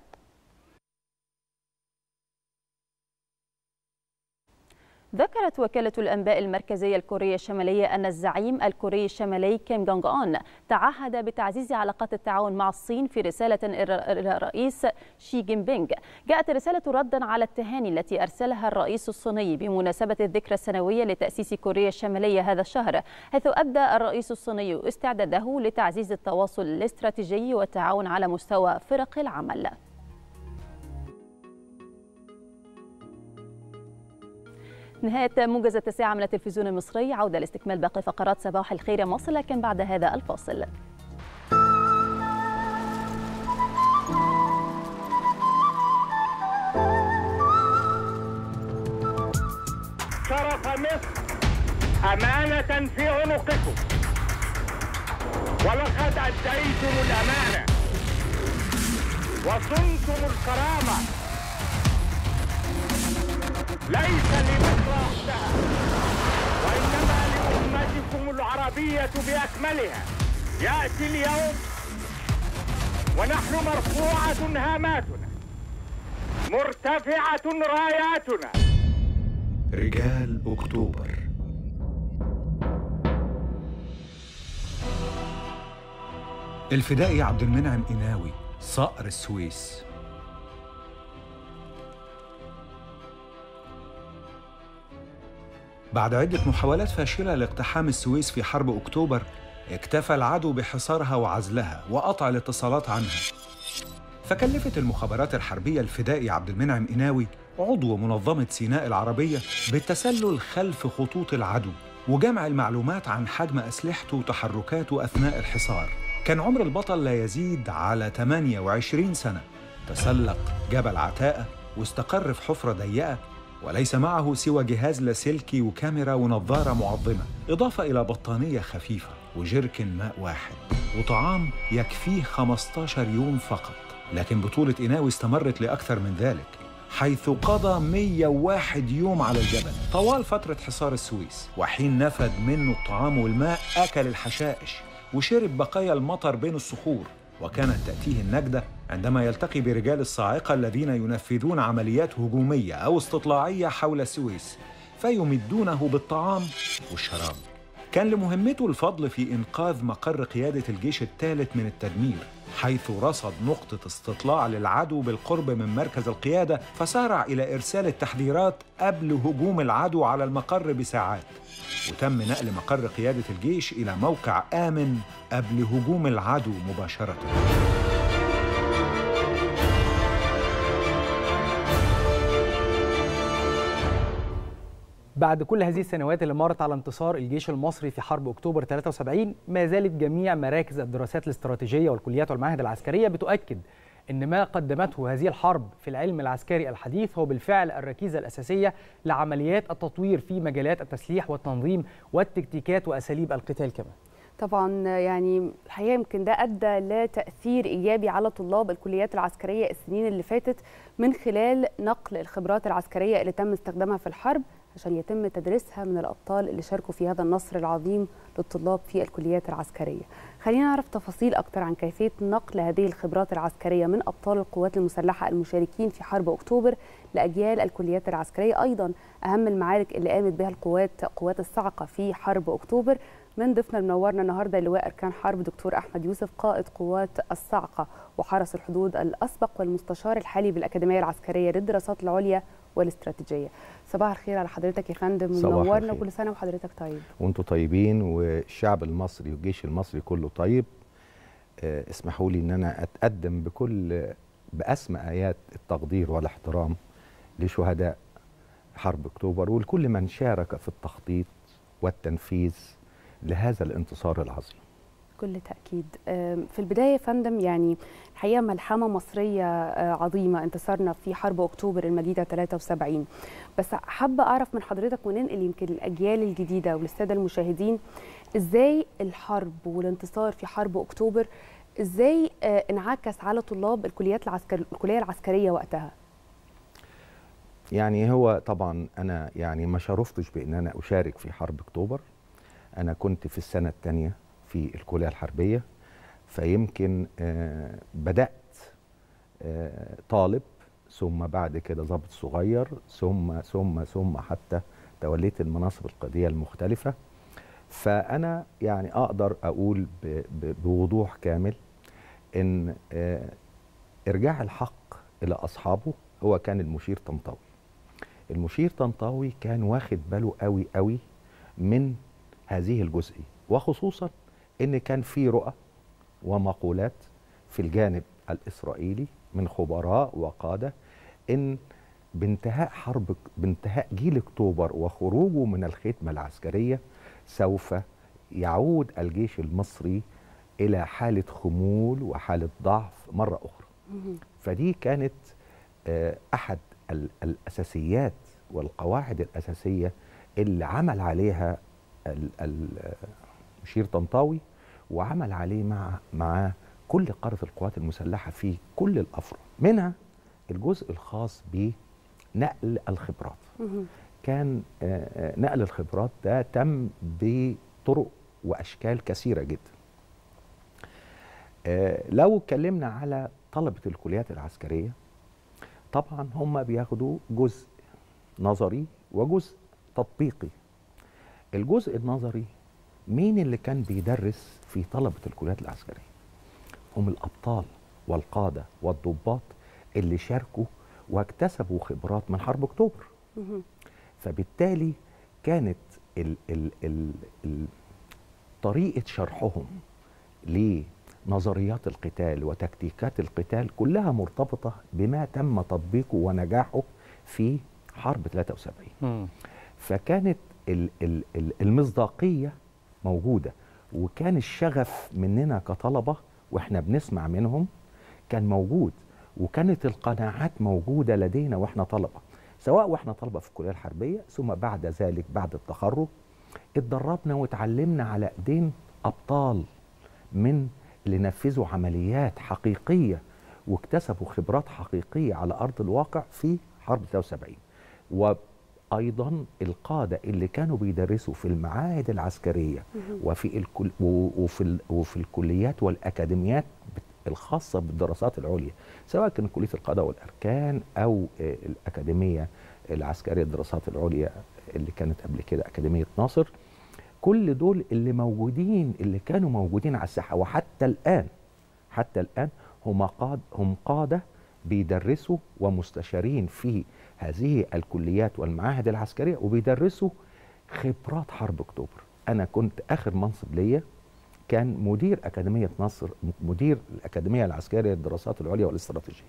ذكرت وكالة الأنباء المركزية الكورية الشمالية أن الزعيم الكوري الشمالي كيم جونغ أون تعهد بتعزيز علاقات التعاون مع الصين في رسالة إلى الرئيس شي جين بينغ جاءت الرسالة ردا على التهاني التي أرسلها الرئيس الصيني بمناسبة الذكرى السنوية لتأسيس كوريا الشمالية هذا الشهر حيث أبدى الرئيس الصيني استعداده لتعزيز التواصل الاستراتيجي والتعاون على مستوى فرق العمل نهاية موجز التاسعة من التلفزيون المصري عودة لاستكمال باقي فقرات صباح الخير يا مصر لكن بعد هذا الفاصل شرف مصر أمانة في عنقكم ولقد أديتم الأمانة وصنتم الكرامة ليس لمصر وحدها وإنما لأمتكم العربية بأكملها يأتي اليوم ونحن مرفوعة هاماتنا مرتفعة راياتنا رجال أكتوبر الفدائي عبد المنعم إناوي صقر السويس بعد عدة محاولات فاشلة لاقتحام السويس في حرب أكتوبر اكتفى العدو بحصارها وعزلها وقطع الاتصالات عنها فكلفت المخابرات الحربية الفدائي عبد المنعم إناوي عضو منظمة سيناء العربية بالتسلل خلف خطوط العدو وجمع المعلومات عن حجم أسلحته وتحركاته أثناء الحصار كان عمر البطل لا يزيد على 28 سنة تسلق جبل عتاقة واستقر في حفرة ضيقة وليس معه سوى جهاز لاسلكي وكاميرا ونظارة معظمة إضافة إلى بطانية خفيفة وجركن ماء واحد وطعام يكفيه 15 يوم فقط لكن بطولة إناوي استمرت لأكثر من ذلك حيث قضى 101 يوم على الجبل طوال فترة حصار السويس وحين نفد منه الطعام والماء أكل الحشائش وشرب بقايا المطر بين الصخور وكانت تأتيه النجدة عندما يلتقي برجال الصاعقة الذين ينفذون عمليات هجومية أو استطلاعية حول السويس فيمدونه بالطعام والشراب كان لمهمته الفضل في إنقاذ مقر قيادة الجيش الثالث من التدمير حيث رصد نقطة استطلاع للعدو بالقرب من مركز القيادة فسارع إلى إرسال التحذيرات قبل هجوم العدو على المقر بساعات وتم نقل مقر قيادة الجيش إلى موقع آمن قبل هجوم العدو مباشرة بعد كل هذه السنوات اللي مرت على انتصار الجيش المصري في حرب اكتوبر 73 ما زالت جميع مراكز الدراسات الاستراتيجيه والكليات والمعاهد العسكريه بتؤكد ان ما قدمته هذه الحرب في العلم العسكري الحديث هو بالفعل الركيزه الاساسيه لعمليات التطوير في مجالات التسليح والتنظيم والتكتيكات واساليب القتال كمان. طبعا يعني الحقيقه يمكن ده ادى لتاثير ايجابي على طلاب الكليات العسكريه السنين اللي فاتت من خلال نقل الخبرات العسكريه اللي تم استخدامها في الحرب عشان يتم تدريسها من الابطال اللي شاركوا في هذا النصر العظيم للطلاب في الكليات العسكريه. خلينا نعرف تفاصيل اكتر عن كيفيه نقل هذه الخبرات العسكريه من ابطال القوات المسلحه المشاركين في حرب اكتوبر لاجيال الكليات العسكريه، ايضا اهم المعارك اللي قامت بها القوات قوات الصاعقه في حرب اكتوبر. من ضيفنا المنورنا النهارده اللواء اركان حرب دكتور احمد يوسف قائد قوات الصاعقه وحرس الحدود الاسبق والمستشار الحالي بالاكاديميه العسكريه للدراسات العليا والاستراتيجيه صباح الخير على حضرتك يا فندم صباح منورنا الخير. كل سنه وحضرتك طيب وانتم طيبين والشعب المصري والجيش المصري كله طيب آه، اسمحوا لي ان انا اتقدم بكل باسمى ايات التقدير والاحترام لشهداء حرب اكتوبر ولكل من شارك في التخطيط والتنفيذ لهذا الانتصار العظيم بكل تأكيد آم، في البداية يا فندم يعني الحقيقة ملحمة مصرية آه، عظيمة انتصرنا في حرب أكتوبر المجيدة 73 بس حابة أعرف من حضرتك وننقل يمكن الأجيال الجديدة وللسادة المشاهدين إزاي الحرب والانتصار في حرب أكتوبر إزاي آه، انعكس على طلاب الكليات العسكر الكلية العسكرية وقتها يعني هو طبعا انا يعني ما شرفتش بان انا اشارك في حرب اكتوبر انا كنت في السنه الثانيه في الكليه الحربيه فيمكن آه بدات آه طالب ثم بعد كده ضابط صغير ثم ثم ثم حتى توليت المناصب القياديه المختلفه فانا يعني اقدر اقول ب- ب- بوضوح كامل ان آه ارجاع الحق الى اصحابه هو كان المشير طنطاوي المشير طنطاوي كان واخد باله قوي قوي من هذه الجزئيه وخصوصا ان كان في رؤى ومقولات في الجانب الاسرائيلي من خبراء وقاده ان بانتهاء حرب بانتهاء جيل اكتوبر وخروجه من الخدمه العسكريه سوف يعود الجيش المصري الى حاله خمول وحاله ضعف مره اخرى فدي كانت آه، احد ال- الاساسيات والقواعد الاساسيه اللي عمل عليها ال- ال- المشير طنطاوي وعمل عليه مع مع كل قاره القوات المسلحه في كل الافرع منها الجزء الخاص بنقل الخبرات كان آه، آه، نقل الخبرات ده تم بطرق واشكال كثيره جدا آه، لو اتكلمنا على طلبه الكليات العسكريه طبعا هم بياخدوا جزء نظري وجزء تطبيقي الجزء النظري مين اللي كان بيدرس في طلبه الكليات العسكريه هم الابطال والقاده والضباط اللي شاركوا واكتسبوا خبرات من حرب اكتوبر فبالتالي كانت ال ال ال ال طريقه شرحهم لنظريات القتال وتكتيكات القتال كلها مرتبطه بما تم تطبيقه ونجاحه في حرب 73 فكانت ال ال ال المصداقيه موجوده وكان الشغف مننا كطلبه واحنا بنسمع منهم كان موجود وكانت القناعات موجوده لدينا واحنا طلبه سواء واحنا طلبه في الكليه الحربيه ثم بعد ذلك بعد التخرج اتدربنا واتعلمنا على ايدين ابطال من اللي نفذوا عمليات حقيقيه واكتسبوا خبرات حقيقيه على ارض الواقع في حرب 73 وايضا القاده اللي كانوا بيدرسوا في المعاهد العسكريه وفي الكل و- وفي ال- وفي الكليات والاكاديميات بت- الخاصه بالدراسات العليا سواء كان كليه القاده والاركان او آه، الاكاديميه العسكريه للدراسات العليا اللي كانت قبل كده اكاديميه ناصر كل دول اللي موجودين اللي كانوا موجودين على الساحه وحتى الان حتى الان هم قاد هم قاده بيدرسوا ومستشارين في هذه الكليات والمعاهد العسكريه وبيدرسوا خبرات حرب اكتوبر انا كنت اخر منصب ليا كان مدير اكاديميه نصر مدير الاكاديميه العسكريه للدراسات العليا والاستراتيجيه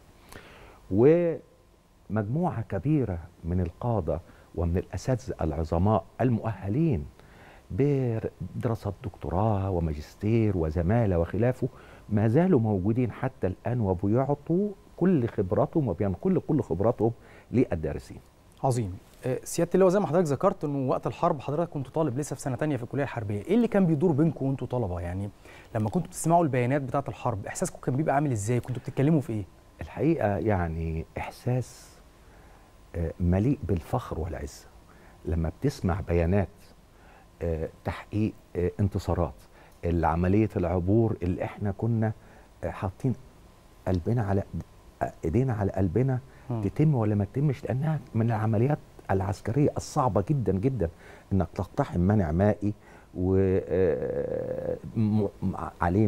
ومجموعه كبيره من القاده ومن الاساتذه العظماء المؤهلين بدراسات دكتوراه وماجستير وزماله وخلافه ما زالوا موجودين حتى الان وبيعطوا كل خبراتهم وبينقلوا كل خبراتهم للدارسين عظيم آه، سياده اللواء زي ما حضرتك ذكرت انه وقت الحرب حضرتك كنت طالب لسه في سنه تانية في الكليه الحربيه ايه اللي كان بيدور بينكم وانتوا طلبه يعني لما كنتوا بتسمعوا البيانات بتاعه الحرب احساسكم كان بيبقى عامل ازاي كنتوا بتتكلموا في ايه الحقيقه يعني احساس آه، مليء بالفخر والعزه لما بتسمع بيانات آه، تحقيق آه، انتصارات عمليه العبور اللي احنا كنا آه، حاطين قلبنا على آه، ايدينا على قلبنا مم. تتم ولا ما تتمش لانها من العمليات العسكريه الصعبه جدا جدا انك تقتحم مانع مائي وعليه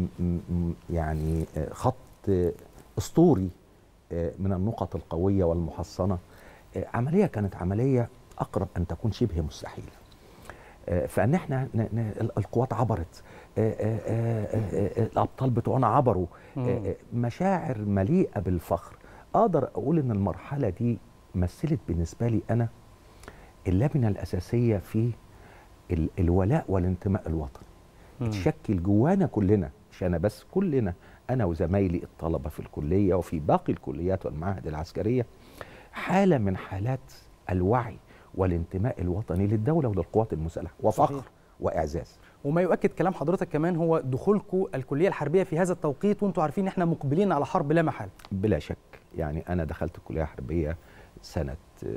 يعني آه، خط آه، اسطوري آه، من النقط القويه والمحصنه آه، عمليه كانت عمليه اقرب ان تكون شبه مستحيله آه، فان احنا ن- ن- ال- القوات عبرت آه، آه، آه، آه، آه، الابطال بتوعنا عبروا آه، آه، مشاعر مليئه بالفخر اقدر اقول ان المرحله دي مثلت بالنسبه لي انا اللبنه الاساسيه في ال- الولاء والانتماء الوطني مم. تشكل جوانا كلنا مش انا بس كلنا انا وزمايلي الطلبه في الكليه وفي باقي الكليات والمعاهد العسكريه حاله من حالات الوعي والانتماء الوطني للدوله وللقوات المسلحه وفخر صحيح. واعزاز وما يؤكد كلام حضرتك كمان هو دخولكم الكليه الحربيه في هذا التوقيت وانتم عارفين ان احنا مقبلين على حرب لا محاله بلا شك يعني انا دخلت الكليه الحربيه سنه آه،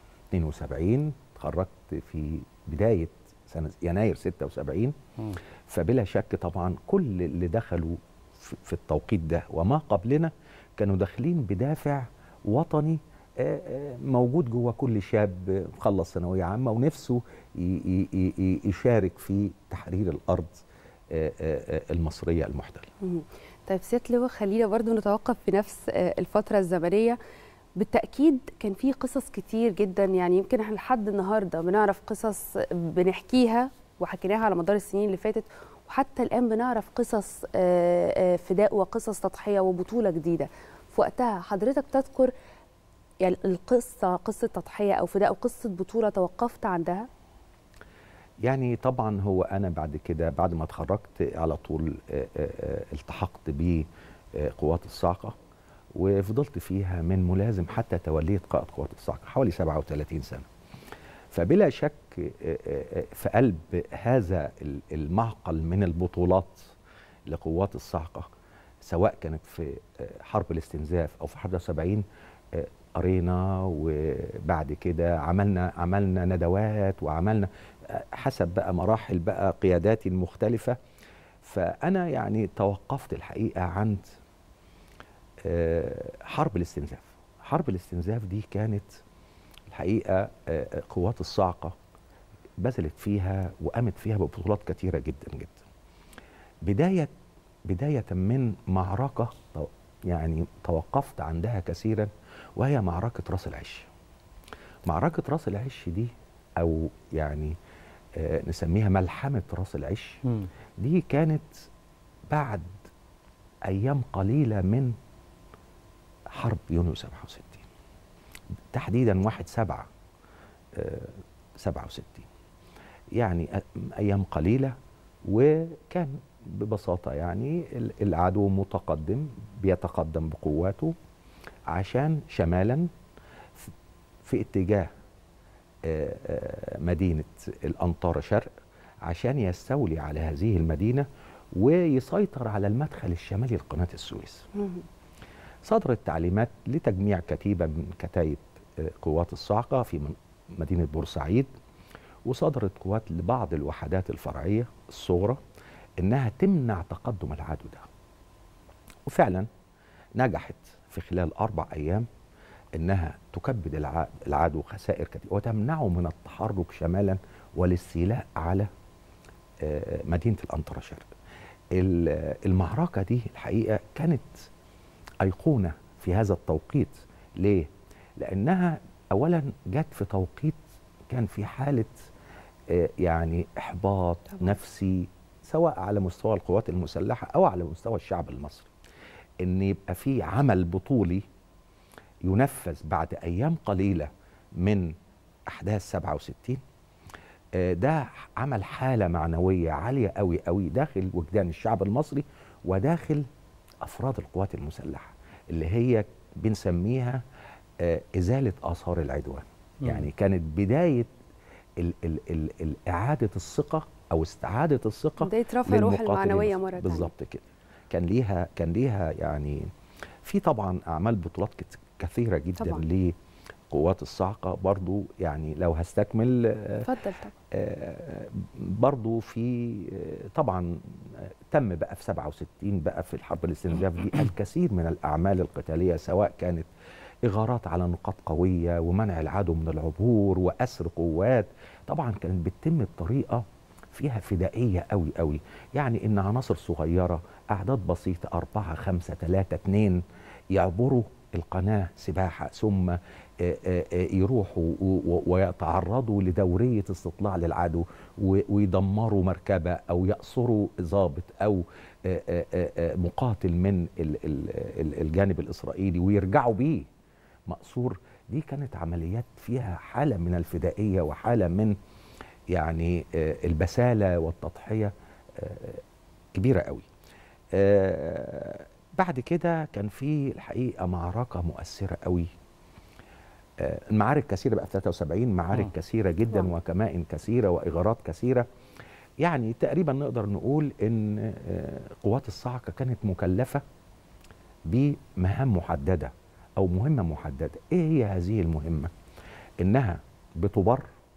72 اتخرجت في بدايه سنه يناير 76 فبلا شك طبعا كل اللي دخلوا في في التوقيت ده وما قبلنا كانوا داخلين بدافع وطني آه، آه، موجود جوه كل شاب مخلص ثانويه عامه ونفسه ي- ي- ي- ي- يشارك في تحرير الارض آه، آه، آه، المصريه المحتله مم. طيب سيادة لواء خلينا برضو نتوقف في نفس آه، الفترة الزمنية بالتأكيد كان في قصص كتير جدا يعني يمكن احنا لحد النهاردة بنعرف قصص بنحكيها وحكيناها على مدار السنين اللي فاتت وحتى الآن بنعرف قصص آه، آه، فداء وقصص تضحية وبطولة جديدة في وقتها حضرتك تذكر يعني القصة قصة تضحية أو فداء أو قصة بطولة توقفت عندها يعني طبعا هو انا بعد كده بعد ما اتخرجت على طول آه، آه، آه، التحقت بقوات الصاعقه وفضلت فيها من ملازم حتى توليت قائد قوات الصاعقه حوالي 37 سنه فبلا شك آه، آه، آه، في قلب هذا ال- المعقل من البطولات لقوات الصاعقه سواء كانت في آه، حرب الاستنزاف او في حرب 70 آه، قرينا وبعد كده عملنا عملنا ندوات وعملنا آه، حسب بقى مراحل بقى قياداتي المختلفه فانا يعني توقفت الحقيقه عند آه، حرب الاستنزاف حرب الاستنزاف دي كانت الحقيقه آه، قوات الصاعقه بذلت فيها وقامت فيها ببطولات كثيره جدا جدا بدايه بدايه من معركه تو- يعني توقفت عندها كثيرا وهي معركه راس العش معركه راس العش دي او يعني آه، نسميها ملحمه راس العش دي كانت بعد ايام قليله من حرب يونيو 67 تحديدا 1 7 67 يعني أ- ايام قليله وكان ببساطه يعني ال- العدو متقدم بيتقدم بقواته عشان شمالا ف- في اتجاه آه، آه، مدينه الانطاره شرق عشان يستولي على هذه المدينه ويسيطر على المدخل الشمالي لقناه السويس. صدرت تعليمات لتجميع كتيبة من كتايب آه، قوات الصاعقة في من- مدينة بورسعيد وصدرت قوات لبعض الوحدات الفرعية الصغرى إنها تمنع تقدم العدو ده وفعلا نجحت في خلال أربع أيام إنها تكبد الع- العدو خسائر كثيرة وتمنعه من التحرك شمالا والاستيلاء على آه، مدينة الأنطرة شرق ال- المعركة دي الحقيقة كانت أيقونة في هذا التوقيت ليه؟ لأنها أولا جت في توقيت كان في حالة آه، يعني إحباط نفسي سواء على مستوى القوات المسلحة أو على مستوى الشعب المصري إن يبقى في عمل بطولي ينفذ بعد أيام قليلة من أحداث 67 آه، ده عمل حالة معنوية عالية قوي قوي داخل وجدان الشعب المصري وداخل أفراد القوات المسلحة اللي هي بنسميها آه، إزالة آثار العدوان مم. يعني كانت بداية ال ال ال ال إعادة الثقة أو استعادة الثقة بداية رفع الروح للمقاتل المعنوية المصري. مرة تانية. بالظبط كده كان ليها كان ليها يعني في طبعا أعمال بطولات كت- كثيرة جدا طبعاً. لقوات الصاعقة برضو يعني لو هستكمل آه، اتفضل طبعا آه، برضو في آه، طبعا آه، تم بقى في 67 بقى في الحرب الاستنزاف دي الكثير من الاعمال القتاليه سواء كانت اغارات على نقاط قويه ومنع العدو من العبور واسر قوات طبعا كانت بتتم بطريقه فيها فدائيه قوي قوي يعني ان عناصر صغيره اعداد بسيطه أربعة خمسة ثلاثة اتنين يعبروا القناه سباحه ثم آه، آه، آه، يروحوا و- و- ويتعرضوا لدوريه استطلاع للعدو و- ويدمروا مركبه او يأسروا ضابط او آه، آه، آه، آه، مقاتل من ال- ال- ال- الجانب الاسرائيلي ويرجعوا بيه مأسور دي كانت عمليات فيها حاله من الفدائيه وحاله من يعني آه، البساله والتضحيه آه، كبيره قوي آه، بعد كده كان في الحقيقه معركه مؤثره قوي آه، المعارك كثيره بقى في 73 معارك مم. كثيره جدا نعم. وكمائن كثيره واغارات كثيره يعني تقريبا نقدر نقول ان آه، قوات الصاعقه كانت مكلفه بمهام محدده او مهمه محدده ايه هي هذه المهمه انها بتبر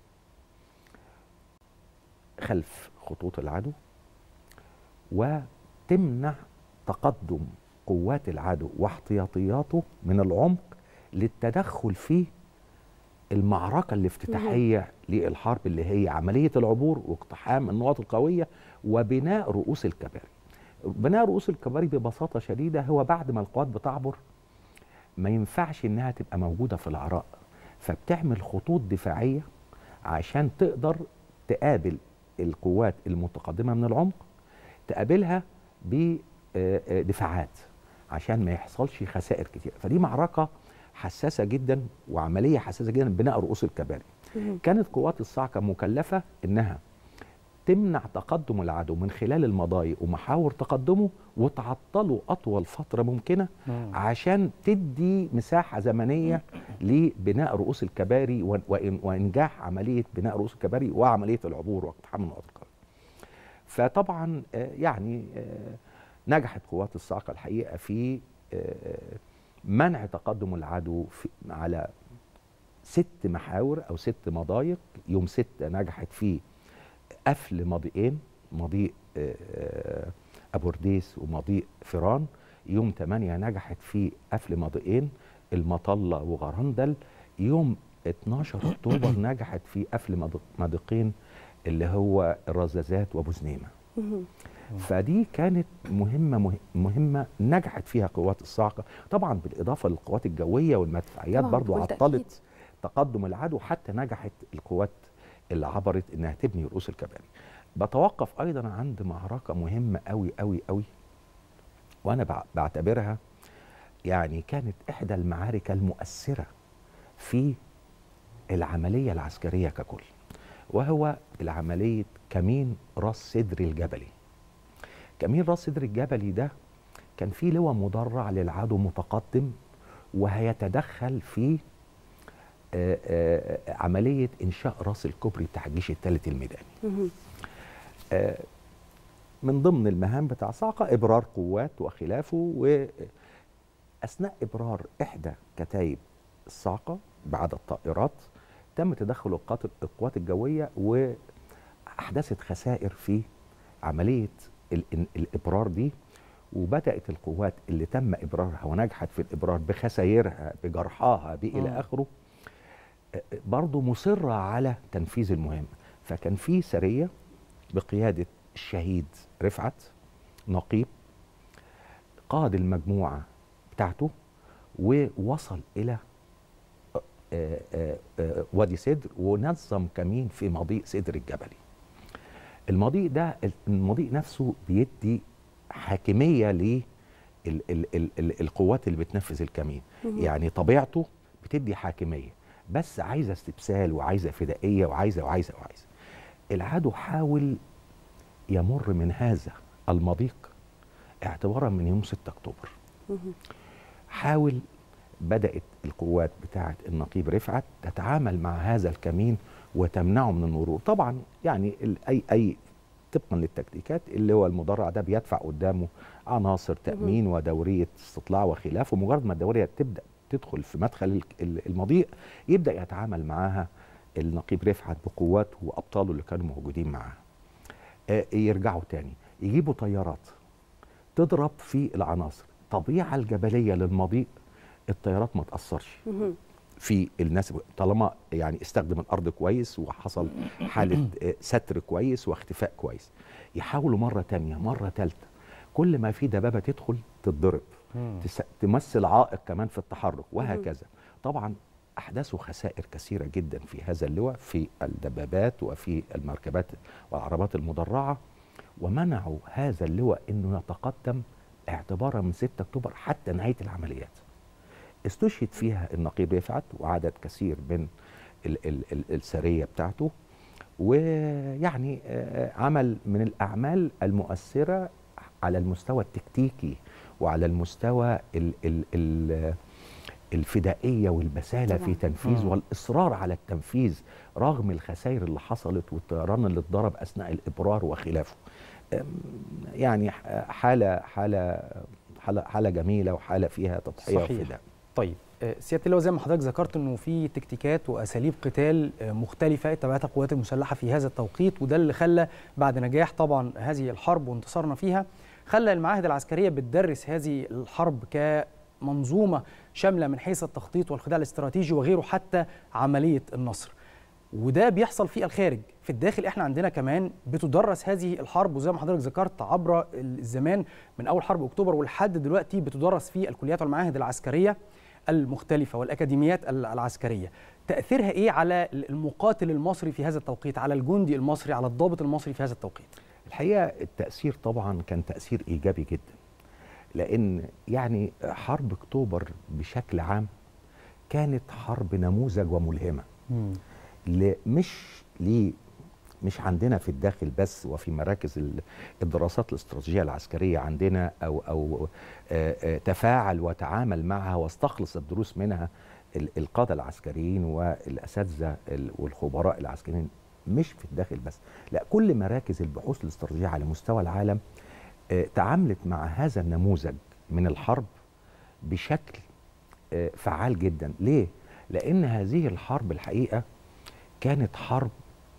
خلف خطوط العدو وتمنع تقدم قوات العدو واحتياطياته من العمق للتدخل في المعركة الافتتاحية للحرب اللي هي عملية العبور واقتحام النقط القوية وبناء رؤوس الكباري بناء رؤوس الكباري ببساطة شديدة هو بعد ما القوات بتعبر ما ينفعش انها تبقى موجودة في العراء فبتعمل خطوط دفاعية عشان تقدر تقابل القوات المتقدمة من العمق تقابلها بدفاعات عشان ما يحصلش خسائر كتير فدي معركة حساسة جدا وعملية حساسة جدا بناء رؤوس الكباري كانت قوات الصاعقة مكلفة انها تمنع تقدم العدو من خلال المضايق ومحاور تقدمه وتعطله اطول فتره ممكنه مم. عشان تدي مساحه زمنيه لبناء رؤوس الكباري وإن- وإن- وانجاح عمليه بناء رؤوس الكباري وعمليه العبور واقتحام النقط القويه. فطبعا آه، يعني آه، نجحت قوات الصاعقه الحقيقه في آه، منع تقدم العدو في على ست محاور او ست مضايق يوم ستة نجحت في قفل مضيقين مضيق آه، آه، ابو رديس ومضيق فيران يوم 8 نجحت في قفل مضيقين المطله وغرندل يوم 12 اكتوبر نجحت في قفل مضيق- مضيقين اللي هو الرزازات وابو زنيمه فدي كانت مهمة مه- مهمة نجحت فيها قوات الصاعقة طبعا بالإضافة للقوات الجوية والمدفعيات طبعاً، برضو بالتأكيد. عطلت تقدم العدو حتى نجحت القوات اللي عبرت إنها تبني رؤوس الكباري بتوقف أيضا عند معركة مهمة أوي أوي أوي وأنا بع- بعتبرها يعني كانت إحدى المعارك المؤثرة في العملية العسكرية ككل وهو العملية كمين راس صدر الجبلي كمين راس صدر الجبلي ده كان فيه لواء مدرع للعدو متقدم وهيتدخل في آه، آه، عملية إنشاء راس الكوبري بتاع الجيش الثالث الميداني آه، من ضمن المهام بتاع صاعقة إبرار قوات وخلافه وأثناء إبرار إحدى كتايب الصاعقة بعد الطائرات تم تدخل القوات- القوات الجوية وأحدثت خسائر في عملية ال- الإبرار دي وبدأت القوات اللي تم إبرارها ونجحت في الإبرار بخسائرها بجرحاها بإلى مم. آخره آه، برضه مصرة على تنفيذ المهمة فكان في سرية بقيادة الشهيد رفعت نقيب قاد المجموعة بتاعته ووصل إلى آه، آه، آه، وادي سدر ونظم كمين في مضيق سدر الجبلي المضيق ده المضيق نفسه بيدي حاكمية ل ال- ال- ال- ال- القوات اللي بتنفذ الكمين مهم. يعني طبيعته بتدي حاكمية بس عايزة استبسال وعايزة فدائية وعايزة وعايزة وعايزة العدو حاول يمر من هذا المضيق اعتبارا من يوم 6 اكتوبر حاول بدأت القوات بتاعة النقيب رفعت تتعامل مع هذا الكمين وتمنعه من المرور طبعا يعني ال- أي أي طبقا للتكتيكات اللي هو المدرع ده بيدفع قدامه عناصر تأمين ودورية استطلاع وخلافه مجرد ما الدورية تبدأ تدخل في مدخل ال- ال- المضيق يبدأ يتعامل معاها النقيب رفعت بقواته وأبطاله اللي كانوا موجودين معاه آه، يرجعوا تاني يجيبوا طيارات تضرب في العناصر طبيعة الجبلية للمضيق الطيارات ما تأثرش في الناس طالما يعني استخدم الارض كويس وحصل حاله آه، ستر كويس واختفاء كويس يحاولوا مره تانية مره ثالثه كل ما في دبابه تدخل تتضرب مم. تس- تمثل عائق كمان في التحرك وهكذا طبعا احداثوا خسائر كثيره جدا في هذا اللواء في الدبابات وفي المركبات والعربات المدرعه ومنعوا هذا اللواء انه يتقدم اعتبارا من 6 اكتوبر حتى نهايه العمليات استشهد فيها النقيب رفعت وعدد كثير من ال ال ال السريه بتاعته ويعني آه، عمل من الاعمال المؤثره على المستوى التكتيكي وعلى المستوى ال ال ال الفدائيه والبساله في طبعاً. تنفيذ مم. والاصرار على التنفيذ رغم الخسائر اللي حصلت والطيران اللي اتضرب اثناء الابرار وخلافه أم، يعني ح- حاله حاله حاله حاله جميله وحاله فيها تضحيه صحيح. وفداء طيب آه، سياده اللواء زي ما حضرتك ذكرت انه في تكتيكات واساليب قتال آه، مختلفه اتبعتها القوات المسلحه في هذا التوقيت وده اللي خلى بعد نجاح طبعا هذه الحرب وانتصارنا فيها خلى المعاهد العسكريه بتدرس هذه الحرب كمنظومه شامله من حيث التخطيط والخداع الاستراتيجي وغيره حتى عمليه النصر وده بيحصل في الخارج في الداخل احنا عندنا كمان بتدرس هذه الحرب وزي ما حضرتك ذكرت عبر الزمان من اول حرب اكتوبر ولحد دلوقتي بتدرس في الكليات والمعاهد العسكريه المختلفه والاكاديميات العسكريه تاثيرها ايه على المقاتل المصري في هذا التوقيت على الجندي المصري على الضابط المصري في هذا التوقيت الحقيقه التاثير طبعا كان تاثير ايجابي جدا لان يعني حرب اكتوبر بشكل عام كانت حرب نموذج وملهمه ل- مش ليه مش عندنا في الداخل بس وفي مراكز ال- الدراسات الاستراتيجيه العسكريه عندنا او او آه، آه، تفاعل وتعامل معها واستخلص الدروس منها ال- القاده العسكريين والاساتذه ال- والخبراء العسكريين مش في الداخل بس لا كل مراكز البحوث الاستراتيجيه على مستوى العالم آه، تعاملت مع هذا النموذج من الحرب بشكل آه، فعال جدا ليه لان هذه الحرب الحقيقه كانت حرب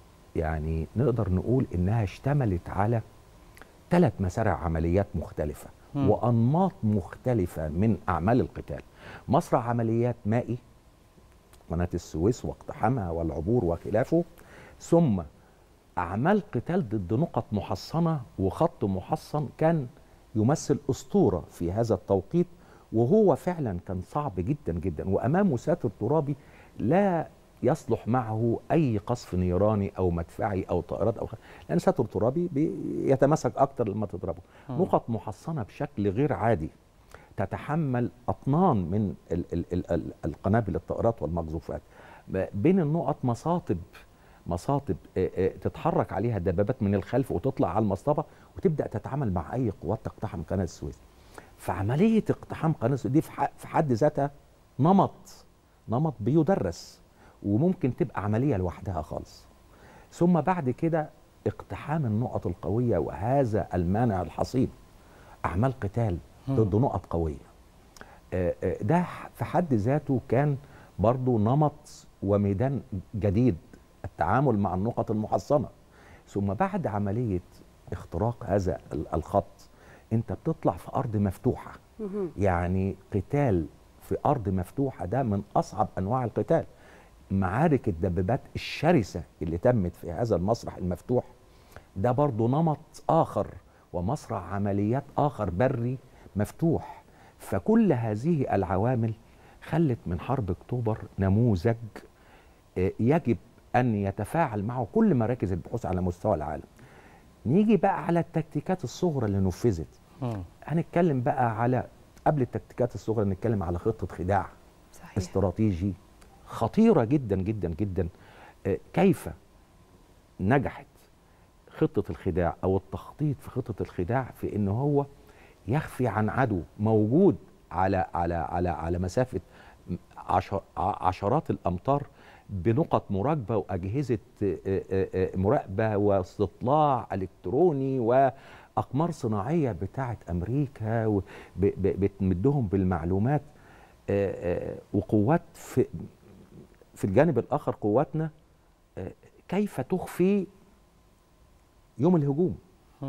يعني نقدر نقول انها اشتملت على ثلاث مسارع عمليات مختلفه مم. وانماط مختلفه من اعمال القتال مصرع عمليات مائي قناه السويس واقتحامها والعبور وخلافه ثم اعمال قتال ضد نقط محصنه وخط محصن كان يمثل اسطوره في هذا التوقيت وهو فعلا كان صعب جدا جدا وامامه ساتر ترابي لا يصلح معه اي قصف نيراني او مدفعي او طائرات او خ... لان ساتر ترابي بيتماسك اكتر لما تضربه مم. نقط محصنه بشكل غير عادي تتحمل اطنان من ال ال ال ال القنابل الطائرات والمقذوفات ب- بين النقط مصاطب مصاطب آه، آه، تتحرك عليها الدبابات من الخلف وتطلع على المصطبه وتبدا تتعامل مع اي قوات تقتحم قناه السويس فعمليه اقتحام قناه السويس دي في ح- في حد ذاتها نمط نمط بيدرس وممكن تبقى عمليه لوحدها خالص ثم بعد كده اقتحام النقط القويه وهذا المانع الحصين اعمال قتال ضد نقط قويه آه، آه، ده ح- في حد ذاته كان برضو نمط وميدان جديد التعامل مع النقط المحصنه ثم بعد عمليه اختراق هذا ال- الخط انت بتطلع في ارض مفتوحه يعني قتال في ارض مفتوحه ده من اصعب انواع القتال معارك الدبابات الشرسه اللي تمت في هذا المسرح المفتوح ده برضه نمط اخر ومسرح عمليات اخر بري مفتوح فكل هذه العوامل خلت من حرب اكتوبر نموذج آه، يجب ان يتفاعل معه كل مراكز البحوث على مستوى العالم نيجي بقى على التكتيكات الصغرى اللي نفذت هنتكلم بقى على قبل التكتيكات الصغرى نتكلم على خطه خداع صحيح. استراتيجي خطيره جدا جدا جدا آه، كيف نجحت خطه الخداع او التخطيط في خطه الخداع في ان هو يخفي عن عدو موجود على على على على مسافه عشر عشرات الامتار بنقط مراقبه واجهزه آه، آه، آه، مراقبه واستطلاع الكتروني واقمار صناعيه بتاعه امريكا و- ب- ب- بتمدهم بالمعلومات آه، آه، وقوات في في الجانب الاخر قواتنا آه، كيف تخفي يوم الهجوم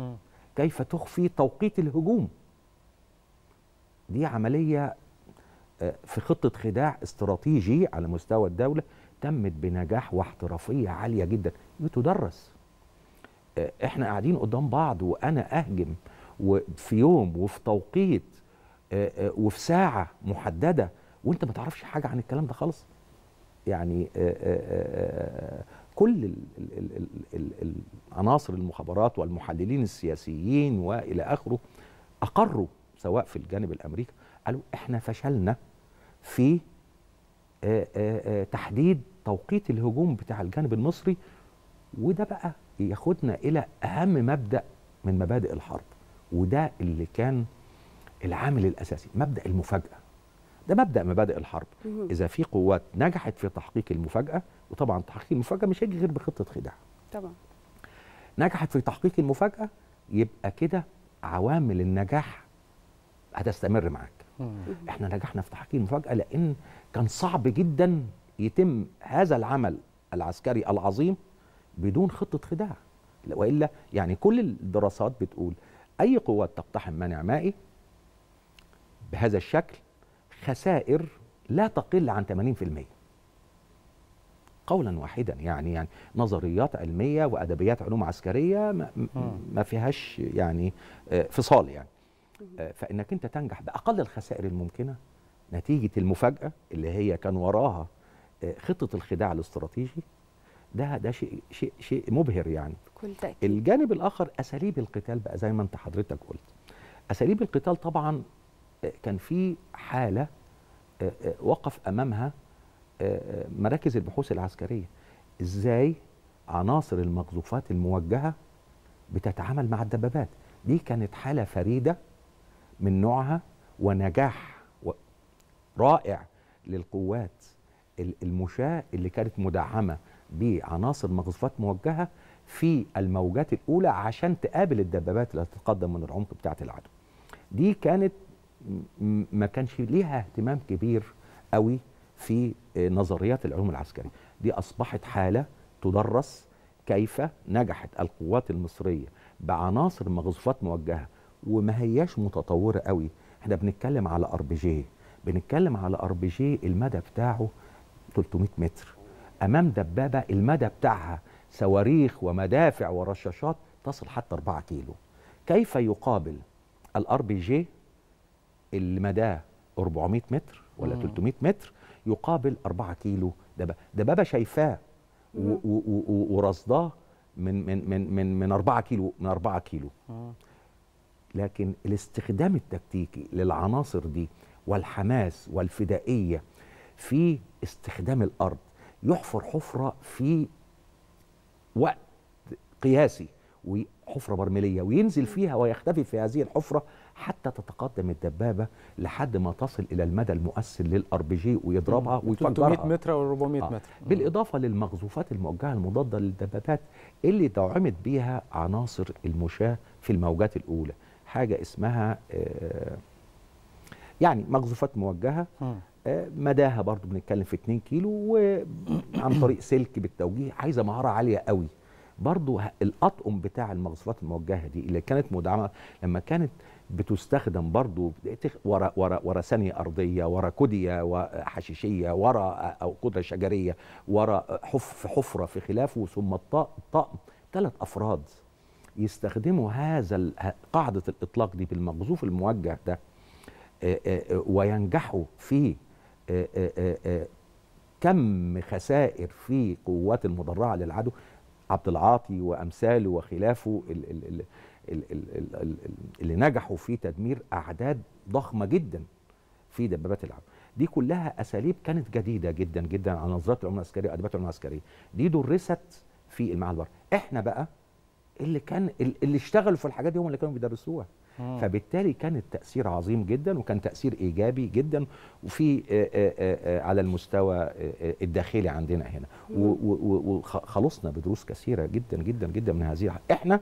كيف تخفي توقيت الهجوم دي عمليه آه، في خطه خداع استراتيجي على مستوى الدوله تمت بنجاح واحترافيه عاليه جدا بتدرس آه، احنا قاعدين قدام بعض وانا اهجم وفي يوم وفي توقيت آه، آه، وفي ساعه محدده وانت ما تعرفش حاجه عن الكلام ده خالص يعني آه، آه، آه، كل ال- ال- ال- ال- ال- عناصر المخابرات والمحللين السياسيين والى اخره اقروا سواء في الجانب الامريكي قالوا احنا فشلنا في آه، آه، آه، تحديد توقيت الهجوم بتاع الجانب المصري وده بقى ياخدنا الى اهم مبدا من مبادئ الحرب وده اللي كان العامل الاساسي مبدا المفاجاه ده مبدا مبادئ الحرب مهم. اذا في قوات نجحت في تحقيق المفاجاه وطبعا تحقيق المفاجاه مش هيجي غير بخطه خداع طبعا نجحت في تحقيق المفاجاه يبقى كده عوامل النجاح هتستمر معاك احنا نجحنا في تحقيق المفاجاه لان كان صعب جدا يتم هذا العمل العسكري العظيم بدون خطه خداع والا يعني كل الدراسات بتقول اي قوات تقتحم مانع مائي بهذا الشكل خسائر لا تقل عن 80% قولا واحدا يعني يعني نظريات علميه وادبيات علوم عسكريه ما, ما فيهاش يعني آه، فصال يعني آه، فانك انت تنجح باقل الخسائر الممكنه نتيجه المفاجاه اللي هي كان وراها آه، خطه الخداع الاستراتيجي ده ده شيء شيء شيء مبهر يعني بكل تاكيد الجانب الاخر اساليب القتال بقى زي ما انت حضرتك قلت اساليب القتال طبعا آه، كان في حاله آه، آه، وقف امامها آه، آه، مراكز البحوث العسكريه ازاي عناصر المقذوفات الموجهه بتتعامل مع الدبابات دي كانت حاله فريده من نوعها ونجاح و- رائع للقوات ال- المشاة اللي كانت مدعمه بعناصر مقذوفات موجهه في الموجات الاولى عشان تقابل الدبابات اللي هتتقدم من العمق بتاعه العدو دي كانت م- م- ما كانش ليها اهتمام كبير قوي في آه، نظريات العلوم العسكريه دي اصبحت حاله تدرس كيف نجحت القوات المصريه بعناصر مقذوفات موجهه وما هياش متطوره قوي احنا بنتكلم على ار بي جي بنتكلم على ار بي جي المدى بتاعه 300 متر امام دبابه المدى بتاعها صواريخ ومدافع ورشاشات تصل حتى 4 كيلو كيف يقابل الار بي جي اللي مداه 400 متر ولا مم. 300 متر يقابل 4 كيلو دبابه دبابه شايفاه و- و- و- و- ورصداه من من من من من 4 كيلو من 4 كيلو لكن الاستخدام التكتيكي للعناصر دي والحماس والفدائيه في استخدام الارض يحفر حفره في وقت قياسي وحفره برميليه وينزل فيها ويختفي في هذه الحفره حتى تتقدم الدبابه لحد ما تصل الى المدى المؤثر للار بي جي ويضربها ويفجرها 300 متر او 400 آه. متر بالاضافه للمقذوفات الموجهه المضاده للدبابات اللي دعمت بيها عناصر المشاه في الموجات الاولى حاجه اسمها آه، يعني مقذوفات موجهه آه، مداها برضو بنتكلم في 2 كيلو وعن طريق سلك بالتوجيه عايزه مهاره عاليه قوي برضو ه- الاطقم بتاع المقذوفات الموجهه دي اللي كانت مدعمه لما كانت بتستخدم برضو تخ- ورا ورا ورا ثانيه ارضيه ورا كديه وحشيشيه ورا او قدره شجريه ورا حف في حفره في خلافه ثم الطاقم طقم ثلاث افراد يستخدموا هذا ال- ه- قاعده الاطلاق دي بالمقذوف الموجه ده آه، آه، آه، وينجحوا في آه، آه، آه، آه، كم خسائر في قوات المدرعه للعدو عبد العاطي وامثاله وخلافه ال- ال- ال- ال- ال- ال- ال- اللي نجحوا في تدمير اعداد ضخمه جدا في دبابات العدو دي كلها اساليب كانت جديده جدا جدا على نظريات العلوم العسكريه وادبيات العلوم العسكريه دي درست في المعهد البر احنا بقى اللي كان اللي اشتغلوا في الحاجات دي هم اللي كانوا بيدرسوها مم. فبالتالي كان التاثير عظيم جدا وكان تاثير ايجابي جدا وفي آه، آه، آه، على المستوى آه، آه، الداخلي عندنا هنا وخلصنا بدروس كثيره جدا جدا جدا من هذه الح- احنا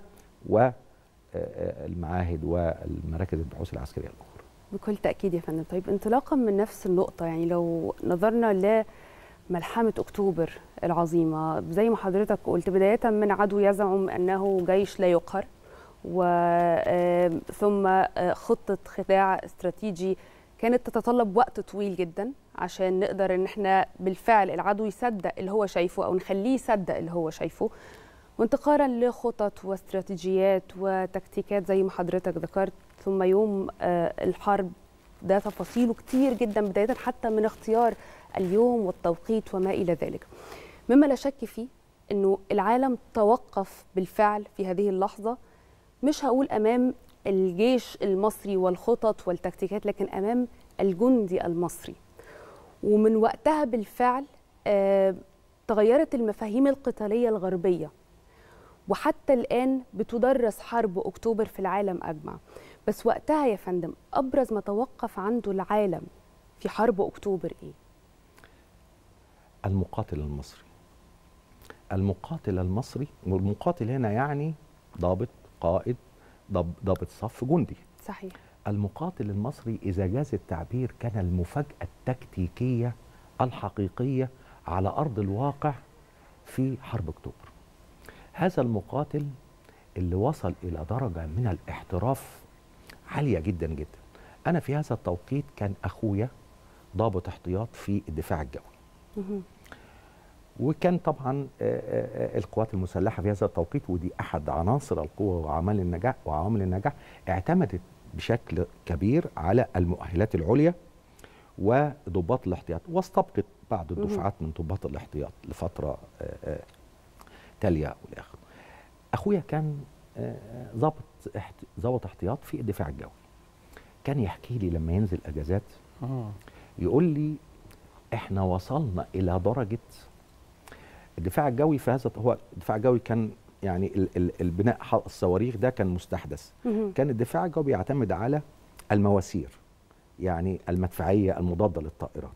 والمعاهد والمراكز البحوث العسكريه الاخرى بكل تأكيد يا فندم طيب انطلاقا من نفس النقطة يعني لو نظرنا لملحمة أكتوبر العظيمة زي ما حضرتك قلت بداية من عدو يزعم أنه جيش لا يقهر و آه، ثم آه، خطة خداع استراتيجي كانت تتطلب وقت طويل جدا عشان نقدر ان احنا بالفعل العدو يصدق اللي هو شايفه او نخليه يصدق اللي هو شايفه وانتقالا لخطط واستراتيجيات وتكتيكات زي ما حضرتك ذكرت ثم يوم آه، الحرب ده تفاصيله كتير جدا بداية حتى من اختيار اليوم والتوقيت وما إلى ذلك مما لا شك فيه أنه العالم توقف بالفعل في هذه اللحظة مش هقول أمام الجيش المصري والخطط والتكتيكات لكن أمام الجندي المصري ومن وقتها بالفعل آه، تغيرت المفاهيم القتالية الغربية وحتى الآن بتدرس حرب أكتوبر في العالم أجمع بس وقتها يا فندم أبرز ما توقف عنده العالم في حرب أكتوبر إيه؟ المقاتل المصري المقاتل المصري والمقاتل هنا يعني ضابط قائد ضب- ضابط صف جندي صحيح المقاتل المصري إذا جاز التعبير كان المفاجأة التكتيكية الحقيقية على أرض الواقع في حرب أكتوبر هذا المقاتل اللي وصل إلى درجة من الاحتراف عالية جدا جدا أنا في هذا التوقيت كان أخويا ضابط احتياط في الدفاع الجوي مهم. وكان طبعا آه، آه، آه، القوات المسلحه في هذا التوقيت ودي احد عناصر القوه وعوامل النجاح وعوامل النجاح اعتمدت بشكل كبير على المؤهلات العليا وضباط الاحتياط واستبقت بعض مهم. الدفعات من ضباط الاحتياط لفتره آه، آه، تاليه والاخر اخويا كان آه، ضابط احت- ضابط احتياط في الدفاع الجوي كان يحكي لي لما ينزل اجازات يقول لي احنا وصلنا الى درجه الدفاع الجوي في هذا هو الدفاع الجوي كان يعني ال- ال- البناء ح- الصواريخ ده كان مستحدث مهم. كان الدفاع الجوي بيعتمد على المواسير يعني المدفعيه المضاده للطائرات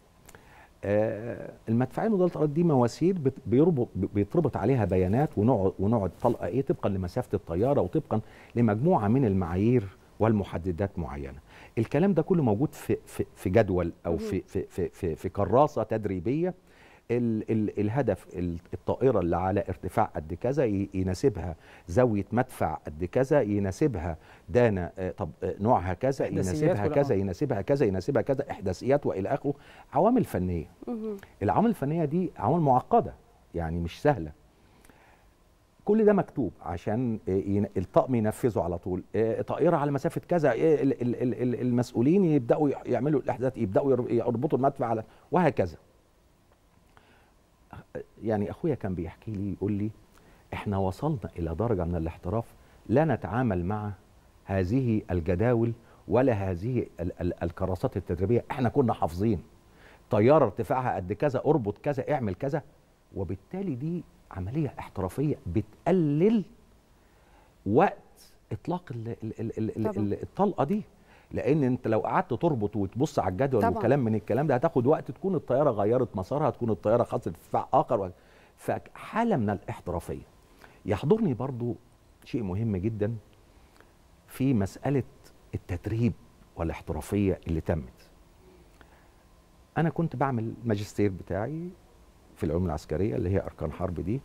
آه، المدفعيه المضاده للطائرات دي مواسير بت- بيربط بيتربط عليها بيانات ونوع ونوع الطلقه ايه طبقا لمسافه الطياره وطبقا لمجموعه من المعايير والمحددات معينه الكلام ده كله موجود في في في جدول او مهم. في في في في, في كراسه تدريبيه ال ال الهدف ال- الطائره اللي على ارتفاع قد كذا ي- يناسبها زاويه مدفع قد كذا يناسبها دانا آه، طب آه، نوعها كذا إحداثيات يناسبها ولا- كذا آه. يناسبها كذا يناسبها كذا احداثيات والى اخره عوامل فنيه مهم. العوامل الفنيه دي عوامل معقده يعني مش سهله كل ده مكتوب عشان آه، ين- الطقم ينفذه على طول آه، طائره على مسافه كذا آه، ال- ال- ال- ال- المسؤولين يبداوا يع- يعملوا الاحداث يبداوا ير- يربطوا المدفع على وهكذا يعني اخويا كان بيحكي لي يقول لي احنا وصلنا الى درجه من الاحتراف لا نتعامل مع هذه الجداول ولا هذه ال- ال- الكراسات التدريبيه احنا كنا حافظين طياره ارتفاعها قد كذا اربط كذا اعمل كذا وبالتالي دي عمليه احترافيه بتقلل وقت اطلاق ال ال ال ال طبعاً. ال الطلقه دي لان انت لو قعدت تربط وتبص على الجدول طبعاً. وكلام من الكلام ده هتاخد وقت تكون الطياره غيرت مسارها تكون الطياره خاصه ارتفاع اخر و- فحاله من الاحترافيه يحضرني برضو شيء مهم جدا في مساله التدريب والاحترافيه اللي تمت انا كنت بعمل ماجستير بتاعي في العلوم العسكريه اللي هي اركان حرب دي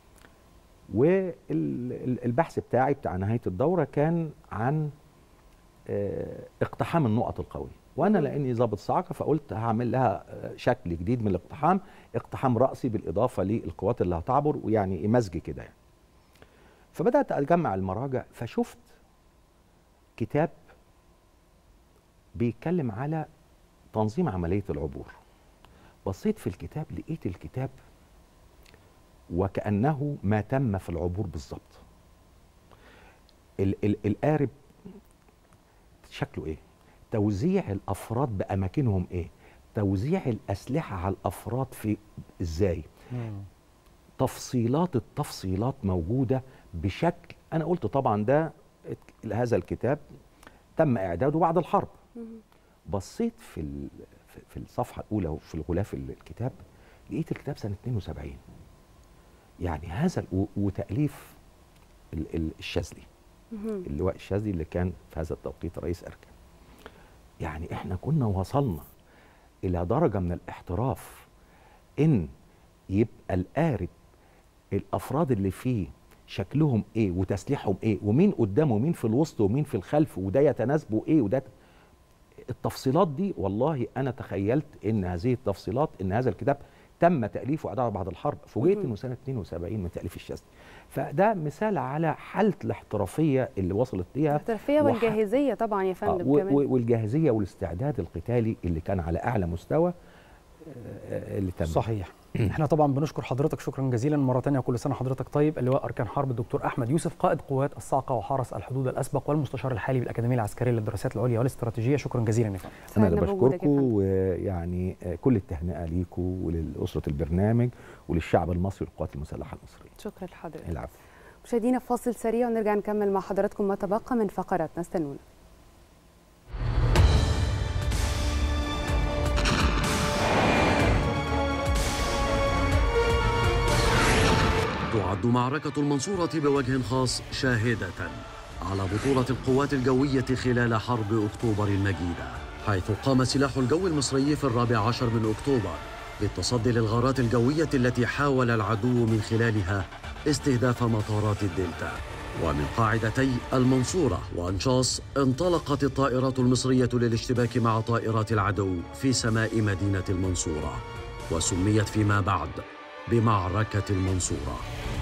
والبحث بتاعي بتاع نهايه الدوره كان عن آه، اقتحام النقط القويه وانا لاني ضابط صاعقه فقلت هعمل لها آه، شكل جديد من الاقتحام اقتحام راسي بالاضافه للقوات اللي هتعبر ويعني مزج كده يعني فبدات اجمع المراجع فشفت كتاب بيتكلم على تنظيم عمليه العبور بصيت في الكتاب لقيت الكتاب وكانه ما تم في العبور بالظبط ال- ال- القارب شكله ايه توزيع الافراد باماكنهم ايه توزيع الاسلحه على الافراد في ازاي تفصيلات التفصيلات موجوده بشكل انا قلت طبعا ده ات- هذا الكتاب تم اعداده بعد الحرب بصيت في ال- في- في الصفحه الاولى وفي الغلاف ال- الكتاب لقيت الكتاب سنه 72 يعني هذا ال- و- وتاليف ال- ال- الشاذلي اللواء الشاذلي اللي كان في هذا التوقيت رئيس اركان يعني احنا كنا وصلنا الى درجه من الاحتراف ان يبقى القارب الافراد اللي فيه شكلهم ايه وتسليحهم ايه ومين قدامه ومين في الوسط ومين في الخلف وده يتناسبه ايه وده ت- التفصيلات دي والله انا تخيلت ان هذه التفصيلات ان هذا الكتاب تم تاليفه اداء بعد الحرب فوجئت انه سنه 72 من تاليف الشاذلي فده مثال على حاله الاحترافيه اللي وصلت ليها الاحترافيه وح- والجاهزيه طبعا يا آه، فندم و- كمان و- والجاهزيه والاستعداد القتالي اللي كان على اعلى مستوى آه، اللي تم صحيح احنا طبعا بنشكر حضرتك شكرا جزيلا مره ثانيه كل سنه حضرتك طيب اللواء اركان حرب الدكتور احمد يوسف قائد قوات الصاعقه وحرس الحدود الاسبق والمستشار الحالي بالاكاديميه العسكريه للدراسات العليا والاستراتيجيه شكرا جزيلا يا فندم انا اللي بشكركم ويعني آه، كل التهنئه ليكم ولاسره البرنامج وللشعب المصري والقوات المسلحه المصريه شكرا لحضرتك العفو مشاهدينا في فاصل سريع ونرجع نكمل مع حضراتكم ما تبقى من فقراتنا استنونا تعد معركة المنصورة بوجه خاص شاهدة على بطولة القوات الجوية خلال حرب أكتوبر المجيدة حيث قام سلاح الجو المصري في الرابع عشر من أكتوبر بالتصدي للغارات الجوية التي حاول العدو من خلالها استهداف مطارات الدلتا ومن قاعدتي المنصورة وأنشاص انطلقت الطائرات المصرية للاشتباك مع طائرات العدو في سماء مدينة المنصورة وسميت فيما بعد بمعركة المنصورة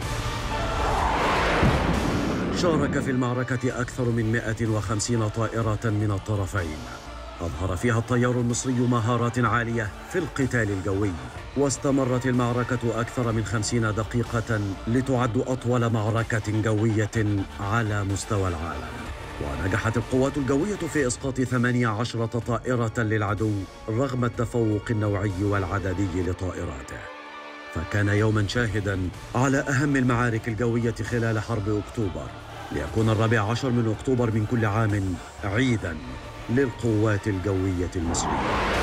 شارك في المعركة أكثر من 150 طائرة من الطرفين أظهر فيها الطيار المصري مهارات عالية في القتال الجوي واستمرت المعركة أكثر من خمسين دقيقة لتعد أطول معركة جوية على مستوى العالم ونجحت القوات الجوية في إسقاط 18 طائرة للعدو رغم التفوق النوعي والعددي لطائراته فكان يوما شاهدا على أهم المعارك الجوية خلال حرب أكتوبر ليكون الرابع عشر من أكتوبر من كل عام عيدا للقوات الجوية المصرية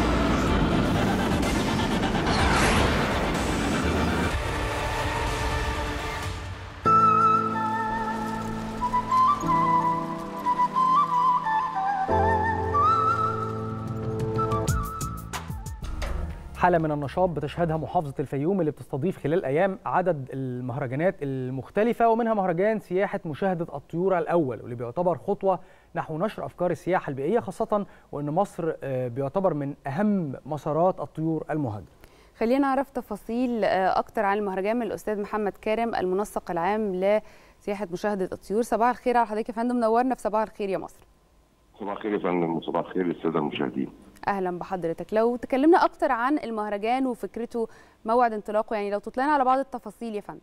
حالة من النشاط بتشهدها محافظة الفيوم اللي بتستضيف خلال أيام عدد المهرجانات المختلفة ومنها مهرجان سياحة مشاهدة الطيور الأول واللي بيعتبر خطوة نحو نشر أفكار السياحة البيئية خاصة وأن مصر آه، بيعتبر من أهم مسارات الطيور المهاجرة خلينا نعرف تفاصيل آه، اكتر عن المهرجان من الاستاذ محمد كارم المنسق العام لسياحه مشاهده الطيور صباح الخير على حضرتك يا فندم نورنا في صباح الخير يا مصر صباح الخير يا فندم وصباح الخير للساده المشاهدين. اهلا بحضرتك لو تكلمنا اكتر عن المهرجان وفكرته موعد انطلاقه يعني لو تطلعنا على بعض التفاصيل يا فندم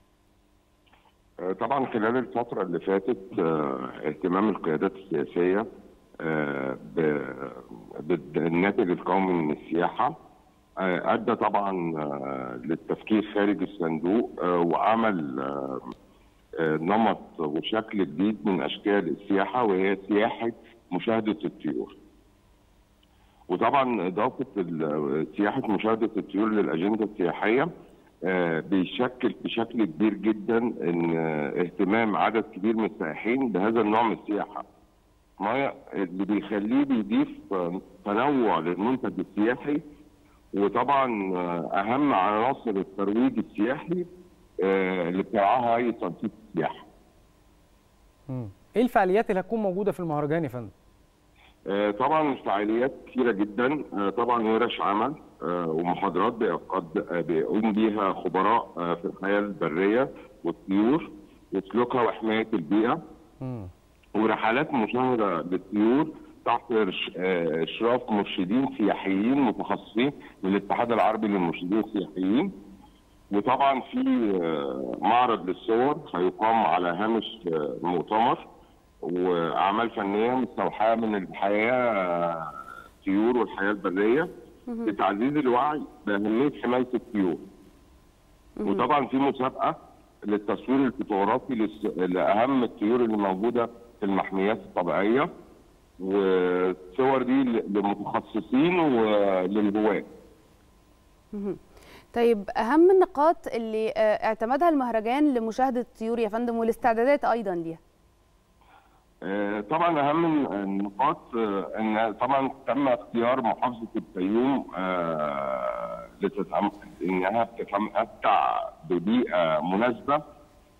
آه، طبعا خلال الفتره اللي فاتت آه، اهتمام القيادات السياسيه آه، ب- بالناتج القومي من السياحه آه، ادى طبعا آه، للتفكير خارج الصندوق آه، وعمل آه، آه، نمط وشكل جديد من اشكال السياحه وهي سياحه مشاهده الطيور. وطبعا اضافه ال- سياحه مشاهده الطيور للاجنده السياحيه آه، بيشكل بشكل كبير جدا ان آه، اهتمام عدد كبير من السائحين بهذا النوع من السياحه. ما اللي بيخليه بيضيف آه، تنوع للمنتج السياحي وطبعا آه، اهم عناصر الترويج السياحي آه، اللي بترعاها هيئه تنسيق السياحه. مم. إيه الفعاليات اللي هتكون موجودة في المهرجان يا فندم؟ آه، طبعا فعاليات كثيره جدا آه، طبعا ورش عمل آه، ومحاضرات بيقد- آه، بيقوم بيها خبراء آه، في الحياه البريه والطيور وسلوكها وحمايه البيئه ورحلات مشاهده للطيور تحت إرش- آه، اشراف مرشدين سياحيين متخصصين من الاتحاد العربي للمرشدين السياحيين وطبعا في آه، معرض للصور هيقام على هامش آه، المؤتمر واعمال فنيه مستوحاه من الحياه آه، الطيور والحياه البريه لتعزيز الوعي باهميه حمايه الطيور. وطبعا في مسابقه للتصوير الفوتوغرافي للس- لاهم الطيور اللي موجوده في المحميات الطبيعيه والصور دي ل- للمتخصصين وللهواة. مهم. طيب اهم النقاط اللي آه، اعتمدها المهرجان لمشاهده الطيور يا فندم والاستعدادات ايضا ليها آه، طبعا اهم النقاط آه، ان طبعا تم اختيار محافظه الفيوم آه، لتتم- انها تتمتع ببيئه مناسبه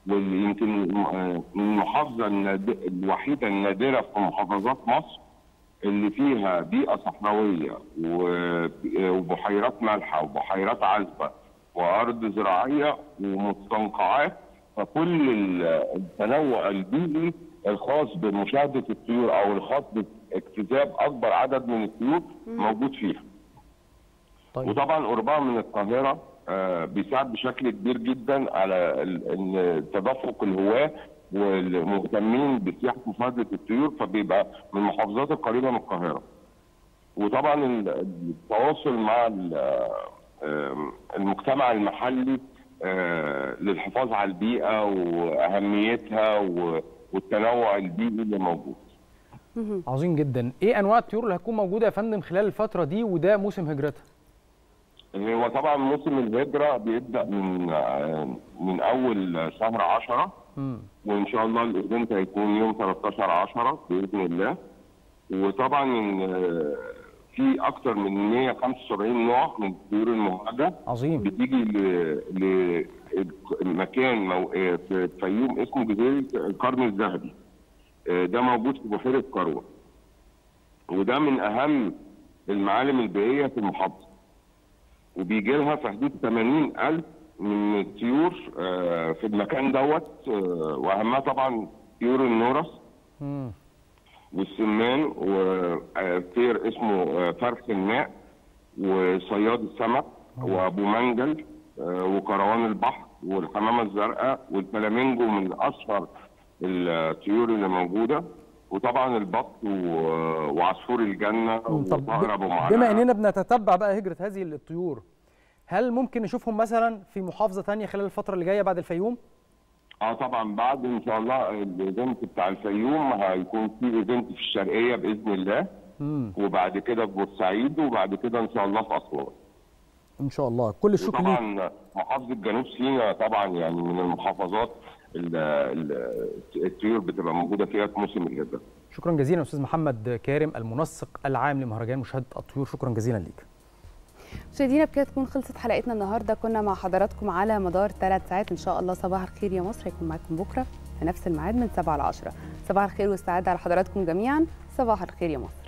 ويمكن آه، المحافظه الناد- الوحيده النادره في محافظات مصر اللي فيها بيئه صحراويه و- وبحيرات مالحه وبحيرات عذبه وارض زراعيه ومستنقعات فكل ال- التنوع البيئي الخاص بمشاهده الطيور او الخاص باجتذاب اكبر عدد من الطيور موجود فيها. طيب. وطبعا قربها من القاهره آه، بيساعد بشكل كبير جدا على ال- ان تدفق الهواه والمهتمين بسياحه مشاهده الطيور فبيبقى من المحافظات القريبه من القاهره. وطبعا ال- التواصل مع ال- آم، المجتمع المحلي آه، للحفاظ على البيئه واهميتها و- والتنوع البيئي اللي موجود. عظيم جدا ايه انواع الطيور اللي هتكون موجوده يا فندم خلال الفتره دي وده موسم هجرتها هو طبعا موسم الهجرة بيبدأ من آه، من أول شهر 10 مم. وإن شاء الله الإيفنت هيكون يوم 13 10 بإذن الله وطبعا آه، في أكثر من 175 نوع من الطيور المهاجة عظيم بتيجي ل- لمكان مو- آه، في الفيوم اسمه جزيرة القرن الذهبي آه، ده موجود في بحيرة قروة وده من أهم المعالم البيئية في المحافظة وبيجي لها في حدود 80 ألف من الطيور آه، في المكان دوت آه، وأهمها طبعا طيور النورس مم. والسمان وطير اسمه آه، فرخ الماء وصياد السمك وابو منجل آه، وكروان البحر والحمامه الزرقاء والفلامينجو من اشهر الطيور اللي موجوده وطبعا البط و- وعصفور الجنه طب وطائر ابو معلقه بما اننا بنتتبع بقى هجره هذه الطيور هل ممكن نشوفهم مثلا في محافظه تانية خلال الفتره اللي جايه بعد الفيوم اه طبعا بعد ان شاء الله الايفنت بتاع الفيوم هيكون في ايفنت في الشرقيه باذن الله مم. وبعد كده في بورسعيد وبعد كده ان شاء الله في اسوان ان شاء الله كل الشكر ليك طبعا محافظه جنوب سيناء طبعا يعني من المحافظات ال- ال- الطيور بتبقى موجوده فيها في موسم الهجره شكرا جزيلا استاذ محمد كارم المنسق العام لمهرجان مشاهده الطيور شكرا جزيلا ليك مشاهدينا بكده تكون خلصت حلقتنا النهارده كنا مع حضراتكم على مدار ثلاث ساعات ان شاء الله صباح الخير يا مصر هيكون معاكم بكره في نفس الميعاد من 7 ل 10 صباح الخير والسعاده على حضراتكم جميعا صباح الخير يا مصر